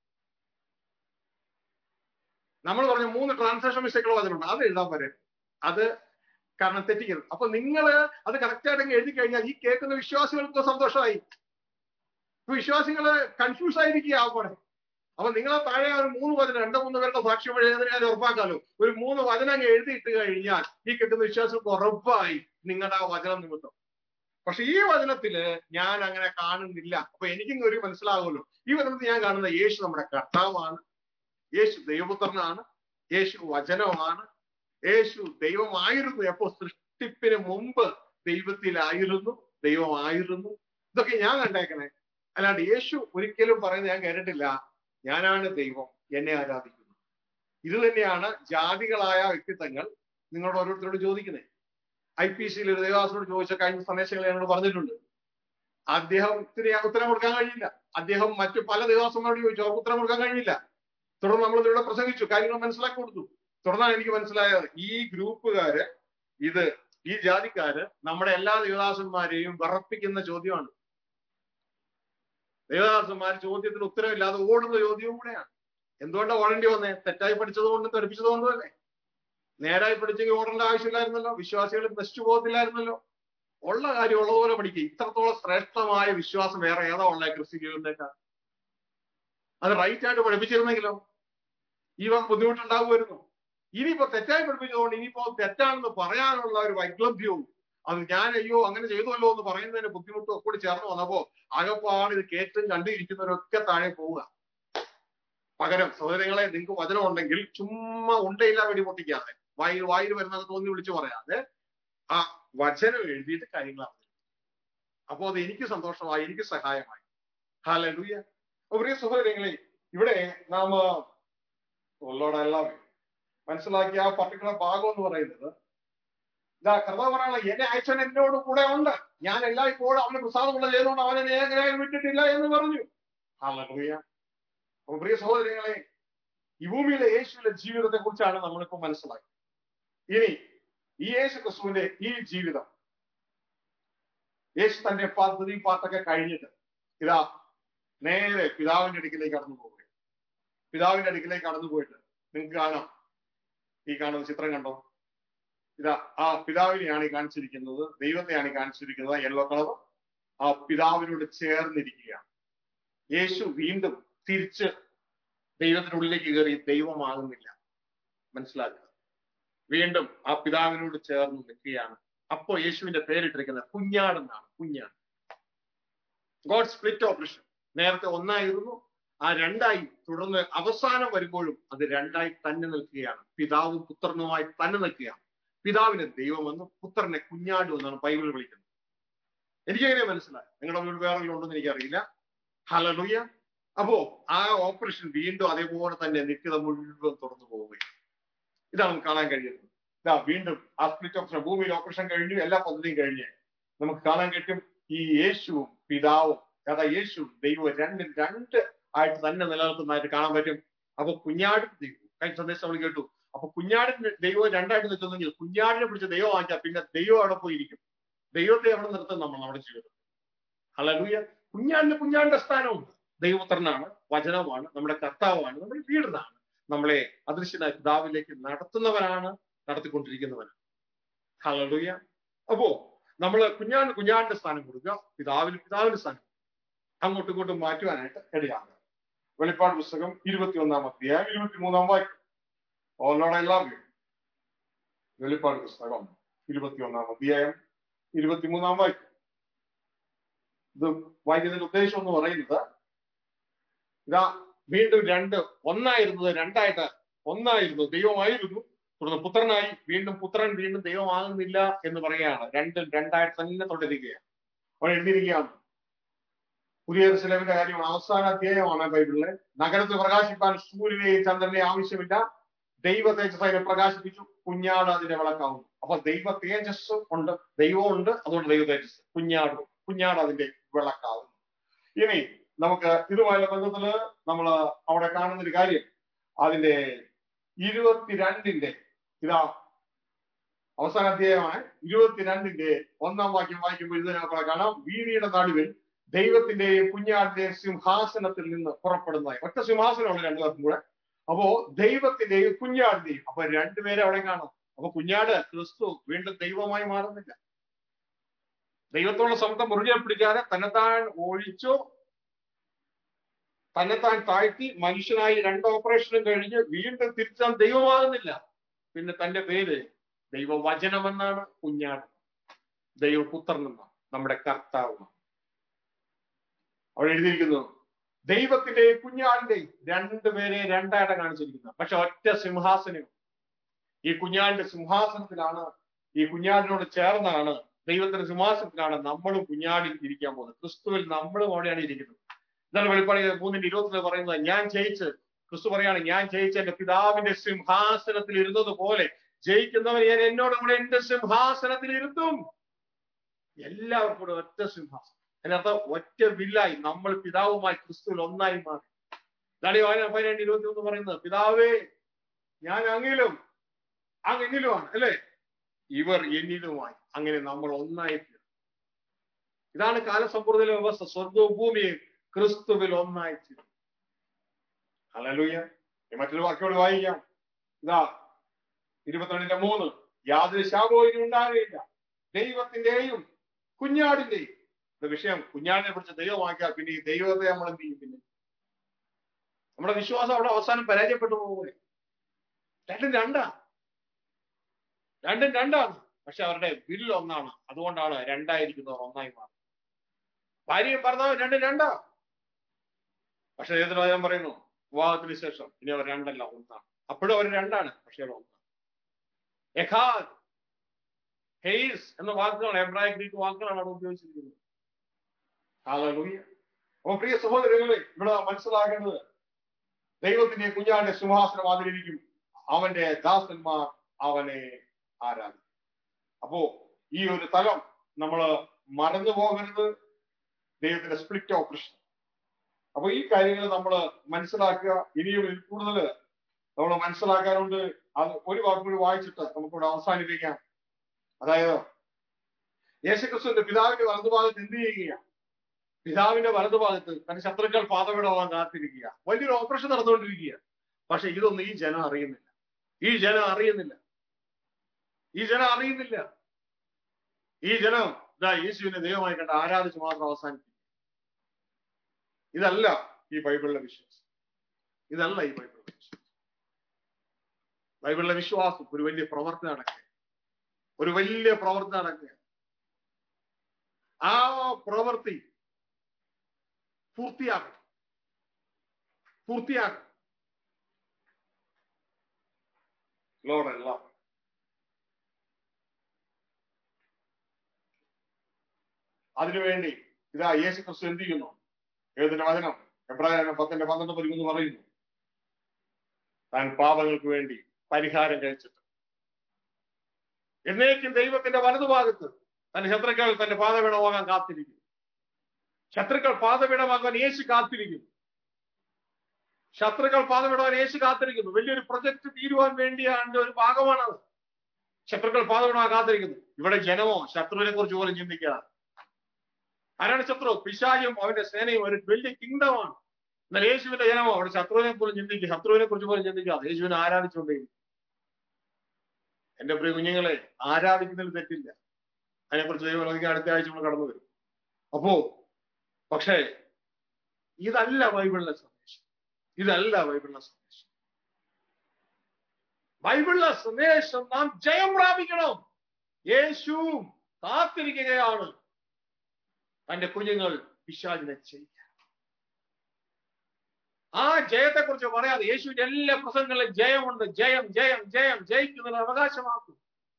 നമ്മൾ പറഞ്ഞ മൂന്ന് ട്രാൻസാക്ഷൻ മിസ്റ്റേക്കുള്ള വചനമുണ്ട് അത് എഴുതാൻ വരെ അത് കാരണം തെറ്റിക്കരുത് അപ്പൊ നിങ്ങൾ അത് കറക്റ്റ് ആയിട്ട് എഴുതി കഴിഞ്ഞാൽ ഈ കേൾക്കുന്ന വിശ്വാസികൾക്ക് സന്തോഷമായി ഇപ്പൊ വിശ്വാസികള് കൺഫ്യൂസ് ആയിരിക്കുക ആവട്ടെ അപ്പൊ നിങ്ങളെ താഴെ ഒരു മൂന്ന് വചനം രണ്ടോ മൂന്ന് പേരുടെ സാക്ഷ്യം വഴി ഞാൻ ഉറപ്പാക്കാലോ ഒരു മൂന്ന് വചനം അങ്ങ് എഴുതിയിട്ട് കഴിഞ്ഞാൽ ഈ കിട്ടുന്ന വിശ്വാസികൾക്ക് ഉറപ്പായി നിങ്ങളുടെ ആ വചനം നിമിത്തം പക്ഷെ ഈ വചനത്തില് ഞാൻ അങ്ങനെ കാണുന്നില്ല അപ്പൊ എനിക്കും ഒരു മനസ്സിലാകുമല്ലോ ഈ വചനത്തിൽ ഞാൻ കാണുന്ന യേശു നമ്മുടെ കർത്താവാണ് യേശു ദൈവപുത്രനാണ് യേശു വചനമാണ് യേശു ദൈവമായിരുന്നു എപ്പോ സൃഷ്ടിപ്പിന് മുമ്പ് ദൈവത്തിലായിരുന്നു ദൈവമായിരുന്നു ഇതൊക്കെ ഞാൻ കണ്ടേക്കണേ അല്ലാണ്ട് യേശു ഒരിക്കലും പറയുന്നത് ഞാൻ കേട്ടിട്ടില്ല ഞാനാണ് ദൈവം എന്നെ ആരാധിക്കുന്നു ഇത് തന്നെയാണ് ജാതികളായ വ്യക്തിത്വങ്ങൾ നിങ്ങളോട് ഓരോരുത്തരോട് ചോദിക്കുന്നത് ഐ പി സിയിൽ ഒരു ദേവാസിനോട് ചോദിച്ച കഴിഞ്ഞ സന്ദേശങ്ങൾ ഞങ്ങളോട് പറഞ്ഞിട്ടുണ്ട് അദ്ദേഹത്തിന് ഉത്തരം കൊടുക്കാൻ കഴിയില്ല അദ്ദേഹം മറ്റു പല ദേവാസന്മാരോട് ചോദിച്ചു അവർക്ക് ഉത്തരം കൊടുക്കാൻ കഴിയില്ല തുടർന്ന് നമ്മൾ ഇവിടെ പ്രസംഗിച്ചു കാര്യങ്ങൾ മനസ്സിലാക്കി കൊടുത്തു തുടർന്നാണ് എനിക്ക് മനസ്സിലായത് ഈ ഗ്രൂപ്പുകാര് ഇത് ഈ ജാതിക്കാര് നമ്മുടെ എല്ലാ ദേവദാസന്മാരെയും വിറപ്പിക്കുന്ന ചോദ്യമാണ് ദേവദാസന്മാർ ചോദ്യത്തിന് ഉത്തരവില്ലാതെ ഓടുന്ന ചോദ്യവും കൂടെയാണ് എന്തുകൊണ്ടാണ് ഓടേണ്ടി വന്നേ തെറ്റായി പഠിച്ചത് കൊണ്ടും തെറിപ്പിച്ചത് കൊണ്ടും അല്ലേ നേരായി പഠിച്ചെങ്കിൽ ഓടേണ്ട ആവശ്യമില്ലായിരുന്നല്ലോ വിശ്വാസികൾ നശിച്ചു പോകത്തില്ലായിരുന്നല്ലോ ഉള്ള കാര്യം ഉള്ളതുപോലെ പഠിക്കുക ഇത്രത്തോളം ശ്രേഷ്ഠമായ വിശ്വാസം വേറെ ഏതാ ഉള്ള ക്രിസ്തു ജീവിതത്തേക്കാൾ അത് റൈറ്റ് ആയിട്ട് പഠിപ്പിച്ചിരുന്നെങ്കിലോ ഈ വക ബുദ്ധിമുട്ടുണ്ടാകുമായിരുന്നു ഇനിയിപ്പോ തെറ്റായി പഠിപ്പിച്ചതുകൊണ്ട് ഇനിയിപ്പോ തെറ്റാണെന്ന് പറയാനുള്ള ഒരു വൈക്ലഭ്യവും അത് ഞാൻ അയ്യോ അങ്ങനെ ചെയ്തുവല്ലോ എന്ന് പറയുന്നതിന് ബുദ്ധിമുട്ടും ഒക്കെ കൂടി ചേർന്ന് വന്നപ്പോ അകപ്പാട് ഇത് കേട്ടും കണ്ടിരിക്കുന്നവരൊക്കെ താഴെ പോവുക പകരം സഹോദരങ്ങളെ നിങ്ങൾക്ക് വചനം ഉണ്ടെങ്കിൽ ചുമ്മാ ഉണ്ടയില്ല വെടി പൊട്ടിക്കാതെ വായിൽ വായിൽ വരുന്നത് തോന്നി വിളിച്ചു പറയാതെ ആ വചനം എഴുതിയിട്ട് കാര്യങ്ങൾ അറിഞ്ഞു അപ്പോ അത് എനിക്ക് സന്തോഷമായി എനിക്ക് സഹായമായി ഹാലൂയ പ്രിയ സഹോദരങ്ങളെ ഇവിടെ നാം ഉള്ളോടെല്ലാം മനസ്സിലാക്കിയ ആ പർട്ടിക്കുലർ ഭാഗം എന്ന് പറയുന്നത് ഇതാ കർത്താവ് പറയാനുള്ള എന്നെ അയച്ചവൻ എന്നോട് കൂടെ ഉണ്ട് ഞാൻ എല്ലായ്പ്പോഴും അവന് പ്രസാദമുള്ള ചെയ്തുകൊണ്ട് അവനെ ഏകനായി വിട്ടിട്ടില്ല എന്ന് പറഞ്ഞു ഹാലൂയ അപ്പൊ പ്രിയ സഹോദരങ്ങളെ ഈ ഭൂമിയിലെ യേശുവിന്റെ ജീവിതത്തെ കുറിച്ചാണ് നമ്മളിപ്പോ മനസ്സിലാക്കി ഇനി ഈ യേശു ക്രിസ്തുവിന്റെ ഈ ജീവിതം യേശു തന്റെ പദ്ധതി പാട്ടൊക്കെ കഴിഞ്ഞിട്ട് ഇതാ നേരെ പിതാവിന്റെ അടുക്കിലേക്ക് കടന്നു പോവുക പിതാവിന്റെ അടുക്കിലേക്ക് കടന്നു പോയിട്ട് നിങ്ങൾക്ക് കാണാം ഈ കാണുന്ന ചിത്രം കണ്ടോ ഇതാ ആ പിതാവിനെയാണ് ഈ കാണിച്ചിരിക്കുന്നത് ദൈവത്തെയാണ് ഈ കാണിച്ചിരിക്കുന്നത് യെല്ലോ കളർ ആ പിതാവിനോട് ചേർന്നിരിക്കുകയാണ് യേശു വീണ്ടും തിരിച്ച് ദൈവത്തിനുള്ളിലേക്ക് കയറി ദൈവമാകുന്നില്ല മനസ്സിലാക്കുക വീണ്ടും ആ പിതാവിനോട് ചേർന്ന് നിൽക്കുകയാണ് അപ്പോ യേശുവിന്റെ പേരിട്ടിരിക്കുന്നത് കുഞ്ഞാടെന്നാണ് കുഞ്ഞാട് ഗോഡ് സ്പ്ലിറ്റ് ഓപ്പറേഷൻ നേരത്തെ ഒന്നായിരുന്നു ആ രണ്ടായി തുടർന്ന് അവസാനം വരുമ്പോഴും അത് രണ്ടായി തന്നെ നിൽക്കുകയാണ് പിതാവും പുത്രനുമായി തന്നെ നിൽക്കുകയാണ് പിതാവിനെ ദൈവമെന്നും പുത്രനെ കുഞ്ഞാടും എന്നാണ് ബൈബിൾ വിളിക്കുന്നത് എനിക്കെങ്ങനെ മനസ്സിലായി നിങ്ങളുടെ വീട് വേറെ ഉണ്ടെന്ന് എനിക്കറിയില്ല ഹലലുയ അപ്പോ ആ ഓപ്പറേഷൻ വീണ്ടും അതേപോലെ തന്നെ നിത്യത മുഴുവൻ തുറന്നു പോവുകയാണ് ഇതാണ് നമുക്ക് കാണാൻ കഴിയുന്നത് ഇതാ വീണ്ടും ആ സ്പ്ലിറ്റ് ഓപ്പറേഷൻ ഭൂമിയിൽ ഓപ്പറേഷൻ കഴിഞ്ഞു എല്ലാ പദ്ധതിയും കഴിഞ്ഞ് നമുക്ക് കാണാൻ പറ്റും ഈ യേശുവും പിതാവും അതാ യേശുവും ദൈവവും രണ്ടും രണ്ട് ആയിട്ട് തന്നെ നിലനിൽക്കുന്നതായിട്ട് കാണാൻ പറ്റും അപ്പൊ കുഞ്ഞാടും ദൈവവും കഴിഞ്ഞ സന്ദേശം നമ്മൾ കേട്ടു അപ്പൊ കുഞ്ഞാടിന് ദൈവം രണ്ടായിട്ട് നിൽക്കുന്നെങ്കിൽ കുഞ്ഞാടിനെ പിടിച്ച് ദൈവം വാങ്ങിച്ചാൽ പിന്നെ ദൈവം അവിടെ പോയിരിക്കും ദൈവത്തെ അവിടെ നിർത്തും നമ്മൾ നമ്മുടെ ജീവിതത്തിൽ ഹലലൂയ കുഞ്ഞാടിന് കുഞ്ഞാടിന്റെ സ്ഥാനമുണ്ട് ദൈവപുത്രനാണ് വചനമാണ് നമ്മുടെ കർത്താവാണ് നമ്മുടെ വീടുന്നാണ് നമ്മളെ അദൃശ്യനായ പിതാവിലേക്ക് നടത്തുന്നവനാണ് നടത്തിക്കൊണ്ടിരിക്കുന്നവനാണ് ഹലലൂയ അപ്പോ നമ്മൾ കുഞ്ഞാണ്ട് കുഞ്ഞാടിന്റെ സ്ഥാനം കൊടുക്കുക പിതാവിന് പിതാവിന്റെ സ്ഥാനം അങ്ങോട്ടും ഇങ്ങോട്ടും മാറ്റുവാനായിട്ട് ഇടയാകുക വെളിപ്പാട് പുസ്തകം ഇരുപത്തിയൊന്നാം അധ്യായം ഇരുപത്തിമൂന്നാം വാക്യം ഓലോടെ എല്ലാം വെളിപ്പാട് പുസ്തകം ഇരുപത്തിയൊന്നാം അധ്യായം ഇരുപത്തിമൂന്നാം വാക്യം ഇത് വായിക്കുന്നതിന്റെ ഉദ്ദേശം എന്ന് പറയുന്നത് ഇതാ വീണ്ടും രണ്ട് ഒന്നായിരുന്നത് രണ്ടായിട്ട് ഒന്നായിരുന്നു ദൈവമായിരുന്നു തുടർന്ന് പുത്രനായി വീണ്ടും പുത്രൻ വീണ്ടും ദൈവമാകുന്നില്ല എന്ന് പറയുകയാണ് രണ്ടും രണ്ടായിട്ട് തന്നെ തുടരുകയാണ് അവിടെ എഴുതിയിരിക്കുകയാണ് പുതിയ ചിലവിന്റെ കാര്യം അവസാന അധ്യായമാണ് ബൈബിളിലെ നഗരത്തിൽ പ്രകാശിപ്പാൻ സൂര്യനെയും ചന്ദ്രനെ ആവശ്യമില്ല ദൈവ തേജസ് അതിനെ പ്രകാശിപ്പിച്ചു കുഞ്ഞാട് അതിനെ വിളക്കാവുന്നു അപ്പൊ ദൈവ തേജസ് ഉണ്ട് ദൈവമുണ്ട് അതുകൊണ്ട് ദൈവ തേജസ് കുഞ്ഞാട് കുഞ്ഞാട് അതിന്റെ വിളക്കാവുന്നു ഇനി നമുക്ക് ഇതുമായുള്ള ബന്ധത്തില് നമ്മൾ അവിടെ കാണുന്ന ഒരു കാര്യം അതിന്റെ ഇരുപത്തിരണ്ടിന്റെ ഇതാ അവസാന അധ്യായമാണ് ഇരുപത്തിരണ്ടിന്റെ ഒന്നാം വാക്യം വായിക്കുമ്പോൾ ഇതിനകത്ത് കാണാം വീതിയുടെ നടുവിൽ ദൈവത്തിന്റെയും കുഞ്ഞാടിന്റെയും സിംഹാസനത്തിൽ നിന്ന് പുറപ്പെടുന്നതായി ഒറ്റ സിംഹാസനമാണ് രണ്ടു പേർക്കും കൂടെ അപ്പോ ദൈവത്തിന്റെയും കുഞ്ഞാടിന്റെയും അപ്പൊ രണ്ടുപേരെ അവിടെ കാണാം അപ്പൊ കുഞ്ഞാട് ക്രിസ്തു വീണ്ടും ദൈവമായി മാറുന്നില്ല ദൈവത്തോളം സ്വന്തം മുറുകെ പിടിക്കാതെ തന്നെത്താൻ ഒഴിച്ചു തന്നെത്താൻ താഴ്ത്തി മനുഷ്യനായി രണ്ട് ഓപ്പറേഷനും കഴിഞ്ഞ് വീണ്ടും തിരിച്ചാൽ ദൈവമാകുന്നില്ല പിന്നെ തന്റെ പേര് ദൈവവചനമെന്നാണ് കുഞ്ഞാട് ദൈവപുത്രൻ എന്നാണ് നമ്മുടെ കർത്താവ് അവിടെ എഴുതിയിരിക്കുന്നു ദൈവത്തിന്റെയും കുഞ്ഞാടിന്റെയും രണ്ടുപേരെ രണ്ടായിട്ട് കാണിച്ചിരിക്കുന്നത് പക്ഷെ ഒറ്റ സിംഹാസനം ഈ കുഞ്ഞാടിന്റെ സിംഹാസനത്തിലാണ് ഈ കുഞ്ഞാടിനോട് ചേർന്നാണ് ദൈവത്തിന്റെ സിംഹാസനത്തിലാണ് നമ്മളും കുഞ്ഞാടിൽ ഇരിക്കാൻ പോകുന്നത് ക്രിസ്തുവിൽ നമ്മളും അവിടെയാണ് ഇരിക്കുന്നത് ഇതാണ് വെളിപ്പാട് മൂന്നിന്റെ ഇരുപത്തില് പറയുന്നത് ഞാൻ ജയിച്ച് ക്രിസ്തു പറയാണ് ഞാൻ ജയിച്ച എന്റെ പിതാവിന്റെ സിംഹാസനത്തിൽ ഇരുന്നത് പോലെ ജയിക്കുന്നവൻ ഞാൻ എന്നോട് കൂടെ എന്റെ സിംഹാസനത്തിൽ ഇരുത്തും എല്ലാവർക്കും കൂടെ ഒറ്റ സിംഹാസനം അതിനർത്ഥം ഒറ്റ വില്ലായി നമ്മൾ പിതാവുമായി ക്രിസ്തുവിൽ ഒന്നായി മാറി ഇതാണ് യോഹന്നാൻ പതിനെട്ട് ഇരുപത്തി ഒന്ന് പറയുന്നത് പിതാവേ ഞാൻ അങ്ങിലും അങ്ങ് എന്നിലുമാണ് അല്ലേ ഇവർ എന്നിലുമായി അങ്ങനെ നമ്മൾ ഒന്നായി തീർന്നു. ഇതാണ് കാലസമ്പൂർത്തിലെ വ്യവസ്ഥ സ്വർഗവും ഭൂമിയും ക്രിസ്തുവിൽ ഒന്നായി തീർന്നു. ഹല്ലേലൂയ ഇനി മറ്റൊരു വാക്യോട് വായിക്കാം ഇതാ ഇരുപത്തിരണ്ടിന്റെ മൂന്ന് യാതൊരു ശാപവും ഇനി ഉണ്ടാകുകയില്ല ദൈവത്തിന്റെയും കുഞ്ഞാടിന്റെയും ഇത് വിഷയം കുഞ്ഞാടിനെ പിടിച്ച് ദൈവമാക്കിയാൽ പിന്നെ ഈ ദൈവത്തെ നമ്മൾ എന്ത് ചെയ്യും പിന്നെ നമ്മുടെ വിശ്വാസം അവിടെ അവസാനം പരാജയപ്പെട്ടു പോകുന്നത് രണ്ടും രണ്ടാ രണ്ടും രണ്ടാണ് പക്ഷെ അവരുടെ വില്ല് ഒന്നാണ് അതുകൊണ്ടാണ് രണ്ടായിരിക്കുന്നവർ ഒന്നായി മാറുന്നത് ഭാര്യയും ഭർത്താവും രണ്ടും രണ്ടാ പക്ഷെ ഏതൊരാജാൻ പറയുന്നു വിവാഹത്തിന് ശേഷം ഇനി അവർ രണ്ടല്ല ഒന്നാണ് അപ്പോഴും അവർ രണ്ടാണ് പക്ഷെ അവർ ഒന്നാണ് എഖാദ് ഹെയ്സ് എന്ന വാക്കുകൾ എബ്രായ ഗ്രീക്ക് വാക്കുകളാണ് അവിടെ ഉപയോഗിച്ചിരിക്കുന്നത് ഹല്ലേലൂയ അപ്പൊ പ്രിയ സഹോദരങ്ങളെ ഇവിടെ മനസ്സിലാക്കേണ്ടത് ദൈവത്തിന്റെ കുഞ്ഞാന്റെ സിംഹാസനം അതിലിരിക്കും അവന്റെ ദാസന്മാർ അവനെ ആരാധിക്കും അപ്പോ ഈ ഒരു തലം നമ്മൾ മറന്നു പോകരുത് ദൈവത്തിന്റെ സ്പ്ലിറ്റ് ഓപ്പറേഷൻ അപ്പൊ ഈ കാര്യങ്ങൾ നമ്മൾ മനസ്സിലാക്കുക ഇനിയും ഇതിൽ കൂടുതൽ നമ്മൾ മനസ്സിലാക്കാറുണ്ട് അത് ഒരു വാക്ക് കൂടി വായിച്ചിട്ട് നമുക്കിവിടെ അവസാനിപ്പിക്കാം അതായത് യേശുക്രിസ്തുവിന്റെ പിതാവിന്റെ വലതുഭാഗത്ത് എന്ത് ചെയ്യുകയാണ് പിതാവിന്റെ വലതുഭാഗത്ത് തന്റെ ശത്രുക്കൾ പാതവിടവാൻ കാത്തിരിക്കുക വലിയൊരു ഓപ്പറേഷൻ നടന്നുകൊണ്ടിരിക്കുക പക്ഷെ ഇതൊന്നും ഈ ജനം അറിയുന്നില്ല ഈ ജനം അറിയുന്നില്ല ഈ ജനം അറിയുന്നില്ല ഈ ജനം ഇതാ യേശുവിനെ ദൈവമായി കണ്ട് ആരാധിച്ച് മാത്രം അവസാനിപ്പിക്കും ഇതല്ല ഈ ബൈബിളിലെ വിശ്വാസം ഇതല്ല ഈ ബൈബിളിലെ വിശ്വാസം ബൈബിളിലെ വിശ്വാസം ഒരു വലിയ പ്രവർത്തി നടക്കുക ഒരു വലിയ പ്രവർത്തി നടക്കുക ആ പ്രവൃത്തി പൂർത്തിയാക്കണം പൂർത്തിയാക്കണം ലോഡല്ല അതിനുവേണ്ടി ഇതാ യേശു ക്രിസ്തു എന്ത് ചെയ്യുന്നു ഏതിന്റെ വചനം എബ്രാഹിം പത്തിന്റെ പന്ത്രണ്ട് പതിമൂന്ന് പറയുന്നു താൻ പാപങ്ങൾക്ക് വേണ്ടി പരിഹാരം കഴിച്ചിട്ട് എന്നേക്കും ദൈവത്തിന്റെ വലതുഭാഗത്ത് തന്റെ ശത്രുക്കൾ തന്റെ പാതവീണമാകാൻ കാത്തിരിക്കുന്നു ശത്രുക്കൾ പാതവീണമാകാൻ യേശു കാത്തിരിക്കുന്നു ശത്രുക്കൾ പാതവിടാൻ യേശു കാത്തിരിക്കുന്നു വലിയൊരു പ്രൊജക്ട് തീരുവാൻ വേണ്ടിയാണ് ഒരു ഭാഗമാണത് ശത്രുക്കൾ പാതവിടാൻ കാത്തിരിക്കുന്നു ഇവിടെ ജനമോ ശത്രുവിനെ കുറിച്ച് പോലും ചിന്തിക്കാതെ ആരാണ് ശത്രു പിശാചും അവന്റെ സേനയും ഒരു വലിയ കിങ്ഡമാണ് എന്നാൽ യേശുവിന്റെ ജനമോ അവിടെ ശത്രുവിനെ പോലും ചിന്തിക്കുക ശത്രുവിനെ കുറിച്ച് പോലും ചിന്തിക്കാതെ യേശുവിനെ ആരാധിച്ചുകൊണ്ടേയിരിക്കും എന്റെ പ്രിയ കുഞ്ഞുങ്ങളെ ആരാധിക്കുന്നതിൽ തെറ്റില്ല അതിനെക്കുറിച്ച് ദൈവം അടുത്ത ആഴ്ച നമ്മൾ കടന്നു വരും അപ്പോ പക്ഷേ ഇതല്ല ബൈബിളിലെ സന്ദേശം ഇതല്ല ബൈബിളിലെ സന്ദേശം ബൈബിളിലെ സന്ദേശം നാം ജയം പ്രാപിക്കണം യേശു കാത്തിരിക്കുകയാണ് തന്റെ കുഞ്ഞുങ്ങൾ പിശാചിനെ ചെയ്യിക്കാൻ ആ ജയത്തെ കുറിച്ച് പറയാതെ യേശുവിന്റെ എല്ലാ പ്രസംഗങ്ങളിലും ജയമുണ്ട് ജയം ജയം ജയം ജയിക്കുന്നതിന് അവകാശമാക്കും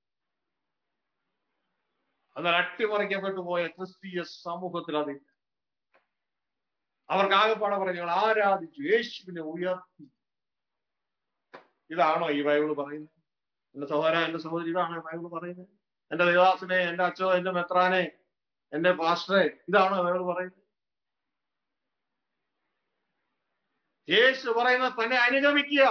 എന്നാൽ അട്ടിമറിക്കപ്പെട്ടു പോയ ക്രിസ്തീയ സമൂഹത്തിൽ അതില്ല അവർക്ക് ആകെപ്പാടെ പറഞ്ഞു ഞങ്ങൾ ആരാധിച്ചു യേശുവിനെ ഉയർത്തി ഇതാണോ ഈ ബൈബിൾ പറയുന്നത് എന്റെ സഹോദര എന്റെ സഹോദരി ഇതാണോ ബൈബിൾ പറയുന്നത് എന്റെ ദേവാസിനെ എന്റെ അച്ഛോ എന്റെ മെത്രാനെ എന്റെ പാസ്റ്ററെ ഇതാണോ ബൈബിൾ പറയുന്നത് യേശു പറയുന്നത് തന്നെ അനുഗമിക്കുക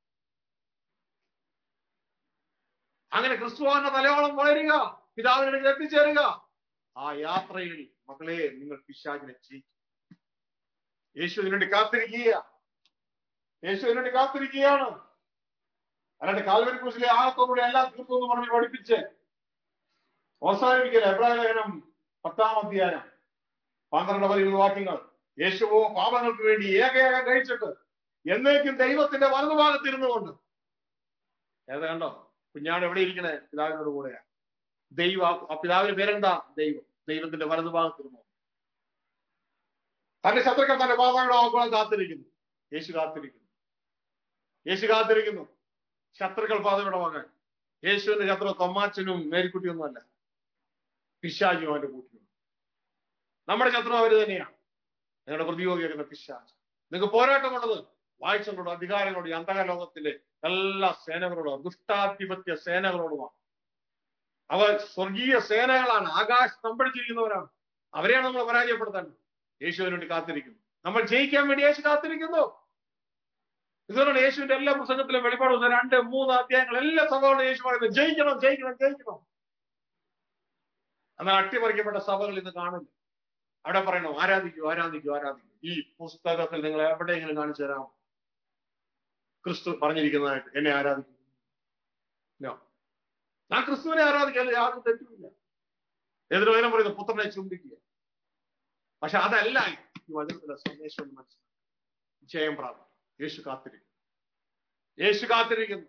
അങ്ങനെ ക്രിസ്തുവാന്റെ തലയോളം വളരുക പിതാവിനടുത്ത് എത്തിച്ചേരുക ആ യാത്രയിൽ മക്കളെ നിങ്ങൾ പിശാചിനെ ചെയ്യും യേശു ഇതിനുവേണ്ടി കാത്തിരിക്കുക യേശു ഇതിനുവേണ്ടി കാത്തിരിക്കുകയാണ് അല്ലാണ്ട് കാൽവരി ക്രൂസിലെ ആകത്തോടുകൂടി എല്ലാം തീർത്തു എന്ന് പറഞ്ഞ് പഠിപ്പിച്ച് അവസാനിപ്പിക്കല എബ്രാഹിം ലേഖനം പത്താം അധ്യായം പന്ത്രണ്ട് പതിമൂന്ന് വാക്യങ്ങൾ യേശുവോ പാപങ്ങൾക്ക് വേണ്ടി ഏകയാകം കഴിച്ചിട്ട് എന്നേക്കും ദൈവത്തിന്റെ വലതുഭാഗത്തിരുന്നു കൊണ്ട് ഏതാ കണ്ടോ കുഞ്ഞാട് എവിടെ ഇരിക്കണേ പിതാവിനോട് കൂടെയാ ദൈവ ആ പിതാവിന്റെ പേരെന്താ ദൈവം ദൈവത്തിന്റെ വലതുഭാഗത്തിരുന്നു തന്റെ ശത്രുക്കൾ തന്റെ പാതയുടെ ആക്കുവാൻ കാത്തിരിക്കുന്നു യേശു കാത്തിരിക്കുന്നു യേശു കാത്തിരിക്കുന്നു ശത്രുക്കൾ പാതവിടമാകാൻ യേശുവിന്റെ ശത്രു തൊമ്മാച്ചനും മേരിക്കുട്ടിയൊന്നുമല്ല പിശാചും അവന്റെ കൂട്ടിയും നമ്മുടെ ശത്രു അവര് തന്നെയാണ് നിങ്ങളുടെ പ്രതിയോഗിക്കുന്ന പിശാച് നിങ്ങൾക്ക് പോരാട്ടമുള്ളത് വാഴ്ചകളോടും അധികാരങ്ങളോടും ഈ അന്ധകാര ലോകത്തിലെ എല്ലാ സേനകളോടും ദുഷ്ടാധിപത്യ സേനകളോടുമാണ് അവർ സ്വർഗീയ സേനകളാണ് ആകാശ് തമ്പടിച്ചിരിക്കുന്നവരാണ് അവരെയാണ് നമ്മൾ പരാജയപ്പെടുത്തേണ്ടത് യേശുവിന് വേണ്ടി കാത്തിരിക്കുന്നു നമ്മൾ ജയിക്കാൻ വേണ്ടി യേശു കാത്തിരിക്കുന്നു ഇതുകൊണ്ടാണ് യേശുവിന്റെ എല്ലാ പ്രസംഗത്തിലും വെളിപ്പാട് വന്ന രണ്ട് മൂന്ന് അധ്യായങ്ങൾ എല്ലാ സഭകളും യേശു പറയുന്നത് ജയിക്കണം ജയിക്കണം ജയിക്കണം എന്നാൽ അട്ടിമറിക്കപ്പെട്ട സഭകൾ ഇന്ന് കാണുന്നു അവിടെ പറയണോ ആരാധിക്കൂ ആരാധിക്കൂ ആരാധിക്കൂ ഈ പുസ്തകത്തിൽ നിങ്ങൾ എവിടെയെങ്കിലും കാണിച്ചു തരാം ക്രിസ്തു പറഞ്ഞിരിക്കുന്നതായിട്ട് എന്നെ ആരാധിക്കും No. ഞാൻ ക്രിസ്തുവിനെ ആരാധിക്കാൻ യാതൊരു തെറ്റുമില്ല എതിർ വചനം പറയുന്നത് പുത്രനെ ചുംബിക്കുക പക്ഷെ അതല്ല ഈ വചനത്തിലെ സന്ദേശം എന്ന് മനസ്സിലാക്കി ജയം പ്രാപിക്കും യേശു കാത്തിരിക്കുന്നു യേശു കാത്തിരിക്കുന്നു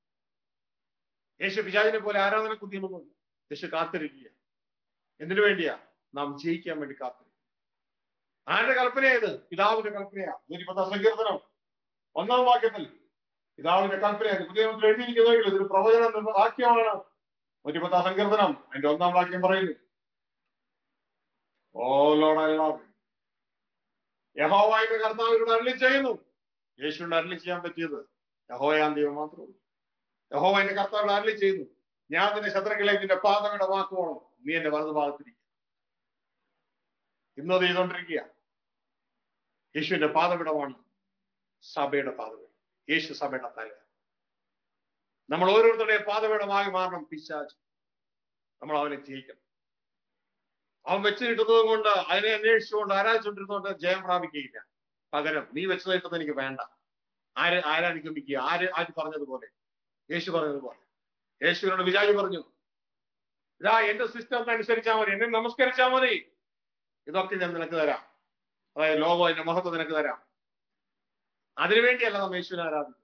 യേശു പിശാചിനെ പോലെ ആരാധന കുത്തിയൊന്നുമില്ല യേശു കാത്തിരിക്കുക എന്തിനു വേണ്ടിയാ നാം ജയിക്കാൻ വേണ്ടി കാത്തിരിക്കും ആരുടെ കൽപ്പനയത് പിതാവിന്റെ കൽപ്പനയാ നൂറ്റിപ്പത്താം സങ്കീർത്തനം ഒന്നാം വാക്യത്തിൽ പിതാവിന്റെ കൽപ്പനയാണ് പുതിയ നിയമത്തിൽ എഴുതിയിരിക്കുന്നതെങ്കിൽ ഇതൊരു പ്രവചനം എന്ന വാക്യമാണ് നൂറ്റിപ്പത്താം സങ്കീർത്തനം അതിന്റെ ഒന്നാം വാക്യം പറയുന്നു ഓ ലോഡ് യഹോവായുടെ കർത്താവിനോട് അരളി ചെയ്യുന്നു യേശുവിനോട് അരളി ചെയ്യാൻ പറ്റിയത് യഹോയാൻ ദൈവം മാത്രമേ യഹോവ എന്റെ കർത്താവിനോട് അരളി ചെയ്യുന്നു ഞാൻ നിന്റെ ശത്രുക്കളെ നിന്റെ പാതയുടെ വാക്കുവാണോ നീ എന്റെ വലതു ഭാഗത്തിരിക്കുക ഇന്നത് ചെയ്തുകൊണ്ടിരിക്കുക യേശുവിന്റെ പാതവിടമാണ് സഭയുടെ പാതവിടം യേശു സഭയുടെ തല നമ്മൾ ഓരോരുത്തരുടെയും പാതവിടമായി മാറണം പിശാച് നമ്മൾ അവനെ ജയിക്കണം അവൻ വെച്ച് കിട്ടുന്നത് കൊണ്ട് അതിനെ അന്വേഷിച്ചുകൊണ്ട് ആരാധിച്ചുകൊണ്ടിരുന്നതുകൊണ്ട് ജയം പ്രാപിക്കുകയില്ല പകരം നീ വെച്ച് കിട്ടുന്നത് എനിക്ക് വേണ്ട ആര് ആരാധിക്കുമ്പിക്കുക ആര് ആര് പറഞ്ഞതുപോലെ യേശു പറഞ്ഞതുപോലെ യേശുവിനോട് വിചാരി പറഞ്ഞു ഇതാ എന്റെ സിസ്റ്റം അനുസരിച്ചാൽ മതി എന്നെ നമസ്കരിച്ചാൽ മതി ഇതൊക്കെ ഞാൻ നിനക്ക് തരാം അതായത് ലോകം അതിന്റെ മഹത്വം നിനക്ക് തരാം അതിനുവേണ്ടിയല്ല നാം യേശുവിനെ ആരാധിക്കുന്നത്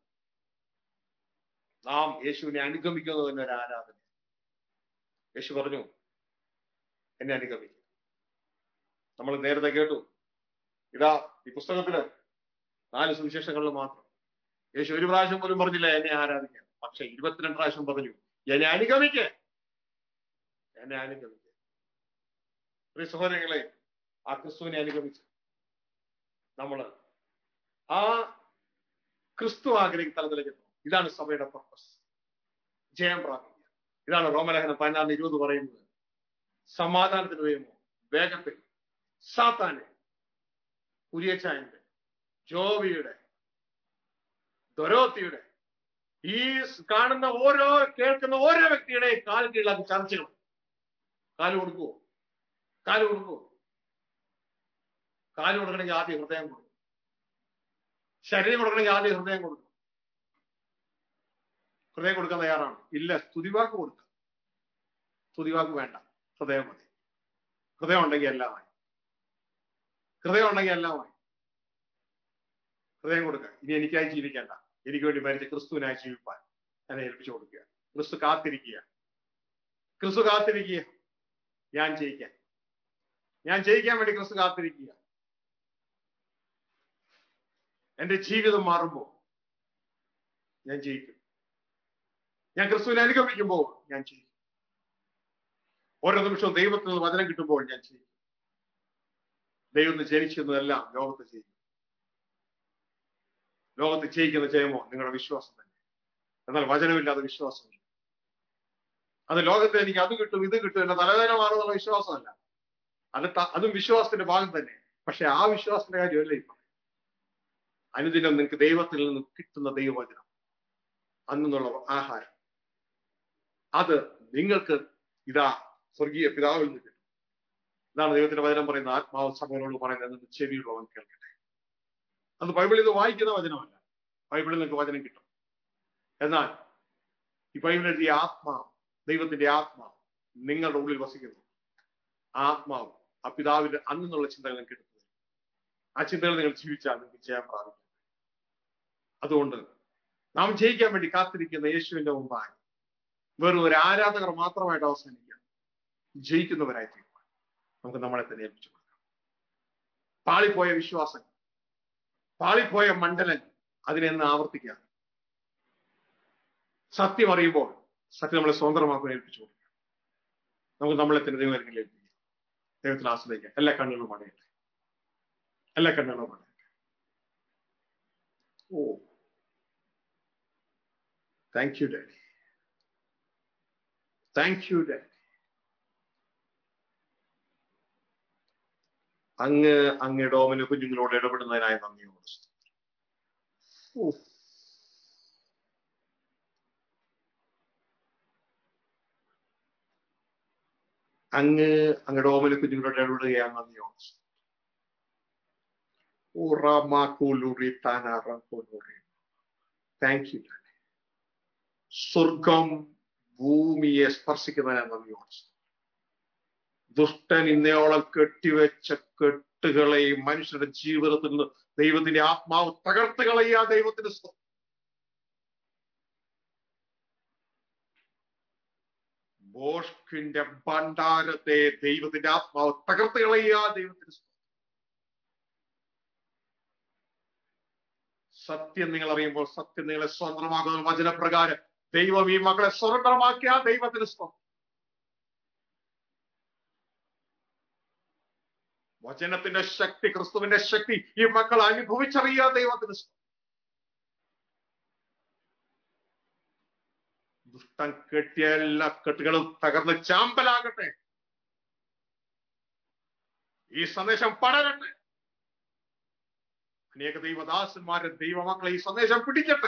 നാം യേശുവിനെ അനുഗമിക്കുന്നത് തന്നെ ഒരു ആരാധന യേശു പറഞ്ഞു എന്നെ അനുഗമിക്കും നമ്മൾ നേരത്തെ കേട്ടു ഇതാ ഈ പുസ്തകത്തില് നാല് സുവിശേഷങ്ങളിൽ മാത്രം യേശു ഒരു പ്രാവശ്യം പോലും പറഞ്ഞില്ല എന്നെ ആരാധിക്കാൻ പക്ഷെ ഇരുപത്തിരണ്ട് പ്രാവശ്യം പറഞ്ഞു എന്നെ അനുഗമിക്കേ എന്നെ അനുഗമിക്കുക പ്രിയ സഹോദരങ്ങളെ ആ ക്രിസ്തുവിനെ അനുഗമിച്ച് നമ്മള് ആ ക്രിസ്തു ആഗ്രഹിക്കുന്ന തലത്തിലേക്ക് എത്തണം ഇതാണ് സഭയുടെ പർപ്പസ് ജയം പ്രാപിക്കുക ഇതാണ് റോമലേഖനം പതിനാറിന് ഇരുപത് പറയുന്നത് സമാധാനത്തിന് ദൈവമോ വേഗത്തിൽ സാത്താനെ കുരിയച്ചായന്റെ ജോവിയുടെ ദൊരോത്തിയുടെ ഈ കാണുന്ന ഓരോ കേൾക്കുന്ന ഓരോ വ്യക്തിയുടെ കാൽ കീഴിലാക്കി ചർച്ചകൾ കാല് കൊടുക്കുവോ കാല് കൊടുക്കുവോ കാല് കൊടുക്കണമെങ്കിൽ ആദ്യം ഹൃദയം കൊടുക്കും ശരീരം കൊടുക്കണമെങ്കിൽ ആദ്യം ഹൃദയം കൊടുക്കും ഹൃദയം കൊടുക്കാൻ തയ്യാറാണ് ഇല്ല സ്തുതിവാക്ക് കൊടുക്കുക സ്തുതിവാക്ക് വേണ്ട ഹൃദയം മതി ഹൃദയം ഉണ്ടെങ്കിൽ എല്ലാമായി ഹൃദയം ഉണ്ടെങ്കിൽ എല്ലാമായി ഹൃദയം കൊടുക്കുക ഇനി എനിക്കായി ജീവിക്കേണ്ട എനിക്ക് വേണ്ടി മരിച്ച ക്രിസ്തുവിനായി ജീവിപ്പാൻ എന്നെ ഏൽപ്പിച്ചു കൊടുക്കുക ക്രിസ്തു കാത്തിരിക്കുക ക്രിസ്തു കാത്തിരിക്കുക ഞാൻ ജയിക്കാൻ ഞാൻ ജയിക്കാൻ വേണ്ടി ക്രിസ്തു കാത്തിരിക്കുക എന്റെ ജീവിതം മാറുമ്പോൾ ഞാൻ ജയിക്കും ഞാൻ ക്രിസ്തുവിനെ അനുഗമിക്കുമ്പോൾ ഞാൻ ചെയ്യും ഓരോ നിമിഷവും ദൈവത്തിൽ നിന്ന് വചനം കിട്ടുമ്പോൾ ഞാൻ ചെയ്യും ദൈവം ജനിച്ചതെല്ലാം ലോകത്ത് ചെയ്യും ലോകത്ത് ജയിക്കുന്ന ജയമോ നിങ്ങളുടെ വിശ്വാസം തന്നെ എന്നാൽ വചനമില്ലാതെ വിശ്വാസമില്ല അത് ലോകത്ത് എനിക്ക് അത് കിട്ടും ഇത് കിട്ടും എന്റെ തലവേദന മാറുന്നുള്ള വിശ്വാസമല്ല അത് അതും വിശ്വാസത്തിന്റെ ഭാഗം തന്നെ പക്ഷെ ആ വിശ്വാസത്തിന്റെ കാര്യമല്ല ഇപ്പൊ അനുദിനം നിങ്ങൾക്ക് ദൈവത്തിൽ നിന്ന് കിട്ടുന്ന ദൈവവചനം അന്നുള്ള ആഹാരം അത് നിങ്ങൾക്ക് ഇതാ സ്വർഗീയ പിതാവിൽ നിന്ന് കിട്ടും ഇതാണ് ദൈവത്തിന്റെ വചനം പറയുന്ന ആത്മാവ് സഭകളോട് പറയുന്നത് ചെവിയുള്ളവൻ കേൾക്കട്ടെ അത് ബൈബിളിൽ നിന്ന് വായിക്കുന്ന വചനമല്ല ബൈബിളിൽ നിങ്ങൾക്ക് വചനം കിട്ടും എന്നാൽ ഈ ബൈബിൾ എഴുതിയ ആത്മാവ് ദൈവത്തിന്റെ ആത്മാവ് നിങ്ങളുടെ ഉള്ളിൽ വസിക്കുന്നു ആത്മാവ് ആ പിതാവിന്റെ അന്നുള്ള ചിന്തകൾ നിങ്ങൾക്ക് എടുത്തു ആ ചിന്തകൾ നിങ്ങൾ ജീവിച്ചാൽ നിങ്ങൾക്ക് ജയം പ്രാപിക്കും അതുകൊണ്ട് നാം ജയിക്കാൻ വേണ്ടി കാത്തിരിക്കുന്ന യേശുവിന്റെ മുമ്പായി വെറും ഒരു ആരാധകർ മാത്രമായിട്ട് അവസാനിക്കുക ജയിക്കുന്നവരായി തീരുമാനം നമുക്ക് നമ്മളെ തന്നെ ഏൽപ്പിച്ചു കൊടുക്കാം പാളിപ്പോയ വിശ്വാസങ്ങൾ പാളിപ്പോയ മണ്ഡലങ്ങൾ അതിനെന്ന് ആവർത്തിക്കുക സത്യം അറിയുമ്പോൾ സത്യം നമ്മളെ സ്വതന്ത്രമാക്കാൻ ഏൽപ്പിച്ചു കൊടുക്കുക നമുക്ക് നമ്മളെ തന്നെ ദൈവത്തിൽ ഏൽപ്പിക്കാം ദൈവത്തിൽ ആശ്രയിക്കാം എല്ലാ കണ്ണുകളും അടയട്ടെ എല്ലാ കണ്ണുകളും അടയട്ടെ oh thank you daddy thank you daddy അങ്ങ് അങ്ങയുടെ ഓമന കുഞ്ഞുങ്ങളോട് ഇടപെടുന്നതിനായി നന്ദിയോട് ഉഫ്. അങ്ങ് അങ്ങയുടെ ഓമന കുഞ്ഞുങ്ങളോട് ഇടപെടുകയാണ് നന്ദിയോട് താങ്ക് യു സ്വർഗം ഭൂമിയെ സ്പർശിക്കുന്നതിനാണ് നന്ദിയോട് ദുഷ്ടൻ ഇന്നയോളം കെട്ടിവെച്ച കെട്ടുകളെയും മനുഷ്യരുടെ ജീവിതത്തിൽ നിന്ന് ദൈവത്തിന്റെ ആത്മാവ് തകർത്ത് കളയുക ദൈവത്തിന്റെ സ്വ- ബോഷ്കിന്റെ ഭണ്ഡാരത്തെ ദൈവത്തിന്റെ ആത്മാവ് തകർത്ത് കളയുക ദൈവത്തിന്റെ സ്വ- സത്യം നിങ്ങൾ അറിയുമ്പോൾ സത്യം നിങ്ങളെ സ്വതന്ത്രമാകുന്ന വചനപ്രകാരം ദൈവം ഈ മക്കളെ സ്വതന്ത്രമാക്കിയ ദൈവത്തിന് സ്വന്തം വചനത്തിന്റെ ശക്തി ക്രിസ്തുവിന്റെ ശക്തി ഈ മക്കൾ അനുഭവിച്ചറിയുക ദൈവത്തിന് സ്വന്തം ദുഷ്ടം കെട്ടിയ എല്ലാ കെട്ടുകളും തകർന്ന് ചാമ്പലാകട്ടെ ഈ സന്ദേശം പടരട്ടെ അനേക ദൈവദാസന്മാരെ ദൈവമക്കളെ ഈ സന്ദേശം പിടിക്കട്ടെ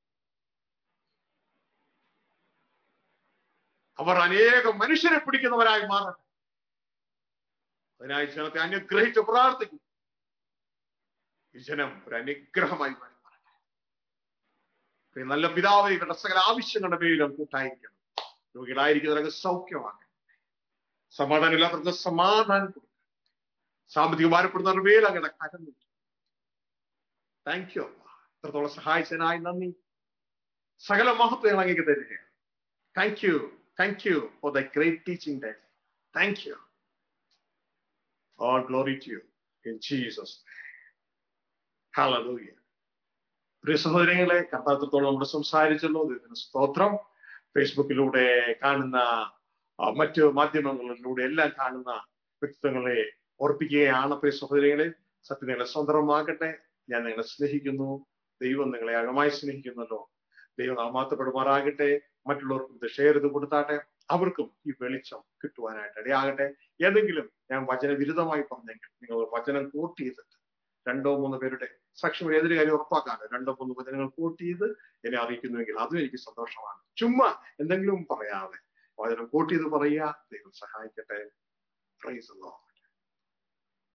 അവർ അനേകം മനുഷ്യരെ പിടിക്കുന്നവരായി മാറട്ടെ അതിനായി ജനത്തെ അനുഗ്രഹിച്ച് പ്രാർത്ഥിക്കും ഈ ജനം ഒരു അനുഗ്രഹമായി മാറി മാറട്ടെ പ്രിയ നല്ല പിതാവ് ഇവരുടെ സകല ആവശ്യങ്ങളുടെ പേരിലും കൂട്ടായിരിക്കണം രോഗികളായിരിക്കുന്നവർക്ക് സൗഖ്യമാക്കണം സമാധാനമില്ലാത്തവർക്ക് സമാധാനം കൊടുക്കണം സാമ്പത്തിക ഭാരപ്പെടുന്നവരുടെ പേര് അങ്ങനെ കരം താങ്ക് യു അമ്മ ഇത്രത്തോളം സഹായിച്ചതിനായി നന്ദി സകല മഹത്വങ്ങൾ അങ്ങേക്ക് തരികയാണ് thank you thank you for the great teaching day thank you All glory to you in Jesus. Hallelujah. പ്രിയ സഹോദരങ്ങളെ കർത്താത്രത്തോളം നമ്മൾ സംസാരിച്ചല്ലോ ദൈവത്തിന് സ്തോത്രം ഫേസ്ബുക്കിലൂടെ കാണുന്ന ആ, മറ്റു മാധ്യമങ്ങളിലൂടെ എല്ലാം കാണുന്ന വ്യക്തിത്വങ്ങളെ ഓർപ്പിക്കുകയാണ് പ്രിയ സഹോദരങ്ങളെ സത്യം നിങ്ങളെ സ്വതന്ത്രമാകട്ടെ ഞാൻ നിങ്ങളെ സ്നേഹിക്കുന്നു ദൈവം നിങ്ങളെ അകമായി സ്നേഹിക്കുന്നല്ലോ ദൈവം നാമാത്തപ്പെടുമാറാകട്ടെ മറ്റുള്ളവർക്കും ഇത് ഷെയർ ചെയ്ത് കൊടുത്താട്ടെ അവർക്കും ഈ വെളിച്ചം കിട്ടുവാനായിട്ട് ഇടയാകട്ടെ ഏതെങ്കിലും ഞാൻ വചനവിരുദ്ധമായി പറഞ്ഞെങ്കിൽ നിങ്ങൾ വചനം കോട്ട് ചെയ്തിട്ട് രണ്ടോ മൂന്നോ പേരുടെ സാക്ഷ്യം ഏതൊരു കാര്യം ഉറപ്പാക്കാണ് രണ്ടോ മൂന്നോ വചനങ്ങൾ കോട്ട് ചെയ്ത് എന്നെ അറിയിക്കുന്നുവെങ്കിൽ അതും എനിക്ക് സന്തോഷമാണ് ചുമ്മാ എന്തെങ്കിലും പറയാതെ വചനം കോട്ട് ചെയ്ത് പറയുക ദൈവം സഹായിക്കട്ടെ പ്രൈസ്